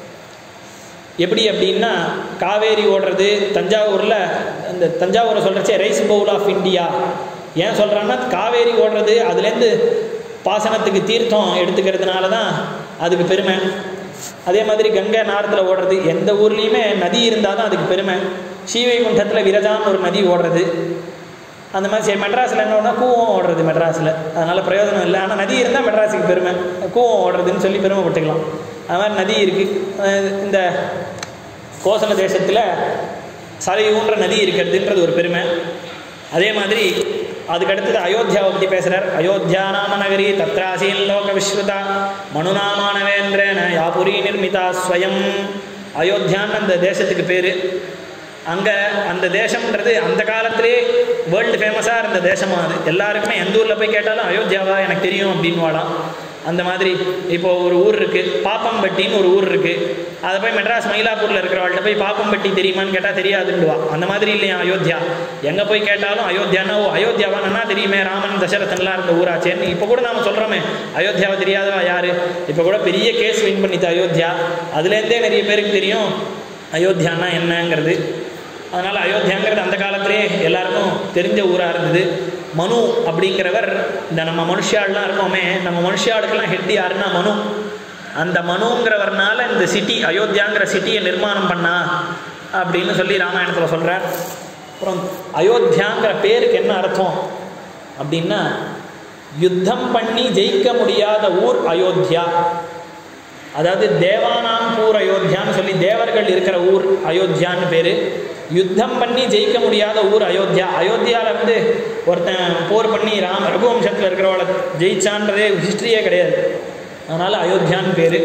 எப்படி அப்படின்னா காவேரி ஓடுறது தஞ்சாவூரில் அந்த தஞ்சாவூரை சொல்கிறச்சே ரைஸ் பவுல் ஆஃப் இந்தியா ஏன் சொல்கிறான்னா காவேரி ஓடுறது அதுலேருந்து பாசனத்துக்கு தீர்த்தம் எடுத்துக்கிறதுனால தான் அதுக்கு பெருமை அதே மாதிரி கங்கை நாரத்தில் ஓடுறது எந்த ஊர்லேயுமே நதி இருந்தால் தான் அதுக்கு பெருமை ஸ்ரீவைகுண்டத்தில் விரஜான்னு ஒரு நதி ஓடுறது அந்த மாதிரி சரி மெட்ராஸில் என்ன ஒன்றா கூவம் ஓடுறது மெட்ராஸில் அதனால் பிரயோஜனம் இல்லை ஆனால் நதி இருந்தால் மெட்ராஸுக்கு பெருமை கூவம் ஓடுறதுன்னு சொல்லி பெருமைப்பட்டுக்கலாம் அது மாதிரி நதி இருக்குது இந்த கோசல தேசத்தில் சரையூன்ற நதி இருக்கிறதுன்றது ஒரு பெருமை அதே மாதிரி அதுக்கு அடுத்தது அயோத்தியாவை பற்றி பேசுகிறார் அயோத்தியா நாம நகரி தத்ராசீன் லோக விஸ்ருதா மனுநாமானவேந்திரன யாபுரி நிர்மிதா ஸ்வயம் அயோத்தியான்னு அந்த தேசத்துக்கு பேர் அங்கே அந்த தேசம்ன்றது அந்த காலத்திலே வேர்ல்டு ஃபேமஸாக இருந்த தேசமா அது எல்லாருக்குமே எந்த ஊரில் போய் கேட்டாலும் அயோத்தியாவா எனக்கு தெரியும் அப்படின்னு வாழாம் அந்த மாதிரி இப்போ ஒரு ஊர் இருக்குது பாப்பம்பட்டின்னு ஒரு ஊர் இருக்குது அதை போய் மெட்ராஸ் மயிலாப்பூரில் இருக்கிறவாள்கிட்ட போய் பாப்பம்பட்டி தெரியுமான்னு கேட்டால் தெரியாதுண்டுவா அந்த மாதிரி இல்லையா அயோத்தியா எங்கே போய் கேட்டாலும் அயோத்தியானா ஓ அயோத்தியாவா நன்னா தெரியுமே ராமன் தசரதன்லாம் இருந்த ஊராச்சேன்னு இப்போ கூட நாம சொல்கிறோமே அயோத்தியாவை தெரியாதவா யார் இப்போ கூட பெரிய கேஸ் வின் பண்ணித்த அயோத்தியா அதுலேருந்தே நிறைய பேருக்கு தெரியும் அயோத்தியானா என்னங்கிறது அதனால் அயோத்தியாங்கிறது அந்த காலத்திலே எல்லாருக்கும் தெரிஞ்ச ஊராக இருந்தது மனு அப்படிங்கிறவர் இந்த நம்ம மனுஷாள்லாம் இருக்கோமே நம்ம மனுஷாளுக்கெல்லாம் ஹெட் யாருன்னா மனு அந்த மனுங்கிறவர்னால இந்த சிட்டி அயோத்தியாங்கிற சிட்டியை நிர்மாணம் பண்ணா அப்படின்னு சொல்லி ராமாயணத்தில் சொல்கிறார் அப்புறம் அயோத்தியாங்கிற பேருக்கு என்ன அர்த்தம் அப்படின்னா யுத்தம் பண்ணி ஜெயிக்க முடியாத ஊர் அயோத்தியா அதாவது தேவானாம் பூர் அயோத்தியான்னு சொல்லி தேவர்கள் இருக்கிற ஊர் அயோத்தியான்னு பேர் யுத்தம் பண்ணி ஜெயிக்க முடியாத ஊர் அயோத்தியா அயோத்தியாவில் வந்து ஒருத்தன் போர் பண்ணி ராம் ரகுவம்சத்தில் இருக்கிறவளை ஜெயிச்சான்றதே ஹிஸ்ட்ரியே கிடையாது அதனால் அயோத்தியான்னு பேர்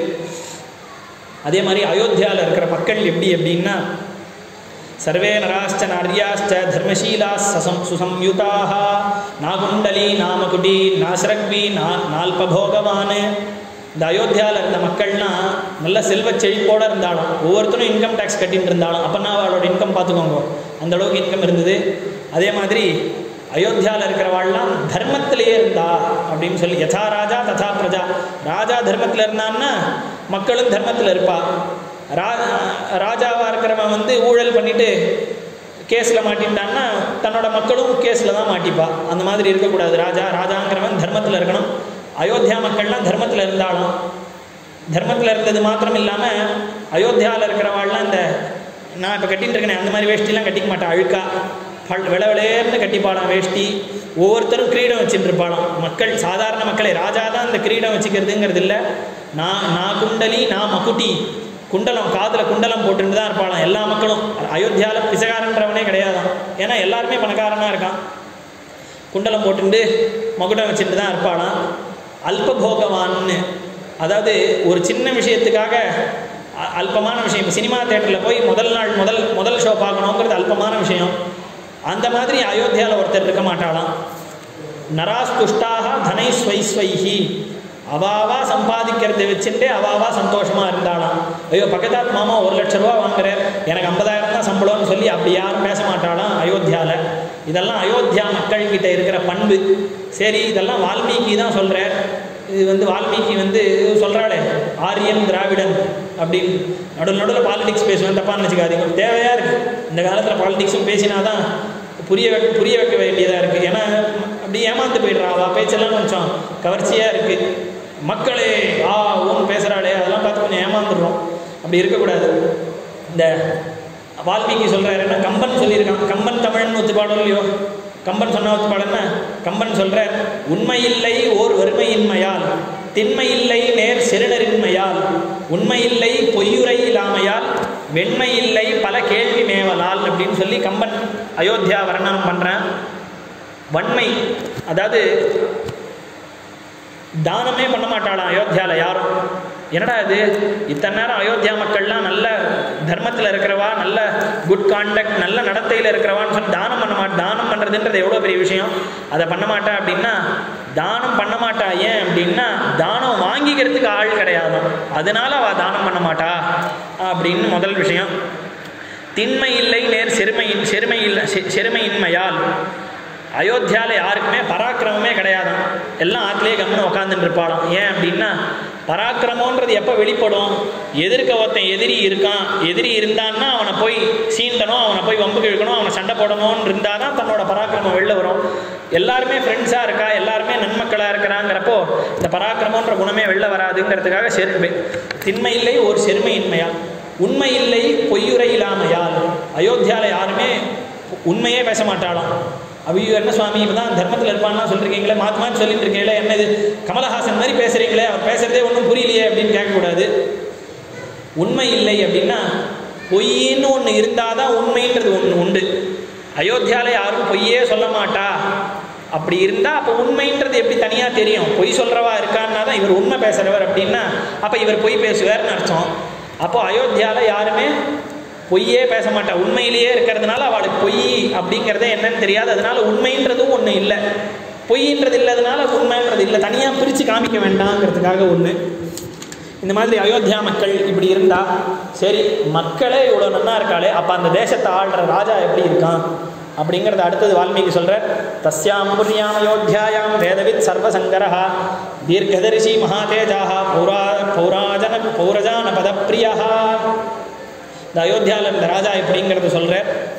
அதே மாதிரி அயோத்தியாவில் இருக்கிற மக்கள் எப்படி அப்படின்னா சர்வே நராஷ்ட நாரியாஷ்ட தர்மசீலா சசம் சுசம்யுதாக நாகுண்டலி நாமகுடி நாசரக்வி நா நால்பபோகவான் இந்த அயோத்தியாவில் இருந்த மக்கள்லாம் நல்ல செல்வ செழிப்போடு இருந்தாலும் ஒவ்வொருத்தரும் இன்கம் டேக்ஸ் கட்டிட்டு இருந்தாலும் அப்போனா அவளோட இன்கம் பார்த்துக்கோங்க அந்த அளவுக்கு இன்கம் இருந்தது அதே மாதிரி அயோத்தியாவில் இருக்கிறவாள்லாம் தர்மத்திலேயே இருந்தா அப்படின்னு சொல்லி யதா ராஜா ததா பிரஜா ராஜா தர்மத்தில் இருந்தான்னா மக்களும் தர்மத்தில் இருப்பா ரா ராஜாவாக இருக்கிறவன் வந்து ஊழல் பண்ணிட்டு கேஸில் மாட்டின்ட்டான்னா தன்னோட மக்களும் கேஸில் தான் மாட்டிப்பா அந்த மாதிரி இருக்கக்கூடாது ராஜா ராஜாங்கிறவன் தர்மத்தில் இருக்கணும் அயோத்தியா மக்கள்லாம் தர்மத்தில் இருந்தாலும் தர்மத்தில் இருந்தது மாத்திரம் இல்லாமல் அயோத்தியாவில் இருக்கிறவாள்லாம் இந்த நான் இப்போ கட்டின்னு இருக்கேனே அந்த மாதிரி வேஷ்டிலாம் கட்டிக்க மாட்டேன் அழுக்கா பல் விள விளையர்னு கட்டிப்பாளாம் வேஷ்டி ஒவ்வொருத்தரும் கிரீடம் வச்சுட்டு இருப்பாளாம் மக்கள் சாதாரண மக்களே ராஜா தான் இந்த கிரீடம் வச்சுக்கிறதுங்கிறது இல்லை நான் நான் குண்டலி நான் மகுட்டி குண்டலம் காதில் குண்டலம் போட்டுட்டு தான் இருப்பாளாம் எல்லா மக்களும் அயோத்தியாவில் பிசகாரன்றவனே கிடையாதான் ஏன்னா எல்லாருமே பணக்காரனாக இருக்கான் குண்டலம் போட்டுட்டு மகுடம் வச்சுட்டு தான் இருப்பாளாம் அல்பபோகவான்னு அதாவது ஒரு சின்ன விஷயத்துக்காக அ- அல்பமான விஷயம் இப்போ சினிமா தேட்டரில் போய் முதல் நாள் முதல் முதல் ஷோ பார்க்கணுங்கிறது அல்பமான விஷயம் அந்த மாதிரி அயோத்தியாவில் ஒருத்தர் இருக்க மாட்டாளாம் நராஸ்துஷ்டாக தனை ஸ்வைஸ்வைஹி அவாவா சம்பாதிக்கிறதை வச்சுட்டு அவாவா சந்தோஷமா இருந்தாளாம் ஐயோ பக்கத்தாத் மாமா ஒரு லட்ச ரூபா வாங்குறார் எனக்கு ஐம்பதாயிரம் தான் சம்பளம்னு சொல்லி அப்படி யாரும் பேச மாட்டாளாம் அயோத்தியால இதெல்லாம் அயோத்தியா மக்கள் கிட்ட இருக்கிற பண்பு சரி இதெல்லாம் வால்மீகி தான் சொல்றார் இது வந்து வால்மீகி வந்து சொல்றாளே ஆரியன் திராவிடன் அப்படின்னு நடுவில் நடுவில் பாலிடிக்ஸ் பேசுவேன் தப்பான்னு வச்சுக்காதீங்க தேவையா இருக்கு இந்த காலத்தில் பாலிடிக்ஸும் பேசினாதான் புரிய வைக்க புரிய வைக்க வேண்டியதாக இருக்குது ஏன்னா அப்படி ஏமாந்து போயிடுறா அவள் பேச்செல்லாம் கொஞ்சம் கவர்ச்சியாக இருக்குது மக்களே ஆ ஓன்னு பேசுகிறாளே அதெல்லாம் பார்த்து கொஞ்சம் ஏமாந்துடுறோம் அப்படி இருக்கக்கூடாது இந்த வால்மீகி சொல்கிறாரு என்ன கம்பன் சொல்லியிருக்கான் கம்பன் தமிழ்னு ஒத்து பாடம் இல்லையோ கம்பன் சொன்ன ஒத்து பாடம்னா கம்பன் சொல்கிறார் உண்மையில்லை ஓர் வறுமையின்மையால் திண்மையில்லை நேர் சிறுநரின்மையால் உண்மையில்லை பொய்யுரை இல்லாமையால் வெண்மையில்லை பல கேள்வி மேவலால் அப்படின்னு சொல்லி கம்பன் அயோத்தியா வர்ணனம் பண்ணுறேன் வன்மை அதாவது தானமே பண்ண மாட்டாளாம் அயோத்தியால யாரும் என்னடா இது இத்தனை நேரம் அயோத்தியா மக்கள்லாம் நல்ல தர்மத்தில் இருக்கிறவா நல்ல குட் கான்டக்ட் நல்ல நடத்தையில் இருக்கிறவான்னு சொல்லி தானம் பண்ண மாட்டா தானம் பண்ணுறதுன்றது எவ்வளோ பெரிய விஷயம் அதை பண்ண மாட்டா அப்படின்னா தானம் பண்ண மாட்டா ஏன் அப்படின்னா தானம் வாங்கிக்கிறதுக்கு ஆள் கிடையாதாம் அதனால அவள் தானம் பண்ண மாட்டா அப்படின்னு முதல் விஷயம் திண்மை இல்லை நேர் செருமையின் செருமை இல்லை செ- செருமையின்மையால் அயோத்தியாவில் யாருக்குமே பராக்கிரமமே கிடையாதாம் எல்லாம் ஆத்திலே கம்முன்னு உட்காந்துட்டு இருப்பாளாம் ஏன் அப்படின்னா பராக்கிரமன்றது எப்போ வெளிப்படும் எதிர்க்க ஒருத்தன் எதிரி இருக்கான் எதிரி இருந்தான்னா அவனை போய் சீண்டணும் அவனை போய் வம்புக்கு இழுக்கணும் அவனை சண்டை போடணும்னு இருந்தால் தான் தன்னோட பராக்கிரமம் வெளில வரும் எல்லாருமே ஃப்ரெண்ட்ஸாக இருக்கா எல்லாருமே நன்மக்களாக இருக்கிறாங்கிறப்போ இந்த பராக்கிரமன்ற குணமே வெளில வராதுங்கிறதுக்காக செருமை திண்மை இல்லை ஒரு செருமையின்மையால் உண்மை இல்லை பொய்யுரை இல்லாமையால் அயோத்தியாவில் யாருமே உண்மையே பேச மாட்டாளாம் ஐயோ என்ன சுவாமி இப்போ தான் தர்மத்தில் இருப்பான்லாம் சொல்லிருக்கீங்களே மாற்றி மாற்றி சொல்லிட்டு இருக்கீங்களே என்ன இது கமலஹாசன் மாதிரி பேசுகிறீங்களே அவர் பேசுகிறதே ஒன்றும் புரியலையே அப்படின்னு கேட்கக்கூடாது உண்மை இல்லை அப்படின்னா பொய்ன்னு ஒன்று இருந்தால் தான் உண்மைன்றது ஒன்று உண்டு அயோத்தியாவில் யாரும் பொய்யே சொல்ல மாட்டா அப்படி இருந்தால் அப்போ உண்மைன்றது எப்படி தனியாக தெரியும் பொய் சொல்கிறவா இருக்கான்னா தான் இவர் உண்மை பேசுகிறவர் அப்படின்னா அப்போ இவர் பொய் பேசுவார்னு அர்த்தம் அப்போ அயோத்தியாவில் யாருமே பொய்யே பேச மாட்டா உண்மையிலேயே இருக்கிறதுனால அவளுக்கு பொய் அப்படிங்கிறதே என்னன்னு தெரியாது அதனால உண்மைன்றதும் ஒன்று இல்லை பொய்ன்றது இல்லாதனால உண்மைன்றது இல்லை தனியாக பிரித்து காமிக்க வேண்டாங்கிறதுக்காக ஒன்று இந்த மாதிரி அயோத்தியா மக்கள் இப்படி இருந்தா சரி மக்களே இவ்வளோ நன்னா இருக்காளே அப்போ அந்த தேசத்தை ஆள்ற ராஜா எப்படி இருக்கான் அப்படிங்கிறத அடுத்தது வால்மீகி சொல்ற தஸ்யாம் புரியாம் அயோத்தியாயாம் வேதவித் சர்வசங்கரா தீர்க்கதரிசி மகாதேஜாக பௌரா பௌராஜன பௌரஜான பதப்பிரியா இந்த அயோத்தியாவில் இருந்த ராஜா எப்படிங்கிறத சொல்கிறார்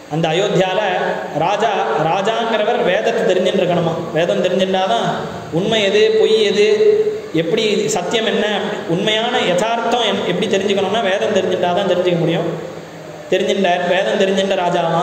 அந்த அயோத்தியால ராஜா ராஜாங்கிறவர் வேதத்தை தெரிஞ்சுட்டு இருக்கணுமா வேதம் தெரிஞ்சுட்டாதான் உண்மை எது பொய் எது எப்படி சத்தியம் என்ன உண்மையான யதார்த்தம் என்- எப்படி தெரிஞ்சுக்கணும்னா வேதம் தெரிஞ்சுட்டாதான் தெரிஞ்சுக்க முடியும் தெரிஞ்சின்றார் வேதம் தெரிஞ்சின்ற ராஜாவா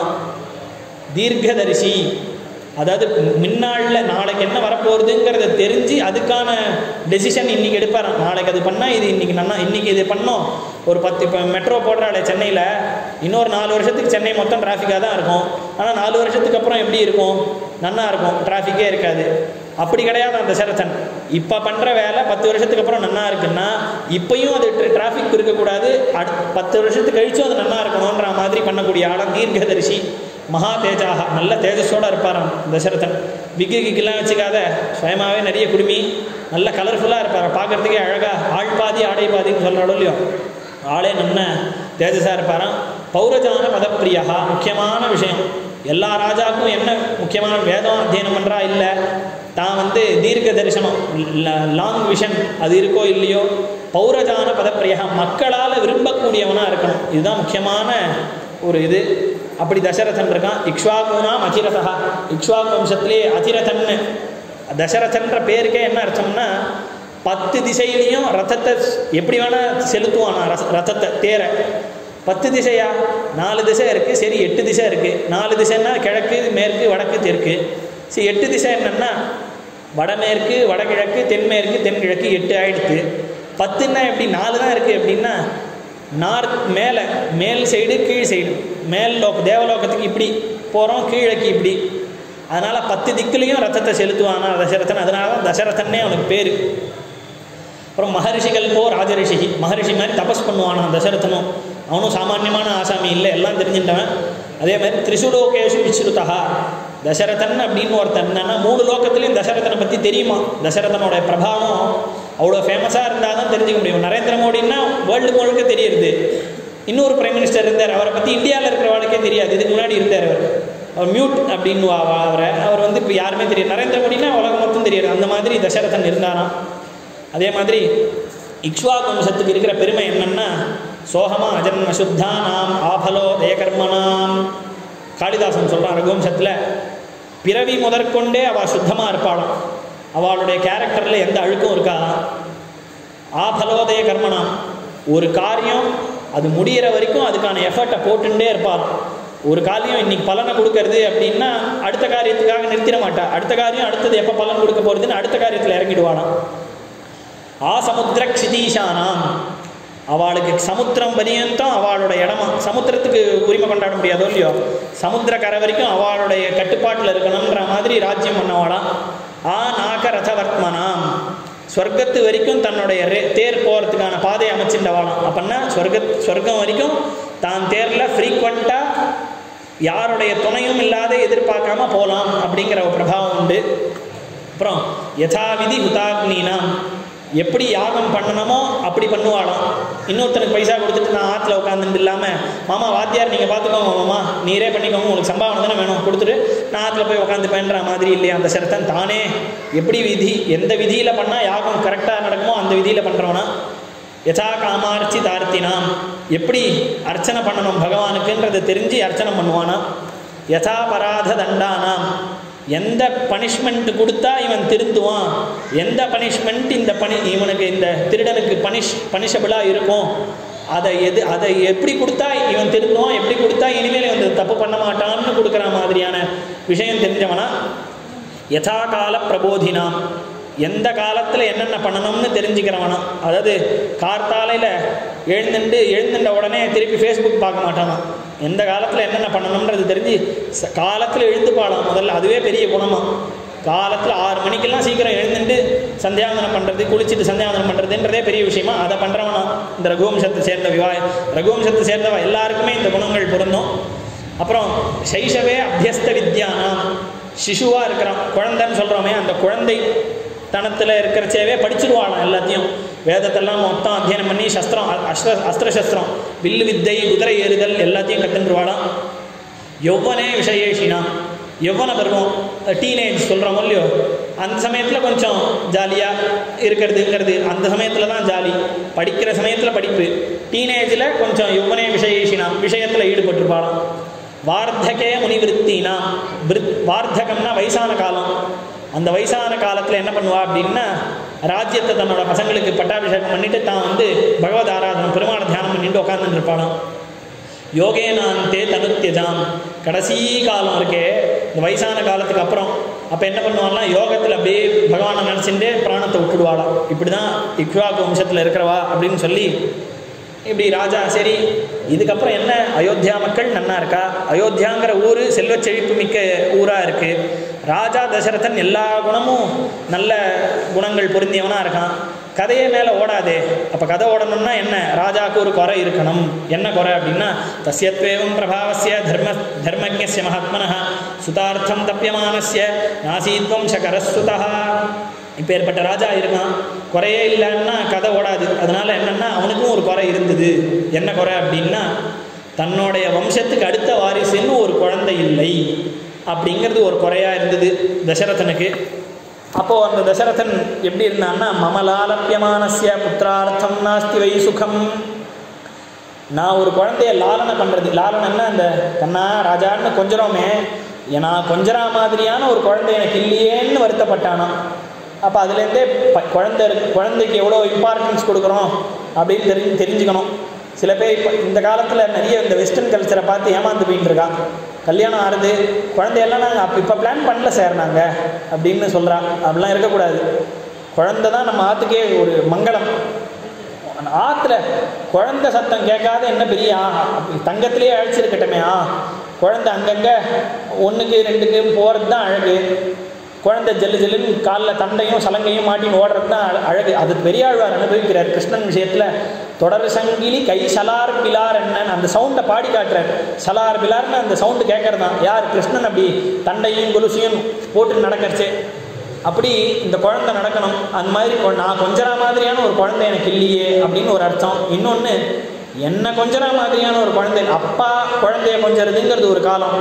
தீர்க்கதரிசி அதாவது முன்னாளில் நாளைக்கு என்ன வரப்போகுதுங்கிறத தெரிஞ்சு அதுக்கான டெசிஷன் இன்னைக்கு எடுப்பார் நாளைக்கு அது பண்ணால் இது இன்னைக்கு நன்னா இன்னைக்கு இது பண்ணோம் ஒரு பத்து இப்போ மெட்ரோ போடுறாளே சென்னையில் இன்னொரு நாலு வருஷத்துக்கு சென்னை மொத்தம் டிராஃபிக்காக தான் இருக்கும் ஆனால் நாலு வருஷத்துக்கு அப்புறம் எப்படி இருக்கும் நன்னா இருக்கும் டிராஃபிக்கே இருக்காது அப்படி கிடையாது அந்த தசரதன் இப்போ பண்ணுற வேலை பத்து வருஷத்துக்கு அப்புறம் நன்னா இருக்குன்னா இப்பயும் அது டிராஃபிக் இருக்கக்கூடாது அட் பத்து வருஷத்துக்கு கழிச்சும் அது நன்னா இருக்கணுன்ற மாதிரி பண்ணக்கூடிய ஆடம் தீர்க்கதரிசி மகா தேஜாக நல்ல தேஜஸோடு இருப்பாராம் தசரதன் விக்கு கிக்கெல்லாம் வச்சுக்காத சுயமாகவே நிறைய குடுமி நல்ல கலர்ஃபுல்லாக இருப்பார் பார்க்கறதுக்கே அழகாக ஆள் பாதி ஆடை பாதின்னு சொல்கிறாடோ இல்லையோ ஆளே நல்ல தேஜஸாக இருப்பாராம் பௌரஜான பதப்பிரியா முக்கியமான விஷயம் எல்லா ராஜாவுக்கும் என்ன முக்கியமான வேதம் அத்தியனம் பண்ணுறா இல்லை தான் வந்து தீர்க்க தரிசனம் லாங் விஷன் அது இருக்கோ இல்லையோ பௌரஜான பதப்பிரியா மக்களால் விரும்பக்கூடியவனாக இருக்கணும் இதுதான் முக்கியமான ஒரு இது அப்படி தசரதன் இருக்கான் இக்ஷ்வாகுனாம் அதிரதா இக்ஷ்வாகு வம்சத்திலே அதிரதன்னு தசரதன்ற பேருக்கே என்ன அர்த்தம்னா பத்து திசையிலையும் ரதத்தை எப்படி வேணால் செலுத்துவானா ரச ரதத்தை தேரை பத்து திசையா நாலு திசை இருக்குது சரி எட்டு திசை இருக்குது நாலு திசைன்னா கிழக்கு மேற்கு வடக்கு தெற்கு சரி எட்டு திசை என்னன்னா வடமேற்கு வடகிழக்கு தென்மேற்கு தென்கிழக்கு எட்டு ஆயிடுத்து பத்துன்னா எப்படி நாலு தான் இருக்குது எப்படின்னா நார்த் மேலே மேல் சைடு கீழ் சைடு மேல் லோக தேவலோகத்துக்கு இப்படி போகிறோம் கீழக்கு இப்படி அதனால் பத்து திக்குலேயும் ரத்தத்தை செலுத்துவானா தசரதன் அதனால தான் தசரதன்னே அவனுக்கு பேர் அப்புறம் மகரிஷிகள் போ ராஜரிஷி மகரிஷி மாதிரி தபஸ் பண்ணுவானா தசரதனும் அவனும் சாமானியமான ஆசாமி இல்லை எல்லாம் தெரிஞ்சுட்டவன் அதே மாதிரி திரிசுலோகேஷு விஸ்ருதா தசரதன் அப்படின்னு ஒருத்தன் என்னன்னா மூணு லோகத்துலேயும் தசரதனை பற்றி தெரியுமா தசரதனோட பிரபாவம் அவ்வளோ ஃபேமஸாக இருந்தால் தான் தெரிஞ்சுக்க முடியும் நரேந்திர மோடின்னா வேர்ல்டு முழுக்க தெரியுது இன்னொரு பிரைம் மினிஸ்டர் இருந்தார் அவரை பற்றி இந்தியாவில் இருக்கிறவளுக்கே தெரியாது இதுக்கு முன்னாடி இருந்தார் அவர் அவர் மியூட் அப்படின்னு அவரை அவர் வந்து இப்போ யாருமே தெரியும் நரேந்திர மோடினா உலகம் மொத்தம் தெரியாது அந்த மாதிரி தசரதன் இருந்தாராம் அதே மாதிரி இக்ஷ்வாகு வம்சத்துக்கு இருக்கிற பெருமை என்னன்னா சோகமா அஜன்ம சுத்தானாம் ஆபலோ தேகர்மனாம் காளிதாசன் சொல்கிறான் ரகுவம்சத்தில் பிறவி முதற்கொண்டே அவள் சுத்தமாக இருப்பாளாம் அவளுடைய கேரக்டரில் எந்த அழுக்கும் இருக்காதான் ஆபலோதய கர்மனாம் ஒரு காரியம் அது முடியிற வரைக்கும் அதுக்கான எஃபர்ட்டை போட்டுட்டே இருப்பாராம் ஒரு காரியம் இன்னைக்கு பலனை கொடுக்கறது அப்படின்னா அடுத்த காரியத்துக்காக நிறுத்திட மாட்டா அடுத்த காரியம் அடுத்தது எப்போ பலன் கொடுக்க போகிறதுன்னு அடுத்த காரியத்தில் இறங்கிடுவானாம் ஆசமுத்திர க்ஷிதீஷானாம் அவளுக்கு சமுத்திரம் பரியந்தம் அவளோட இடமா சமுத்திரத்துக்கு உரிமை கொண்டாட முடியாதோ இல்லையோ சமுத்திர கரை வரைக்கும் அவளுடைய கட்டுப்பாட்டில் இருக்கணுன்ற மாதிரி ராஜ்யம் பண்ணவாளாம் ஆ நாக ரதவர்த்மனாம் சொர்க்கத்து வரைக்கும் தன்னுடைய ரே- தேர் போகிறதுக்கான பாதையை அமைச்சிட்டவாளாம் அப்படின்னா சொர்க்க சொர்க்கம் வரைக்கும் தான் தேரில் ஃப்ரீக்வெண்ட்டாக யாருடைய துணையும் இல்லாத எதிர்பார்க்காம போகலாம் அப்படிங்கிற ஒரு பிரபாவம் உண்டு அப்புறம் யதாவிதி ஹுதாக்னீனாம் எப்படி யாகம் பண்ணணுமோ அப்படி பண்ணுவாளாம் இன்னொருத்தனுக்கு பைசா கொடுத்துட்டு நான் ஆற்றுல உட்காந்துட்டு இல்லாமல் மாமா வாத்தியார் நீங்கள் பார்த்துக்கோங்க மாமா நீரே பண்ணிக்கோங்க உங்களுக்கு சம்பாவனை தானே வேணும் கொடுத்துட்டு நான் ஆற்றுல போய் உட்காந்துப்பேன்ற மாதிரி இல்லையா அந்த சரத்தன் தானே எப்படி விதி எந்த விதியில் பண்ணால் யாகம் கரெக்டாக நடக்குமோ அந்த விதியில் பண்ணுறவனா யதா காமார்ச்சி தார்த்தினாம் எப்படி அர்ச்சனை பண்ணணும் பகவானுக்குன்றதை தெரிஞ்சு அர்ச்சனை பண்ணுவானா யதா பராத தண்டானாம் எந்த பனிஷ்மெண்ட் கொடுத்தா இவன் திருந்துவான் எந்த பனிஷ்மெண்ட் இந்த பனி இவனுக்கு இந்த திருடனுக்கு பனிஷ் பனிஷபிளாக இருக்கும் அதை எது அதை எப்படி கொடுத்தா இவன் திருந்துவான் எப்படி கொடுத்தா இனிமேல் இவன் இந்த தப்பு பண்ண மாட்டான்னு கொடுக்குற மாதிரியான விஷயம் தெரிஞ்சவனா யதா கால பிரபோதினாம் எந்த காலத்தில் என்னென்ன பண்ணணும்னு தெரிஞ்சுக்கிறவனா அதாவது கார்த்தாலையில் எழுந்துட்டு எழுந்துட்ட உடனே திருப்பி ஃபேஸ்புக் பார்க்க மாட்டானா எந்த காலத்தில் என்னென்ன பண்ணணுன்றது தெரிஞ்சு ச- காலத்தில் எழுந்துப்பாளாம் முதல்ல அதுவே பெரிய குணமா காலத்தில் ஆறு மணிக்கெல்லாம் சீக்கிரம் எழுந்துட்டு சந்தியாவந்தனம் பண்ணுறது குளிச்சுட்டு சந்தியாவந்தனம் பண்ணுறதுன்றதே பெரிய விஷயமா அதை பண்ணுறவனா இந்த ரகுவம்சத்தை சேர்ந்த விவா ரகுவம்சத்தை சேர்ந்தவ எல்லாருக்குமே இந்த குணங்கள் பொருந்தும் அப்புறம் சைஷவே அபியஸ்த வித்யானாம் சிசுவாக இருக்கிறான் குழந்தைன்னு சொல்கிறோமே அந்த குழந்தை தனத்தில் இருக்கிறச்சேவே படிச்சிருவாளாம் எல்லாத்தையும் வேதத்தெல்லாம் மொத்தம் அத்தியனம் பண்ணி சஸ்திரம் அ- அஸ்திர அஸ்திர சஸ்திரம் வில்லு வித்தை குதிரை ஏறுதல் எல்லாத்தையும் கற்றுருவாளாம் யௌவனே விஷயேஷினா யௌவன பருவம் டீனேஜ் சொல்கிறோமோ இல்லையோ அந்த சமயத்தில் கொஞ்சம் ஜாலியாக இருக்கிறதுங்கிறது அந்த சமயத்தில் தான் ஜாலி படிக்கிற சமயத்தில் படிப்பு டீனேஜில் கொஞ்சம் யௌவனே விஷயேஷினா விஷயத்தில் ஈடுபட்டிருப்பாளாம் வார்த்தகே முனிவிருத்தினா விருத் வார்த்தகம்னா வயசான காலம் அந்த வயசான காலத்தில் என்ன பண்ணுவா அப்படின்னா ராஜ்யத்தை தன்னோட பசங்களுக்கு பட்டாபிஷேகம் பண்ணிட்டு தான் வந்து பகவத் ஆராதனம் பெருமாளை தியானம் பண்ணிட்டு உட்காந்துட்டு இருப்பாளாம் யோகேனாந்தே தனுத்தியஜாம் கடைசி காலம் இருக்கே இந்த வயசான காலத்துக்கு அப்புறம் அப்போ என்ன பண்ணுவாங்கன்னா யோகத்தில் அப்படியே பகவானை நினச்சிட்டு பிராணத்தை விட்டுடுவாளாம் இப்படி தான் இக்வாக்கு வம்சத்தில் இருக்கிறவா அப்படின்னு சொல்லி இப்படி ராஜா சரி இதுக்கப்புறம் என்ன அயோத்தியா மக்கள் நன்னா இருக்கா அயோத்தியாங்கிற ஊர் செல்வச் செழிப்பு மிக்க ஊராக இருக்குது ராஜா தசரதன் எல்லா குணமும் நல்ல குணங்கள் பொருந்தியவனாக இருக்கான் கதையே மேலே ஓடாதே அப்போ கதை ஓடணும்னா என்ன ராஜாவுக்கு ஒரு குறை இருக்கணும் என்ன குறை அப்படின்னா தஸ்யத்வேவம் பிரபாவசிய தர்ம தர்மஜ்ஞஸ்ய மகாத்மனः சுதார்த்தம் தப்பியமானஸ்ய நாசீத்வம் சகரஸ்துதா இப்பேற்பட்ட ராஜா இருக்கான் குறையே இல்லைன்னா கதை ஓடாது அதனால என்னன்னா அவனுக்கும் ஒரு குறை இருந்தது என்ன குறை அப்படின்னா தன்னுடைய வம்சத்துக்கு அடுத்த வாரிசுன்னு ஒரு குழந்தை இல்லை அப்படிங்கிறது ஒரு குறையா இருந்தது தசரதனுக்கு அப்போ அந்த தசரதன் எப்படி இருந்தான்னா மமலாலப்பியமானஸ்ய புத்திரார்த்தம் நாஸ்தி வை சுகம் நான் ஒரு குழந்தைய லாலனை பண்ணுறது லாலனன்னா அந்த கண்ணா ராஜான்னு கொஞ்சரோமே நான் கொஞ்சரா மாதிரியான ஒரு குழந்தை எனக்கு இல்லையேன்னு வருத்தப்பட்டானா அப்போ அதுலேருந்தே ப குழந்தை இருக்கு குழந்தைக்கு எவ்வளோ இம்பார்ட்டன்ஸ் கொடுக்குறோம் அப்படின்னு தெரிஞ்சு தெரிஞ்சுக்கணும் சில பேர் இப்போ இந்த காலத்தில் நிறைய இந்த வெஸ்டர்ன் கல்ச்சரை பார்த்து ஏமாந்து போயின்னு இருக்கான் கல்யாணம் ஆறுது குழந்தையெல்லாம் நாங்கள் அப்போ இப்போ பிளான் பண்ணல சார் நாங்கள் அப்படின்னு சொல்கிறான் அப்படிலாம் இருக்கக்கூடாது குழந்தை தான் நம்ம ஆற்றுக்கே ஒரு மங்களம் ஆற்றுல குழந்தை சத்தம் கேட்காத என்ன பெரிய ஆ, தங்கத்திலேயே அழைச்சிருக்கட்டுமே ஆ குழந்தை அங்கங்கே ஒன்றுக்கு ரெண்டுக்கு போகிறது தான் அழகு குழந்தை ஜெல்லு ஜெல்லுன்னு காலில் தண்டையும் சலங்கையும் மாட்டின்னு ஓடுறது தான் அழ- அழகு அது பெரியாழ்வார் அனுபவிக்கிறார் கிருஷ்ணன் விஷயத்தில் தொடர் சங்கிலி கை சலார் பிலார் என்னன்னு அந்த சவுண்டை பாடி காட்டுறார் சலார் பிலார்னு அந்த சவுண்டு கேட்கறது தான் யார் கிருஷ்ணன் அப்படி தண்டையும் கொலுசையும் போட்டு நடக்கிறச்சே அப்படி இந்த குழந்தை நடக்கணும் அந்த மாதிரி கொ- நான் கொஞ்சரா மாதிரியான ஒரு குழந்தை எனக்கு இல்லையே அப்படின்னு ஒரு அர்த்தம் இன்னொன்று என்ன கொஞ்சரா மாதிரியான ஒரு குழந்தை அப்பா குழந்தைய கொஞ்சறதுங்கிறது ஒரு காலம்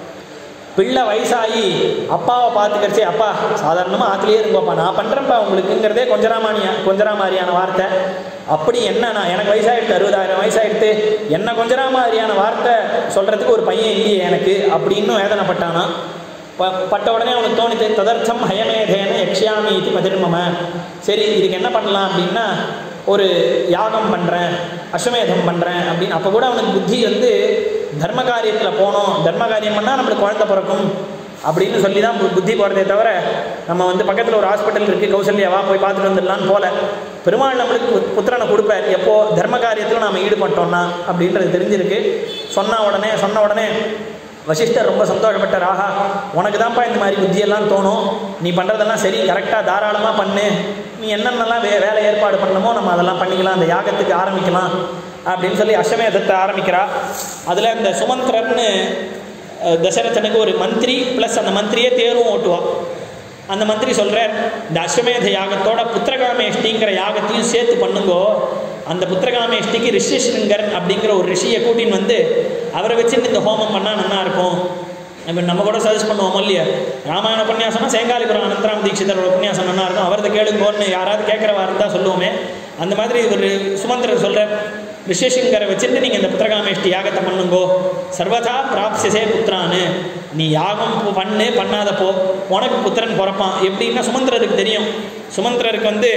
பிள்ளை வயசாகி அப்பாவை பார்த்துக்கிறச்சே அப்பா சாதாரணமாக ஆத்துலேயே இருங்கப்பா நான் பண்ணுறேன்ப்பா உங்களுக்குங்கிறதே கொஞ்சராமானியா கொஞ்சரா மாதிரியான வார்த்தை அப்படி என்ன நான் எனக்கு வயசாகிடுது அறுபதாயிரம் வயசாகிடுது என்ன கொஞ்சரா மாதிரியான வார்த்தை சொல்கிறதுக்கு ஒரு பையன் இல்லையே எனக்கு அப்படின்னு வேதனைப்பட்டானா ப- பட்ட உடனே அவனுக்கு தோணித்து ததர்த்தம் ஹயமேதேன யக்ஷாமி இது பதிர்மம சரி இதுக்கு என்ன பண்ணலாம் அப்படின்னா ஒரு யாகம் பண்ணுறேன் அஸ்வமேதம் பண்ணுறேன் அப்படின்னு அப்போ கூட அவனுக்கு புத்தி வந்து தர்ம காரியத்தில் போனோம் தர்ம காரியம் பண்ணால் நம்மளுக்கு குழந்தை பிறக்கும் அப்படின்னு சொல்லி தான் பு- புத்தி போகிறதே தவிர நம்ம வந்து பக்கத்தில் ஒரு ஹாஸ்பிட்டல் இருக்குது கௌசல்யாவா போய் பார்த்துட்டு வந்துடலான்னு போல பெருமாள் நம்மளுக்கு புத்- புத்திரனை கொடுப்பார் எப்போ தர்ம காரியத்தில் நாம் ஈடுபட்டோம்னா அப்படின்றது தெரிஞ்சிருக்கு சொன்ன உடனே சொன்ன உடனே வசிஷ்டர் ரொம்ப சந்தோஷப்பட்டார் ஆஹா உனக்கு தான்ப்பா இந்த மாதிரி புத்தியெல்லாம் தோணும் நீ பண்ணுறதெல்லாம் சரி கரெக்டாக தாராளமாக பண்ணு நீ என்னென்னலாம் வே வேலை ஏற்பாடு பண்ணணுமோ நம்ம அதெல்லாம் பண்ணிக்கலாம் அந்த யாகத்துக்கு ஆரம்பிக்கலாம் அப்படின்னு சொல்லி அஸ்வமேதத்தை ஆரம்பிக்கிறா அதில் இந்த சுமந்திரன்னு அஹ், தசரதனுக்கு ஒரு மந்திரி ப்ளஸ் அந்த மந்திரியே தேரும் ஓட்டுவா அந்த மந்திரி சொல்கிறார் இந்த அஸ்வமேத யாகத்தோட புத்திரகாமேஷ்டிங்கிற யாகத்தையும் சேர்த்து பண்ணுங்கோ அந்த புத்திரகாமேஷ்டிக்கு ரிஷிஷ்ருங்கர் அப்படிங்கிற ஒரு ரிஷியை கூட்டின்னு வந்து அவரை வச்சுட்டு இந்த ஹோமம் பண்ணால் நல்லா இருக்கும் இப்போ நம்ம கூட சஜஸ்ட் பண்ணுவோம் இல்லையா ராமாயண உபன்யாசம்னா சேங்காலிபுரம் அனந்தராம் தீட்சிதரோட உபன்யாசம் நல்லா இருக்கும் அவரது கேளுங்கோன்னு யாராவது கேட்குறவா இருந்தால் சொல்லுவோமே அந்த மாதிரி ஒரு சுமந்திரர் சொல்கிறார் ரிஷிஷங்கரை வச்சுட்டு நீங்கள் இந்த புத்திரகாமேஷ்டி யாகத்தை பண்ணுங்கோ சர்வதா பிராப்சிசே புத்திரான்னு நீ யாகம் பு- பண்ணு பண்ணாதப்போ உனக்கு புத்திரன் பிறப்பான் எப்படின்னா சுமந்திரருக்கு தெரியும் சுமந்திரருக்கு வந்து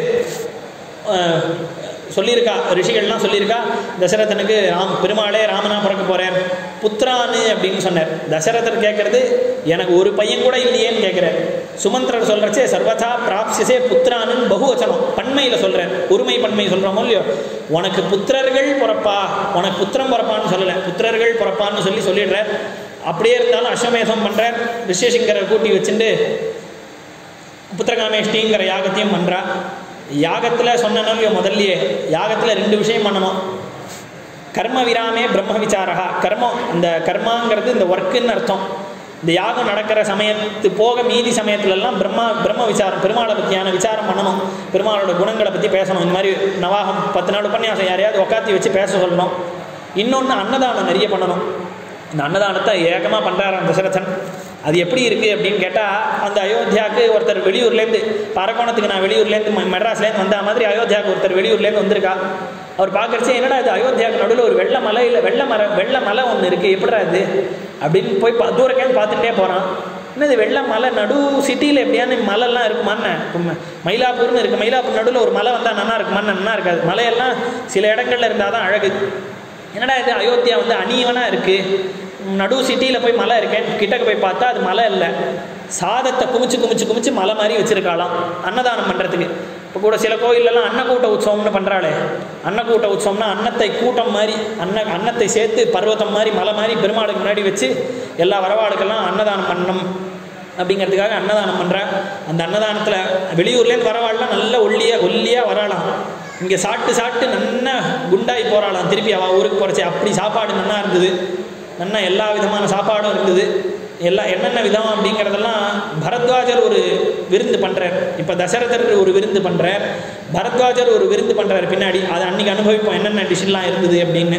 அஹ், சொல்லியிருக்கா ரிஷிகள்லாம் சொல்லியிருக்கா தசரதனுக்கு ராம் பெருமாளே ராமனா பிறக்க போகிறார் புத்திரானு அப்படின்னு சொன்னார் தசரதர் கேட்கறது எனக்கு ஒரு பையன் கூட இல்லையேன்னு கேட்குறார் சுமந்திரர் சொல்கிறச்சே சர்வதா பிராப்சிசே புத்திரானுன்னு பகுவச்சனம் பன்மையில் சொல்கிறார் ஒருமை பன்மை சொல்கிறோமோ இல்லையோ உனக்கு புத்திரர்கள் பிறப்பா உனக்கு புத்திரம் பிறப்பான்னு சொல்லலை புத்திரர்கள் பிறப்பான்னு சொல்லி சொல்லிடுறார் அப்படியே இருந்தாலும் அஸ்வமேதம் பண்ணுறார் ரிஷிசிங்கரை கூட்டி வச்சுட்டு புத்திரகாமேஷ்டிங்கிற யாகத்தையும் பண்ணுறா யாகத்தில் சொன்னனோ முதல்லயே யாகத்தில் ரெண்டு விஷயம் பண்ணணும் கர்ம விராமே பிரம்ம விசாரா கர்மம் அந்த கர்மாங்கிறது இந்த ஒர்க்குன்னு அர்த்தம் இந்த யாகம் நடக்கிற சமயத்து போக மீதி சமயத்துலலாம் பிரம்மா பிரம்ம விசாரம் பெருமாளை பற்றியான விசாரம் பண்ணணும் பெருமாளோட குணங்களை பற்றி பேசணும் இந்த மாதிரி நவாகம் பத்து நாள் உபன்யாசம் யாரையாவது உட்காத்தி வச்சு பேச சொல்லணும் இன்னொன்று அன்னதானம் நிறைய பண்ணணும் இந்த அன்னதானத்தை ஏகமாக பண்ணுறாராம் தசரதன் அது எப்படி இருக்குது அப்படின்னு கேட்டால் அந்த அயோத்தியாவுக்கு ஒருத்தர் வெளியூர்லேருந்து இப்போ அரக்கோணத்துக்கு நான் வெளியூர்லேருந்து ம- மெட்ராஸ்லேருந்து வந்த மாதிரி அயோத்தியாவுக்கு ஒருத்தர் வெளியூர்லேருந்து வந்திருக்கா அவர் பார்க்கறச்சே என்னடா இது அயோத்தியாவுக்கு நடுவில் ஒரு வெள்ளை மலையில் வெள்ளை மரம் வெள்ளை மலை ஒன்று இருக்குது எப்படிடா இது அப்படின்னு போய் பா தூரக்கேந்து பார்த்துட்டே போகிறான் என்னது வெள்ளை மலை நடு சிட்டியில் எப்படியான மலைலாம் இருக்குமான்னு இப்போ ம- மயிலாப்பூர்னு இருக்குது மயிலாப்பூர் நடுவில் ஒரு மலை வந்தால் நல்லா இருக்குமான்னு நல்லா இருக்காது மலையெல்லாம் சில இடங்கள்ல இருந்தால் தான் அழகு என்னடா இது அயோத்தியா வந்து அநீவனாக இருக்குது நடு சிட்டியில் போய் மலை இருக்கேன் கிட்டக்க போய் பார்த்தா அது மலை இல்லை சாதத்தை குமிச்சு குமிச்சு குமிச்சு மலை மாதிரி வச்சுருக்காளாம் அன்னதானம் பண்ணுறதுக்கு இப்போ கூட சில கோயிலெல்லாம் அன்னக்கூட்ட உற்சவம்னு பண்ணுறாளே அன்னக்கூட்ட உற்சவம்னா அன்னத்தை கூட்டம் மாதிரி அன்ன அன்னத்தை சேர்த்து பர்வதம் மாதிரி மலை மாதிரி பெருமாளுக்கு முன்னாடி வச்சு எல்லா வரவாளுக்கெல்லாம் அன்னதானம் பண்ணணும் அப்படிங்கிறதுக்காக அன்னதானம் பண்ணுறேன் அந்த அன்னதானத்தில் வெளியூர்லேருந்து வரவாள்லாம் நல்ல ஒல்லியாக ஒல்லியாக வராளாம் இங்கே சாப்பிட்டு சாப்பிட்டு நன்னா குண்டாகி போகிறாளாம் திருப்பி அவள் ஊருக்கு போகிறச்சி அப்படி சாப்பாடு நன்னா இருந்தது நன்னா எல்லா விதமான சாப்பாடும் இருந்தது எல்லா என்னென்ன விதம் அப்படிங்கிறதெல்லாம் பரத்வாஜர் ஒரு விருந்து பண்ணுறார் இப்போ தசரதர் ஒரு விருந்து பண்ணுறார் பரத்வாஜர் ஒரு விருந்து பண்ணுறார் பின்னாடி அதை அன்றைக்கி அனுபவிப்போம் என்னென்ன டிஷ்ஷெல்லாம் இருந்தது அப்படின்னு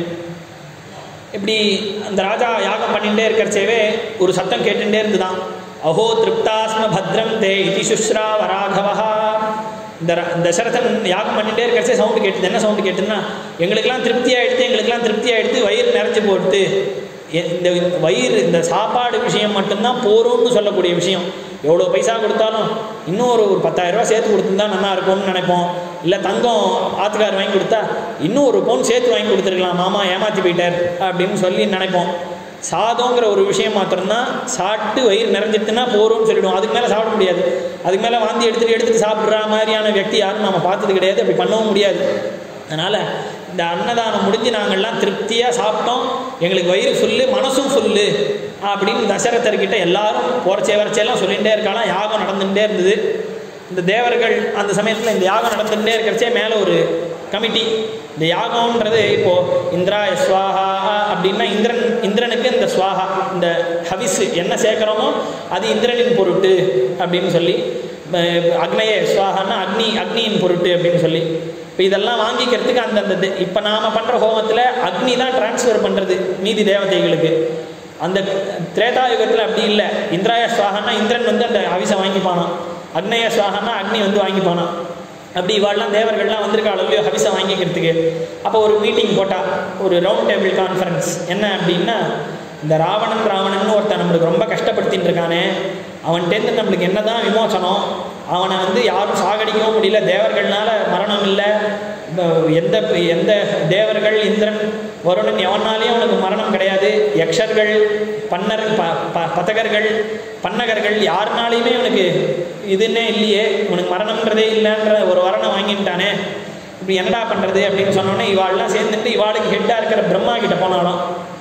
இப்படி அந்த ராஜா யாகம் பண்ணிகிட்டே இருக்கிறச்சேவே ஒரு சத்தம் கேட்டுட்டே இருந்துதான் அஹோ திருப்தாஸ்ம பத்ரம் தே இதி சுஷ்ரா வராகவஹா இந்த ர- தசரதன் யாகம் பண்ணிட்டே இருக்கிறச்சே சவுண்டு கேட்டுது என்ன சவுண்டு கேட்டுன்னா எங்களுக்கெல்லாம் திருப்தி ஆயிடுத்து எங்களுக்கெல்லாம் திருப்தி ஆயிடுத்து வயிறு நிறைஞ்சு போடுது எ- இந்த வயிறு இந்த சாப்பாடு விஷயம் மட்டும்தான் போரும்னு சொல்லக்கூடிய விஷயம் எவ்வளோ பைசா கொடுத்தாலும் இன்னும் ஒரு ஒரு பத்தாயிரம் ரூபாய் சேர்த்து கொடுத்துருந்தா நல்லா இருக்கும்னு நினைப்போம் இல்லை தங்கம் ஆத்துக்கார் வாங்கி கொடுத்தா இன்னும் ஒரு பவுன் சேர்த்து வாங்கி கொடுத்துருக்கலாம் மாமா ஏமாற்றி போயிட்டார் அப்படின்னு சொல்லி நினைப்போம் சாதங்கிற ஒரு விஷயம் மாத்திரம்தான் சாப்பிட்டு வயிறு நிறைஞ்சிட்டுனா போரும்னு சொல்லிடுவோம் அதுக்கு மேலே சாப்பிட முடியாது அதுக்கு மேலே வாந்தி எடுத்துட்டு எடுத்துட்டு சாப்பிட்ற மாதிரியான வியக்தி யாரும் நம்ம பார்த்தது கிடையாது அப்படி பண்ணவும் முடியாது அதனால் இந்த அன்னதானம் முடிஞ்சு நாங்கள்லாம் திருப்தியாக சாப்பிட்டோம் எங்களுக்கு வயிறு ஃபுல்லு மனசும் ஃபுல்லு அப்படின்னு தசரதர்கிட்ட எல்லாரும் போகிறச்சே வரச்செல்லாம் சொல்லிகிட்டே இருக்கலாம் யாகம் நடந்துகிட்டே இருந்தது இந்த தேவர்கள் அந்த சமயத்தில் இந்த யாகம் நடந்துகிட்டே இருக்கிறச்சே மேலே ஒரு கமிட்டி இந்த யாகம்ன்றது இப்போது இந்திரா ஸ்வாஹா அப்படின்னா இந்திரன் இந்திரனுக்கு இந்த ஸ்வாஹா இந்த ஹவிஸ் என்ன சேர்க்குறோமோ அது இந்திரனின் பொருட்டு அப்படின்னு சொல்லி அஹ் அக்னயே ஸ்வாஹான்னா அக்னி அக்னியின் பொருட்டு அப்படின்னு சொல்லி இப்போ இதெல்லாம் வாங்கிக்கிறதுக்கு அந்தந்த இப்போ நாம் பண்ணுற ஹோமத்தில் அக்னி தான் டிரான்ஸ்ஃபர் பண்ணுறது மீதி தேவதைகளுக்கு அந்த திரேதாயுகத்தில் அப்படி இல்லை இந்திராய ஸ்வாகன்னா இந்திரன் வந்து அந்த அவிசை வாங்கிப்பானான் அக்னேய ஸ்வாகன்னா அக்னி வந்து வாங்கிப்பானான் அப்படி இவாள்லாம் தேவர்கள்லாம் வந்திருக்காள் இல்லையோ ஹவிசை வாங்கிக்கிறதுக்கு அப்போ ஒரு மீட்டிங் போட்டா ஒரு ரவுண்ட் டேபிள் கான்ஃபரன்ஸ் என்ன அப்படின்னா இந்த ராவணன் ராவணன் ஒருத்தன் நம்மளுக்கு ரொம்ப கஷ்டப்படுத்தின்னு இருக்கானே அவன்கிட்டேருந்து நம்மளுக்கு என்னதான் விமோசனம் அவனை வந்து யாரும் சாகடிக்கவும் முடியல தேவர்கள்னால மரணம் இல்லை இப்ப எந்த எந்த தேவர்கள் இந்திரன் வருணன் எவனாலையும் அவனுக்கு மரணம் கிடையாது யக்ஷர்கள் பன்னர் ப ப பதகர்கள் பன்னகர்கள் யாருனாலையுமே இவனுக்கு இதுன்னே இல்லையே இவனுக்கு மரணம்ன்றதே இல்லைன்ற ஒரு வரனை வாங்கிட்டானே இப்படி என்னடா பண்ணுறது அப்படின்னு சொன்னோன்னே இவாள்லாம் சேர்ந்துட்டு இவாளுக்கு ஹெட்டாக இருக்கிற பிரம்மா கிட்ட போனாலும்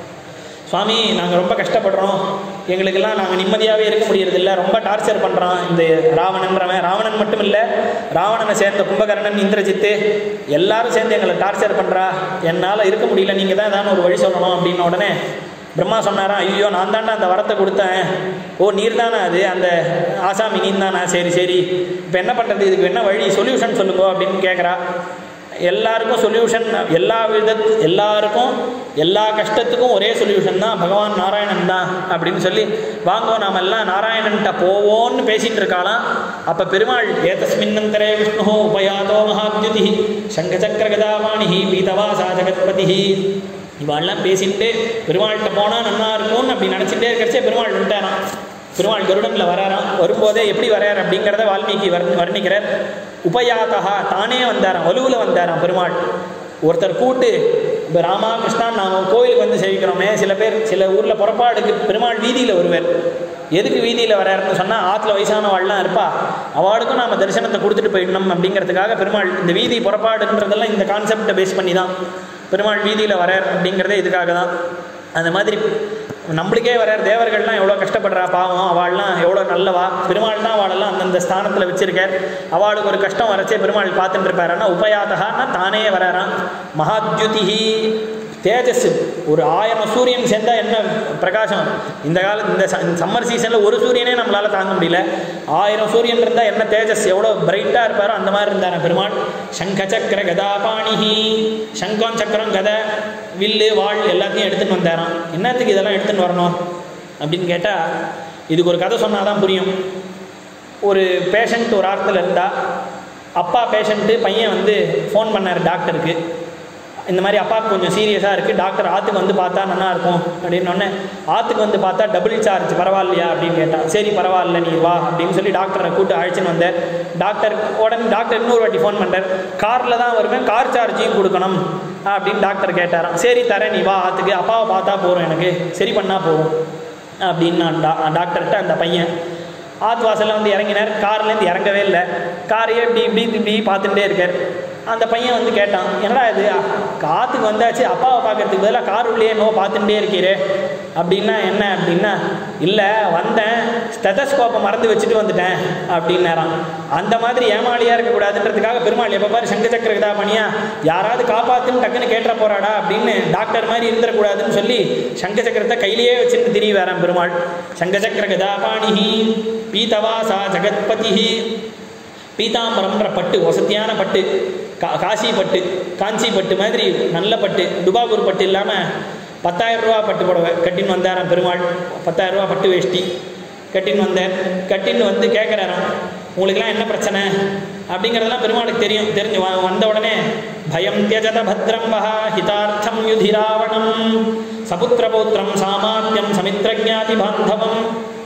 சுவாமி நாங்கள் ரொம்ப கஷ்டப்படுறோம் எங்களுக்கெல்லாம் நாங்கள் நிம்மதியாகவே இருக்க முடியறதில்ல ரொம்ப டார்ச்சர் பண்ணுறான் இந்த ராவணன்றவன் ராவணன் மட்டும் இல்லை ராவணனை சேர்ந்த கும்பகர்ணன் இந்திரஜித்து எல்லாரும் சேர்ந்து எங்களை டார்ச்சர் பண்ணுறா என்னால் இருக்க முடியல நீங்கள் தான் ஏதாவது ஒரு வழி சொல்லணும் அப்படின்ன உடனே பிரம்மா சொன்னாராம் ஐயோ நான் தாண்டா அந்த வரத்தை கொடுத்தேன் ஓ நீர் தானே அது அந்த ஆசாமி நீர் தானே சரி சரி இப்போ என்ன பண்ணுறது இதுக்கு என்ன வழி சொல்யூஷன் சொல்லுங்க அப்படின்னு கேட்குறா எல்லாருக்கும் சொல்யூஷன் எல்லா வித எல்லாருக்கும் எல்லா கஷ்டத்துக்கும் ஒரே சொல்யூஷன் தான் பகவான் நாராயணன் தான் அப்படின்னு சொல்லி வாங்கோ நாம எல்லாம் நாராயணன்ட்ட போவோன்னு பேசிட்டு இருக்காளாம் அப்போ பெருமாள் ஏதஸ்மின்னந்தரே விஷ்ணு உபயாதோ மகாத்யுதி சங்கச்சக்கர கதாவாணி பீதவாசா ஜெகத்பதி இவாள்லாம் பேசிட்டு பெருமாள்கிட்ட போனால் நல்லா இருக்கும்னு அப்படி நினச்சிட்டே இருக்கிறச்சே பெருமாள் வந்துட்டாராம் பெருமாள் கருடனில் வராராம் வரும்போதே எப்படி வரார் அப்படிங்கிறத வால்மீகி வர் வர்ணிக்கிறார் உபயாத்தகா தானே வந்தாராம் வலுவில் வந்தாராம் பெருமாள் ஒருத்தர் கூட்டு இப்போ ராமா கிருஷ்ணா நாம் கோயிலுக்கு வந்து சேவிக்கிறோமே சில பேர் சில ஊரில் புறப்பாடுக்கு பெருமாள் வீதியில் வருவார் எதுக்கு வீதியில் வராருன்னு சொன்னால் ஆற்றுல வயசானவாள்லாம் இருப்பா அவளுக்கும் நாம் தரிசனத்தை கொடுத்துட்டு போயிடணும் அப்படிங்கிறதுக்காக பெருமாள் இந்த வீதி புறப்பாடுன்றதெல்லாம் இந்த கான்செப்டை பேஸ் பண்ணி தான் பெருமாள் வீதியில் வரார் அப்படிங்கிறதே இதுக்காக தான் அந்த மாதிரி நம்மளுக்கே வர தேவர்கள்லாம் எவ்வளோ கஷ்டப்படுறா பாவம் அவள்லாம் எவ்வளோ நல்லவா பெருமாள் தான் அவளெல்லாம் அந்தந்த ஸ்தானத்தில் வச்சிருக்கார் அவளுக்கு ஒரு கஷ்டம் வரச்சே பெருமாள் பார்த்துட்டு இருப்பாருன்னா உபயாதகான்னா தானே வராராம் மகாத்யுதிஹி தேஜஸ் ஒரு ஆயிரம் சூரியன் சேர்ந்தா என்ன பிரகாசம் இந்த கால இந்த சம்மர் சீசனில் ஒரு சூரியனே நம்மளால் தாங்க முடியல ஆயிரம் சூரியன் இருந்தால் என்ன தேஜஸ் எவ்வளோ பிரைட்டாக இருப்பாரோ அந்த மாதிரி இருந்தாரா பெருமாள் சங்க சக்கர கதாபாணிஹி சங்கம் சக்கரம் கதை வில்லு வாள் எல்லாத்தையும் எடுத்துன்னு வந்தாராம் என்னத்துக்கு இதெல்லாம் எடுத்துன்னு வரணும் அப்படின்னு கேட்டால் இதுக்கு ஒரு கதை சொன்னால் தான் புரியும் ஒரு பேஷண்ட் ஒரு ஆரத்தில் இருந்தால் அப்பா பேஷண்ட்டு பையன் வந்து ஃபோன் பண்ணார் டாக்டருக்கு இந்த மாதிரி அப்பாவுக்கு கொஞ்சம் சீரியஸாக இருக்குது டாக்டர் ஆற்றுக்கு வந்து பார்த்தா நல்லா இருக்கும் அப்படின்னோடனே ஆற்றுக்கு வந்து பார்த்தா டபுள் சார்ஜ் பரவாயில்லையா அப்படின்னு கேட்டான் சரி பரவாயில்ல நீ வா அப்படின்னு சொல்லி டாக்டரை கூட்டு அழைச்சின்னு வந்தேன் டாக்டர் உடனே டாக்டர் இன்னொரு வாட்டி ஃபோன் பண்ணார் காரில் தான் வருவேன் கார் சார்ஜையும் கொடுக்கணும் அப்படின்னு டாக்டர் கேட்டாராம் சரி தரேன் நீ வா ஆற்றுக்கு அப்பாவை பார்த்தா போகிறோம் எனக்கு சரி பண்ணால் போகும் அப்படின்னு நான் டா டாக்டர்கிட்ட அந்த பையன் ஆத்து வாசலில் வந்து இறங்கினார் கார்லேருந்து இறங்கவே இல்லை காரையே இப்படி இப்படி இப்படி பார்த்துட்டே இருக்கார் அந்த பையன் வந்து கேட்டான் என்னடா இது காற்றுக்கு வந்தாச்சு அப்பாவை பார்க்கறதுக்கு பதிலாக கார் உள்ளே என்னவோ பார்த்துட்டே இருக்கிறே அப்படின்னா என்ன அப்படின்னா இல்லை வந்தேன் ஸ்டெதஸ்கோப்பை மறந்து வச்சுட்டு வந்துட்டேன் அப்படின்னாராம் அந்த மாதிரி ஏமாளியாக இருக்கக்கூடாதுன்றதுக்காக பெருமாள் எப்போ பாரு சங்க சக்கர இதா பண்ணியா யாராவது காப்பாத்துன்னு டக்குன்னு கேட்டுற போறாடா அப்படின்னு டாக்டர் மாதிரி இருந்துடக்கூடாதுன்னு சொல்லி சங்க சக்கரத்தை கையிலேயே வச்சுட்டு திரிய வேறாம் பெருமாள் சங்க சக்கர கதாபாணிஹி பீதவாசா ஜெகத்பதிஹி பீதாம்பரம்ன்ற பட்டு வசதியான பட்டு கா காசி பட்டு காஞ்சி பட்டு மாதிரி நல்ல பட்டு டுபாகூர் பட்டு இல்லாமல் பத்தாயிரம் ரூபா பட்டு புடவை கட்டின்னு வந்தாராம் பெருமாள் பத்தாயிரம் ரூபா பட்டு வேஷ்டி கட்டின்னு வந்தேன் கட்டின்னு வந்து கேட்குறாராம் உங்களுக்குலாம் என்ன பிரச்சனை அப்படிங்கிறதெல்லாம் பெருமாளுக்கு தெரியும் தெரிஞ்சு வ- வந்த உடனே பயம் தியஜத பத்ரம் வஹா ஹிதார்த்தம் யுதிராவணம் சபுத்திரபௌத்திரம் சாமாத்தியம் சமித்ரஜாதி பாந்தவம்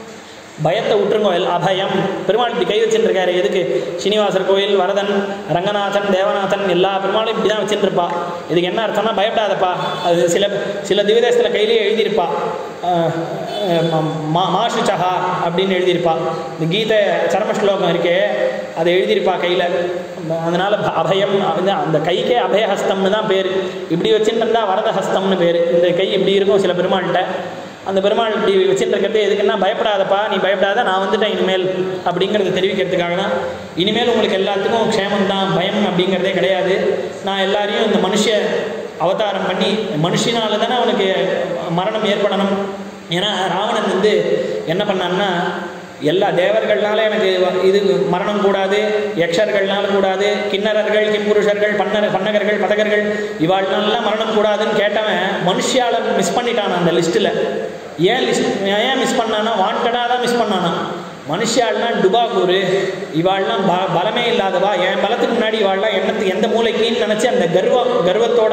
பயத்தை விட்டுருங்க எல் அபயம் பெருமாள் இப்படி கை வச்சுட்டு இருக்காரு எதுக்கு ஸ்ரீனிவாசர் கோயில் வரதன் ரங்கநாதன் தேவநாதன் எல்லா பெருமாளும் இப்படி தான் வச்சுட்டு இருப்பா இதுக்கு என்ன அர்த்தம்னா பயப்படாதப்பா அது சில சில திவ்யதேசத்தில் கையிலேயே எழுதியிருப்பா அஹ், அஹ், மா மாஷுச்சஹா அப்படின்னு எழுதியிருப்பா இந்த கீதை சரம ஸ்லோகம் இருக்கே அதை எழுதியிருப்பா கையில் அதனால ப- அபயம் வந்து அந்த கைக்கே அபயஹஸ்தம்னு தான் பேர் இப்படி வச்சுட்டு இருந்தா வரதஹஸ்தம்னு பேர் இந்த கை இப்படி இருக்கும் சில பெருமாள்கிட்ட அந்த பெருமாள் இப்படி வச்சுட்டு இருக்கிறது எதுக்குன்னா பயப்படாதப்பா நீ பயப்படாத நான் வந்துட்டேன் இனிமேல் அப்படிங்கிறத தெரிவிக்கிறதுக்காக தான் இனிமேல் உங்களுக்கு எல்லாத்துக்கும் க்ஷேமம் தான் பயம் அப்படிங்கிறதே கிடையாது நான் எல்லாரையும் இந்த மனுஷ அவதாரம் பண்ணி மனுஷனால தானே அவனுக்கு மரணம் ஏற்படணும் ஏன்னா ராவணன் வந்து என்ன பண்ணான்னா எல்லா தேவர்கள்னால எனக்கு வ- இது மரணம் கூடாது யக்ஷர்கள்னால கூடாது கிண்ணறர்கள் கிம்புருஷர்கள் பன்னர் பன்னகர்கள் பதகர்கள் இவாழ்னாலாம் மரணம் கூடாதுன்னு கேட்டவன் மனுஷியால மிஸ் பண்ணிட்டான் அந்த லிஸ்ட்டில் ஏன் லிஸ்ட் ஏன் மிஸ் பண்ணானா வாண்டடாக தான் மிஸ் பண்ணானா மனுஷியாள்னா டுபாகூரு இவாள்லாம் ப பலமே இல்லாதவா என் பலத்துக்கு முன்னாடி இவாள்லாம் எண்ணத்துக்கு எந்த மூளைக்குன்னு நினச்சி அந்த கர்வம் கர்வத்தோட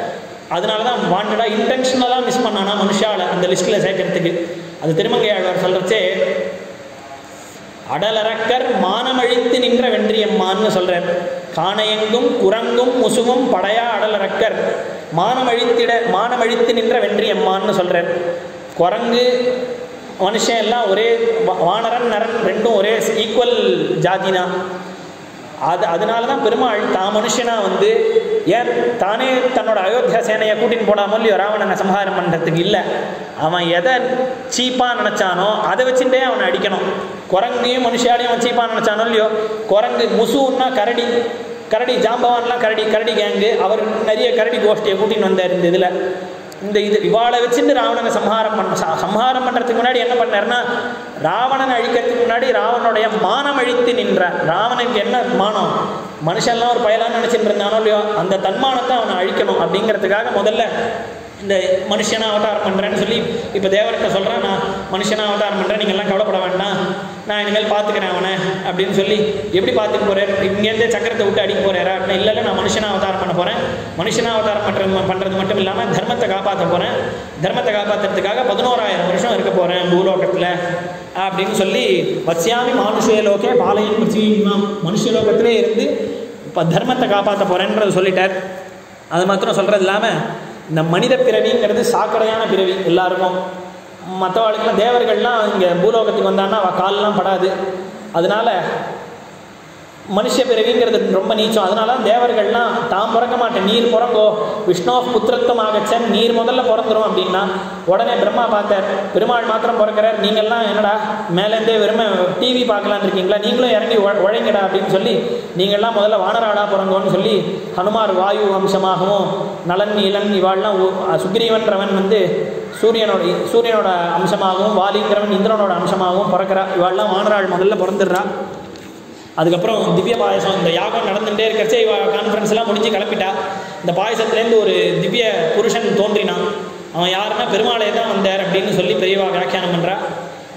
அதனால தான் வாண்டடாக இன்டென்ஷனலாக மிஸ் பண்ணானா மனுஷால அந்த லிஸ்ட்டில் சேர்க்கறதுக்கு அது திருமங்கையாழ்வார் சொல்கிறச்சே அடலரக்கர் மானமழித்து நின்ற வென்றியம்மான்னு சொல்றார் காணையெங்கும் குரங்கும் முசுவும் படையா அடலரக்கர் மானமழித்திட மானமழித்து நின்ற வென்றியம்மான்னு சொல்றார் குரங்கு மனுஷன் எல்லாம் ஒரே வா- வானரன் நரன் ரெண்டும் ஒரே ஈக்குவல் ஜாதி தான் அது அதனால தான் பெருமாள் தான் மனுஷனா வந்து ஏன் தானே தன்னோட அயோத்தியா சேனையை கூட்டின்னு போடாமல் இல்லையோ ராவணனை சம்ஹாரம் பண்ணுறதுக்கு இல்லை அவன் எதை சீப்பாக நினச்சானோ அதை வச்சுட்டே அவனை அடிக்கணும் குரங்கையும் மனுஷாலையும் அவன் சீப்பாக நினச்சானோ இல்லையோ குரங்கு முசுன்னா கரடி கரடி ஜாம்பவான்லாம் கரடி கரடி கேங்கு அவர் நிறைய கரடி கோஷ்டியை கூட்டின்னு வந்தார் இந்த இதில் இந்த இது இவாளை வச்சுட்டு ராவணனை சம்ஹாரம் பண்ண ச- சம்ஹாரம் பண்ணுறதுக்கு முன்னாடி என்ன பண்ணாருன்னா ராவணனை அழிக்கிறதுக்கு முன்னாடி ராவனுடைய மானம் அழித்து நின்றார் ராவனுக்கு என்ன மானம் மனுஷன்லாம் ஒரு பயலான்னு நினச்சிட்டு இருந்தானோ இல்லையோ அந்த தன்மானத்தை அவனை அழிக்கணும் அப்படிங்கிறதுக்காக முதல்ல இந்த மனுஷனா அவதாரம் பண்ணுறேன்னு சொல்லி இப்போ தேவர்கிட்ட சொல்கிறேன் நான் மனுஷனா அவதாரம் பண்ணுறேன் நீங்கள் எல்லாம் கவலைப்பட வேண்டாம் நான் இனிமேல் பார்த்துக்கிறேன் அவனை அப்படின்னு சொல்லி எப்படி பார்த்துக்க போகிறார் இங்கேருந்தே சக்கரத்தை விட்டு அடிக்க போகிறாரா அப்படின்னா இல்லை இல்லை நான் மனுஷனா அவதாரம் பண்ண போகிறேன் மனுஷனா அவதாரம் பண்ணுறது பண்ணுறது மட்டும் இல்லாமல் தர்மத்தை காப்பாற்ற போகிறேன் தர்மத்தை காப்பாற்றுறதுக்காக பதினோராயிரம் வருஷம் இருக்க போகிறேன் பூலோகத்தில் அப்படின்னு சொல்லி வத்யாமி மானுஷலோகே பாலையின் பிருத்திவிமாம் மனுஷலோகத்திலே இருந்து இப்போ தர்மத்தை காப்பாற்ற போகிறேன்றது சொல்லிட்டார் அது மாத்திரம் சொல்கிறது இல்லாமல் இந்த மனித பிறவிங்கிறது சாக்கடையான பிறவி எல்லாருக்கும் மற்றவாளுக்கெல்லாம் தேவர்கள்லாம் இங்கே பூலோகத்துக்கு வந்தான்னா அவள் கால்லாம் படாது அதனால மனுஷ பிறவிங்கிறது ரொம்ப நீச்சம் அதனால தான் தேவர்கள்லாம் தாம் பிறக்க மாட்டேன் நீர் பிறங்கோ விஷ்ணோ புத்திரத்துவம் ஆகச்சன் நீர் முதல்ல பிறந்துரும் அப்படின்னா உடனே பிரம்மா பார்த்தார் பெருமாள் மாத்திரம் பிறக்கிறார் நீங்கள்லாம் என்னடா மேலேருந்தே வெறுமை டிவி பார்க்கலான்னு இருக்கீங்களா நீங்களும் இறங்கி உழ- உழைங்கடா அப்படின்னு சொல்லி நீங்கள்லாம் முதல்ல வானராடா பிறங்கோன்னு சொல்லி ஹனுமார் வாயு அம்சமாகவும் நலன் நீலன் இவாள்லாம் உ- சுக்ரீவன்றவன் வந்து சூரியனோட சூரியனோட அம்சமாகவும் வாலிங்கிறவன் இந்திரனோட அம்சமாகவும் பிறக்கிறா இவாள்லாம் வானராள் முதல்ல பிறந்துடுறா அதுக்கப்புறம் திவ்ய பாயசம் இந்த யாகம் நடந்துகிட்டே இருக்கிறச்சே இவ கான்ஃபரன்ஸ் எல்லாம் முடிஞ்சு கிளம்பிட்டா இந்த பாயசத்துலேருந்து ஒரு திவ்ய புருஷன் தோன்றினான் அவன் யாருன்னா பெருமாளே தான் வந்தார் அப்படின்னு சொல்லி பெரியவா வியாக்கியானம் பண்ணுறா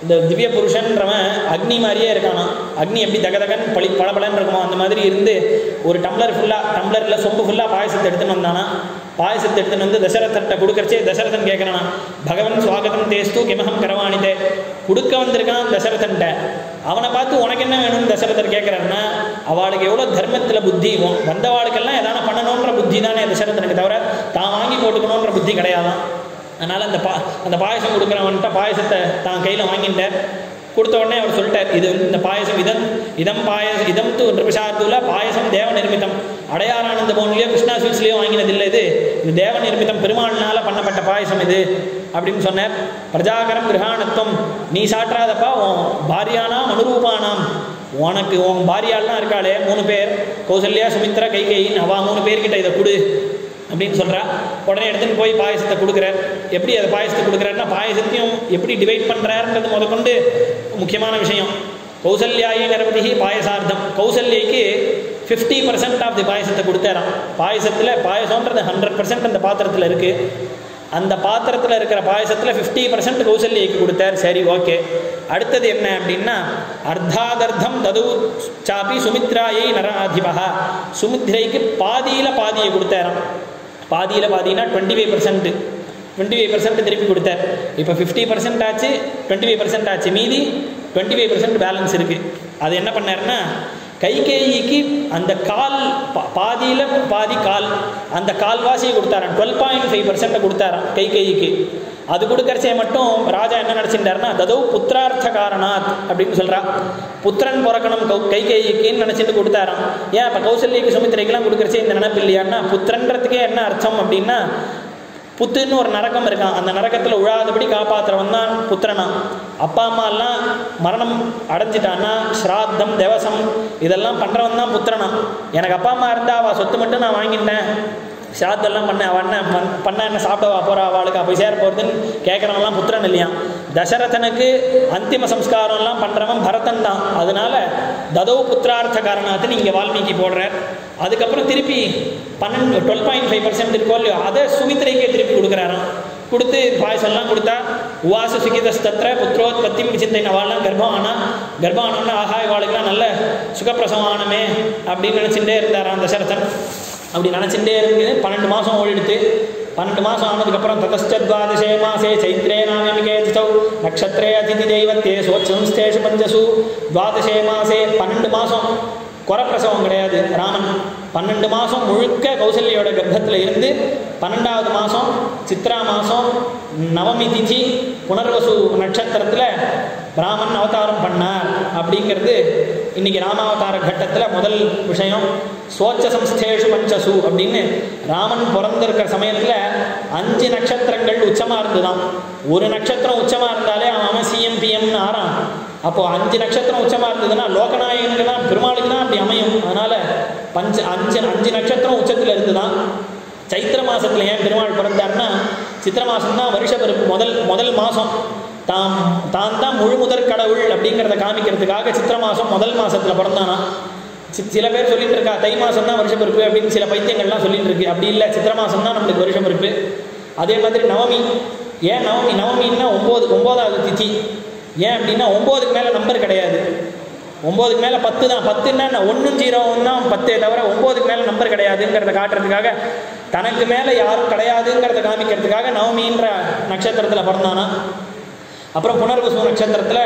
இந்த திவ்ய புருஷன்றவன் அக்னி மாதிரியே இருக்கானா அக்னி எப்படி தகதகன் பளி பளபளன்னு இருக்குமோ அந்த மாதிரி இருந்து ஒரு டம்ளர் ஃபுல்லாக டம்ளரில் சொம்பு ஃபுல்லாக பாயசத்தை எடுத்துன்னு வந்தானா பாயசத்தை எடுத்துன்னு வந்து தசரதன்ட்ட கொடுக்கறச்சே தசரதன் கேட்குறானா பகவன் சுவாகதம் தேஸ்து கிமகம் கரவாணிதே கொடுக்க வந்திருக்கான் தசரதன்ட்ட அவனை பார்த்து உனக்கு என்ன வேணும்னு தசரதர் கேட்குறாருன்னா அவளுக்கு எவ்வளோ தர்மத்தில் புத்தி உன் வந்தவாளுக்கெல்லாம் எதனா பண்ணணுன்ற புத்தி தானே தசரதனுக்கு தவிர தான் வாங்கி போட்டுக்கணுன்ற புத்தி கிடையாதான் அதனால் அந்த பா அந்த பாயசம் கொடுக்குறவன்ட்ட பாயசத்தை தான் கையில் வாங்கிட்டார் கொடுத்த உடனே அவர் சொல்லிட்டார் இது வந்து இந்த பாயசம் இதம் இதம் பாயச இதம் து நிருபிஷார்த்தூல பாயசம் தேவ நிர்மிதம் அடையாரானந்த பவன்லேயோ கிருஷ்ணா ஸ்வீட்ஸ்லேயோ வாங்கினது இல்லை இது இது தேவ நிர்மிதம் பெருமாள்னால பண்ணப்பட்ட பாயசம் இது அப்படின்னு சொன்னார் பிரஜாகரம் கிரகாணத்துவம் நீ சாற்றாதப்பா உன் பாரியானாம் அனுரூபானாம் உனக்கு உன் பாரியாள்லாம் இருக்காளே மூணு பேர் கௌசல்யா சுமித்ரா கைகேயின் அவா மூணு பேர்கிட்ட இதை கொடு அப்படின்னு சொல்கிறா உடனே எடுத்துன்னு போய் பாயசத்தை கொடுக்குறார் எப்படி அதை பாயசத்தை கொடுக்குறாருன்னா பாயசத்தையும் எப்படி டிவைட் பண்ணுறாருன்றது முதற்கொண்டு முக்கியமான விஷயம் கௌசல்யாயி நிரவதிகி பாயசார்த்தம் கௌசல்யைக்கு ஃபிஃப்டி பர்சன்ட் ஆஃப் தி பாயசத்தை கொடுத்தாராம் பாயசத்தில் பாயசம்ன்றது ஹண்ட்ரட் பர்சன்ட் அந்த பாத்திரத்தில் இருக்குது அந்த பாத்திரத்தில் இருக்கிற பாயசத்தில் ஃபிஃப்டி பர்சன்ட் கௌசல்யைக்கு கொடுத்தார் சரி ஓகே அடுத்தது என்ன அப்படின்னா அர்த்தாதர்த்தம் தது சாப்பி சுமித்ராயை நராதிபா சுமித்ரைக்கு பாதியில் பாதியை கொடுத்தாராம் பாதியில் பாதினா twenty five percent twenty five percent திருப்பி கொடுத்தார் இப்போ ஃபிஃப்டி பர்சன்ட் ஆச்சு டுவெண்ட்டி ஃபைவ் பர்சன்ட் ஆச்சு மீதி டுவெண்ட்டி ஃபைவ் பர்சன்ட் பேலன்ஸ் இருக்குது அது என்ன பண்ணாருன்னா கைகேயிக்கு அந்த கால் பா- பாதியில பாதி கால் அந்த கால்வாசியை கொடுத்தாராம் டுவெல் பாயிண்ட் ஃபைவ் பர்சன்ட்டை கொடுத்தாராம் கைகேயிக்கு அது கொடுக்கறச்சே மட்டும் ராஜா என்ன நினச்சிட்டாருன்னா ததோ புத்திரார்த்த காரணாத் அப்படின்னு சொல்றா புத்திரன் பிறக்கணும் கௌ கைகேயிக்குன்னு நினச்சிட்டு கொடுத்தாராம் ஏன் இப்போ கௌசல்யக்கு சுமித்திரைக்கெல்லாம் கொடுக்கறச்சே இந்த நினப்பு இல்லையான்னா புத்திரன்றதுக்கே என்ன அர்த்தம் அப்படின்னா புத்துன்னு ஒரு நரகம் இருக்கான் அந்த நரகத்தில் உழாதபடி காப்பாற்றுறவன் தான் புத்திரனா அப்பா அம்மா எல்லாம் மரணம் அடைஞ்சிட்டான்னா ஸ்ராத்தம் தேவசம் இதெல்லாம் பண்ணுறவன் தான் புத்திரனா எனக்கு அப்பா அம்மா இருந்தால் அவள் சொத்து மட்டும் நான் வாங்கிட்டேன் ஸ்ராத்தெல்லாம் பண்ண அவன் என்ன பண்- பண்ண என்ன சாப்பிடவா போகிறா அவளுக்கு அப்போ சேர போகிறதுன்னு கேட்குறவன்லாம் புத்திரன் இல்லையா தசரதனுக்கு அந்திம சம்ஸ்காரம்லாம் பண்ணுறவன் பரதன் தான் அதனால ததோ புத்திரார்த்த காரணத்துன்னு இங்கே வால்மீகி போடுறார் அதுக்கப்புறம் திருப்பி பன்னெண்டு டுவெல் பாயிண்ட் ஃபைவ் பர்சன்ட் இருக்கோ இல்லையோ அதை சுமித்திரைக்கே திருப்பி கொடுக்குறாராம் கொடுத்து பாயசம்லாம் கொடுத்தா உவாச சுகிதஸ்தத்திர புத்திரோத்பத்தி விசிந்தை அவள்லாம் கர்ப்பம் ஆனால் கர்ப்பம் ஆனோன்னா ஆஹா இவாளுக்கெல்லாம் நல்ல சுகப்பிரசவம் ஆனமே அப்படின்னு நினச்சிட்டே இருந்தாராம் தசரதன் அப்படி நினச்சிட்டே இருந்து பன்னெண்டு மாதம் ஓடிடுத்து பன்னெண்டு மாதம் ஆனதுக்கப்புறம் ததஸ்டத்வாதசே மாசே சைத்ரே நாமிகே திதௌ நக்ஷத்ரே அதிதி தெய்வத்தே சோச்சம்ஸ்தேஷு பஞ்சசு துவாதசே மாசே பன்னெண்டு மாதம் குறப்பிரசவம் கிடையாது ராமன் பன்னெண்டு மாதம் முழுக்க கௌசல்யோட கர்ப்பத்தில் இருந்து பன்னெண்டாவது மாதம் சித்ரா மாதம் நவமி திதி புனர்வசு நட்சத்திரத்தில் ராமன் அவதாரம் பண்ணார் அப்படிங்கிறது இன்னைக்கு ராமாவதார கட்டத்தில் முதல் விஷயம் சோச்ச சம்ஸ்தேஷு பஞ்சசு அப்படின்னு ராமன் பிறந்திருக்கிற சமயத்தில் அஞ்சு நட்சத்திரங்கள் உச்சமாக இருந்துதான் ஒரு நட்சத்திரம் உச்சமாக இருந்தாலே அவன் அவன் சிஎம் பிஎம்னு ஆறான் அப்போது அஞ்சு நட்சத்திரம் உச்சமாக இருந்ததுன்னா லோகநாயகனுக்கு தான் பெருமாளுக்கு தான் அப்படி அமையும் அதனால் பஞ்ச அஞ்சு அஞ்சு நட்சத்திரம் உச்சத்தில் இருந்துதான் சைத்திர மாசத்துல ஏன் பெருமாள் பிறந்தார்னா சித்திர மாதம் தான் வருஷ பிறப்பு முதல் முதல் மாதம் தாம் தான் தான் முழு முதற் கடவுள் அப்படிங்கிறத காமிக்கிறதுக்காக சித்திர மாதம் முதல் மாசத்துல பிறந்தானா சி- சில பேர் சொல்லிட்டு இருக்கா தை மாதம் தான் வருஷ பிறப்பு அப்படின்னு சில பைத்தியங்கள்லாம் சொல்லிட்டு இருக்கு அப்படி இல்லை சித்திர மாதம் தான் நம்மளுக்கு வருஷ பிறப்பு அதே மாதிரி நவமி ஏன் நவமி நவமின்னா ஒம்பது ஒம்போதாவது திதி ஏன் அப்படின்னா ஒம்போதுக்கு மேலே நம்பர் கிடையாது ஒம்போதுக்கு மேலே பத்து தான் பத்துன்னா ஒன்றும் ஜீரோவும் தான் பத்தே தவிர ஒம்போதுக்கு மேலே நம்பர் கிடையாதுங்கிறத காட்டுறதுக்காக தனக்கு மேலே யாரும் கிடையாதுங்கிறத காமிக்கிறதுக்காக நவமின்ற நட்சத்திரத்தில் பிறந்தானா அப்புறம் புனர்வசு நட்சத்திரத்தில்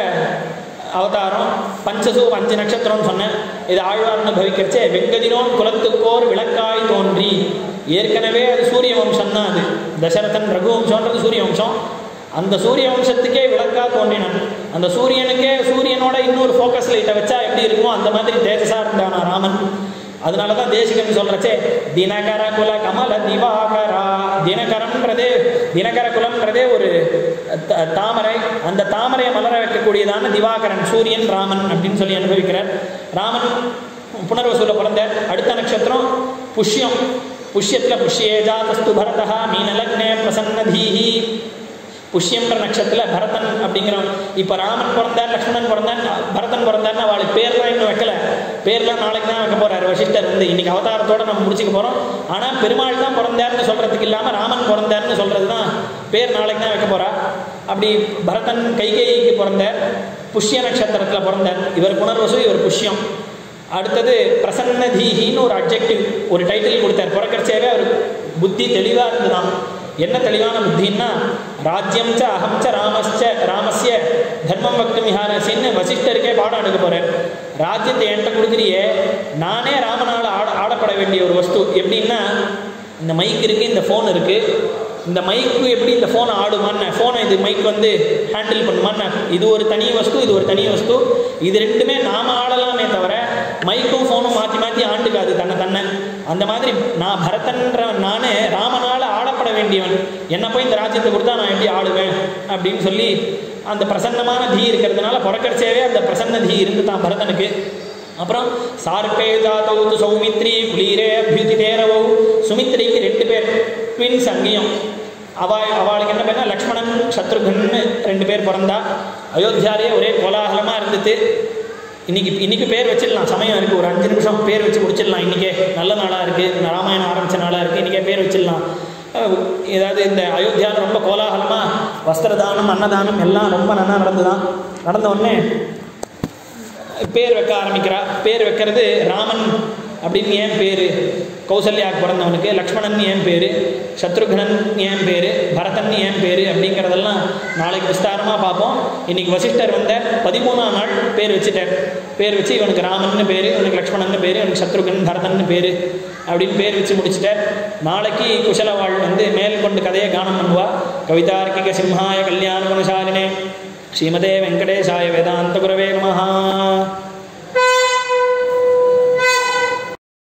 அவதாரம் பஞ்சசு அஞ்சு நட்சத்திரம்னு சொன்னேன் இது ஆழ்வார்னு பவிக்கிறச்சே வெங்கதிரோன் குலத்துக்கோர் விளக்காய் தோன்றி ஏற்கனவே அது சூரிய வம்சம் தான் அது தசரதன் ரகுவம்சம்ன்றது சூரிய வம்சம் அந்த சூரிய வம்சத்துக்கே விளக்கா தோன்றினான் அந்த சூரியனுக்கே சூரியனோட இன்னொரு ஃபோக்கஸ் லைட்டை வச்சா எப்படி இருக்குமோ அந்த மாதிரி தேஜஸா இருந்தானா ராமன் அதனால தான் தேசிகன் சொல்றச்சே தினகர குல கமல திவாகரா தினகரம்ன்றதே தினகர குலம்ன்றதே ஒரு த- தாமரை அந்த தாமரையை மலர வைக்கக்கூடியதான திவாகரன் சூரியன் ராமன் அப்படின்னு சொல்லி அனுபவிக்கிறார் ராமன் புனர்வசூல பிறந்த அடுத்த நட்சத்திரம் புஷ்யம் புஷ்யத்தில் புஷ்யே ஜாதஸ்து பரதா மீனலக்னே பிரசன்னதீஹி புஷ்யம்ன்ற நட்சத்திரத்தில் பரதன் அப்படிங்கிறவன் இப்போ ராமன் பிறந்தார் லக்ஷ்மணன் பிறந்தான் பரதன் பிறந்தார்னு அவளுக்கு பேர்லாம் இன்னும் வைக்கல பேர்லாம் நாளைக்கு தான் வைக்க போறாரு வசிஷ்டர் வந்து இன்னைக்கு அவதாரத்தோட நம்ம முடிச்சுக்க போகிறோம் ஆனால் பெருமாள் தான் பிறந்தார்னு சொல்கிறதுக்கு இல்லாமல் ராமன் பிறந்தார்னு சொல்கிறது தான் பேர் நாளைக்கு தான் வைக்க போறா அப்படி பரதன் கைகேயிக்கு பிறந்த புஷ்ய நட்சத்திரத்தில் பிறந்தார் இவர் புனர்வசு இவர் புஷ்யம் அடுத்தது பிரசன்ன தீஹின்னு ஒரு அப்ஜெக்டிவ் ஒரு டைட்டில் கொடுத்தார் பிறக்கறச்சேவே அவர் புத்தி தெளிவாக இருந்துதான் என்ன தெளிவான புத்தின்னா ராஜ்யம் ச அகம் ச ராமஸ்ச ராமஸ்ய தர்மம் வக்தும் விஹாரசின்னு வசிஷ்டருக்கே பாடம் எடுக்க போறார் ராஜ்யத்தை என்கிட்ட கொடுக்குறியே நானே ராமனால் ஆட ஆடப்பட வேண்டிய ஒரு வஸ்து எப்படின்னா இந்த மைக் இருக்குது இந்த ஃபோன் இருக்குது இந்த மைக்கு எப்படி இந்த ஃபோனை ஆடுமான்னு ஃபோனை இது மைக் வந்து ஹேண்டில் பண்ணுமான்னு இது ஒரு தனி வஸ்து இது ஒரு தனி வஸ்து இது ரெண்டுமே நாம ஆடலாமே தவிர மைக்கும் ஃபோனும் மாற்றி மாற்றி ஆண்டுக்காது தன்னை தன்னை அந்த மாதிரி நான் பரதன்ற நானே ராமனால் ஆடப்பட வேண்டியவன் என்ன போய் இந்த ராஜ்யத்தை கொடுத்தா நான் எப்படி ஆடுவேன் அப்படின்னு சொல்லி அந்த பிரசன்னமான தீ இருக்கிறதுனால புறக்கடிச்சேவே அந்த பிரசன்ன தீ இருந்து தான் பரதனுக்கு அப்புறம் சார்பே ஜாதௌ து சௌமித்ரி குளீரே அபியுதி தேரவௌ சுமித்ரிக்கு ரெண்டு பேர் ட்வின்ஸ் அங்கேயும் அவ அவளுக்கு என்ன பேர்னா லக்ஷ்மணன் சத்ருகன்னு ரெண்டு பேர் பிறந்தா அயோத்தியாலே ஒரே கோலாகலமாக இருந்துட்டு இன்னைக்கு இன்னைக்கு பேர் வச்சிடலாம் சமயம் இருக்குது ஒரு அஞ்சு நிமிஷம் பேர் வச்சு முடிச்சிடலாம் இன்றைக்கே நல்ல நாளாக இருக்குது ராமாயணம் ஆரம்பித்த நாளாக இருக்குது இன்றைக்கே பேர் வச்சிடலாம் அஹ் ஏதாவது இந்த அயோத்தியாவில் ரொம்ப கோலாகலமாக வஸ்திரதானம் அன்னதானம் எல்லாம் ரொம்ப நல்லா நடந்துதான் நடந்த உடனே பேர் வைக்க ஆரம்பிக்கிறா பேர் வைக்கிறது ராமன் அப்படின்னு ஏன் பேர் கௌசல்யாவுக்கு பிறந்தவனுக்கு லக்ஷ்மணன் ஏன் பேர் சத்ருக்னன் ஏன் பேர் பரதன் ஏன் பேர் அப்படிங்கிறதெல்லாம் நாளைக்கு விஸ்தாரமாக பார்ப்போம் இன்னைக்கு வசிஷ்டர் வந்த பதிமூணாம் நாள் பேர் வச்சுட்டார் பேர் வச்சு இவனுக்கு ராமன்னு பேர் இவனுக்கு லக்ஷ்மணன் பேர் இவனுக்கு சத்ருகன் பரதன் பேர் அப்படின்னு பேர் வச்சு முடிச்சுட்டார் நாளைக்கு குஷலவாள் வந்து மேல் கொண்டு கதையை கானம் பண்ணுவா கவிதார்க்கிக சிம்ஹாய கல்யாண குணசாலினே ஸ்ரீமதே வெங்கடேசாய வேதாந்த குரவே நமஹா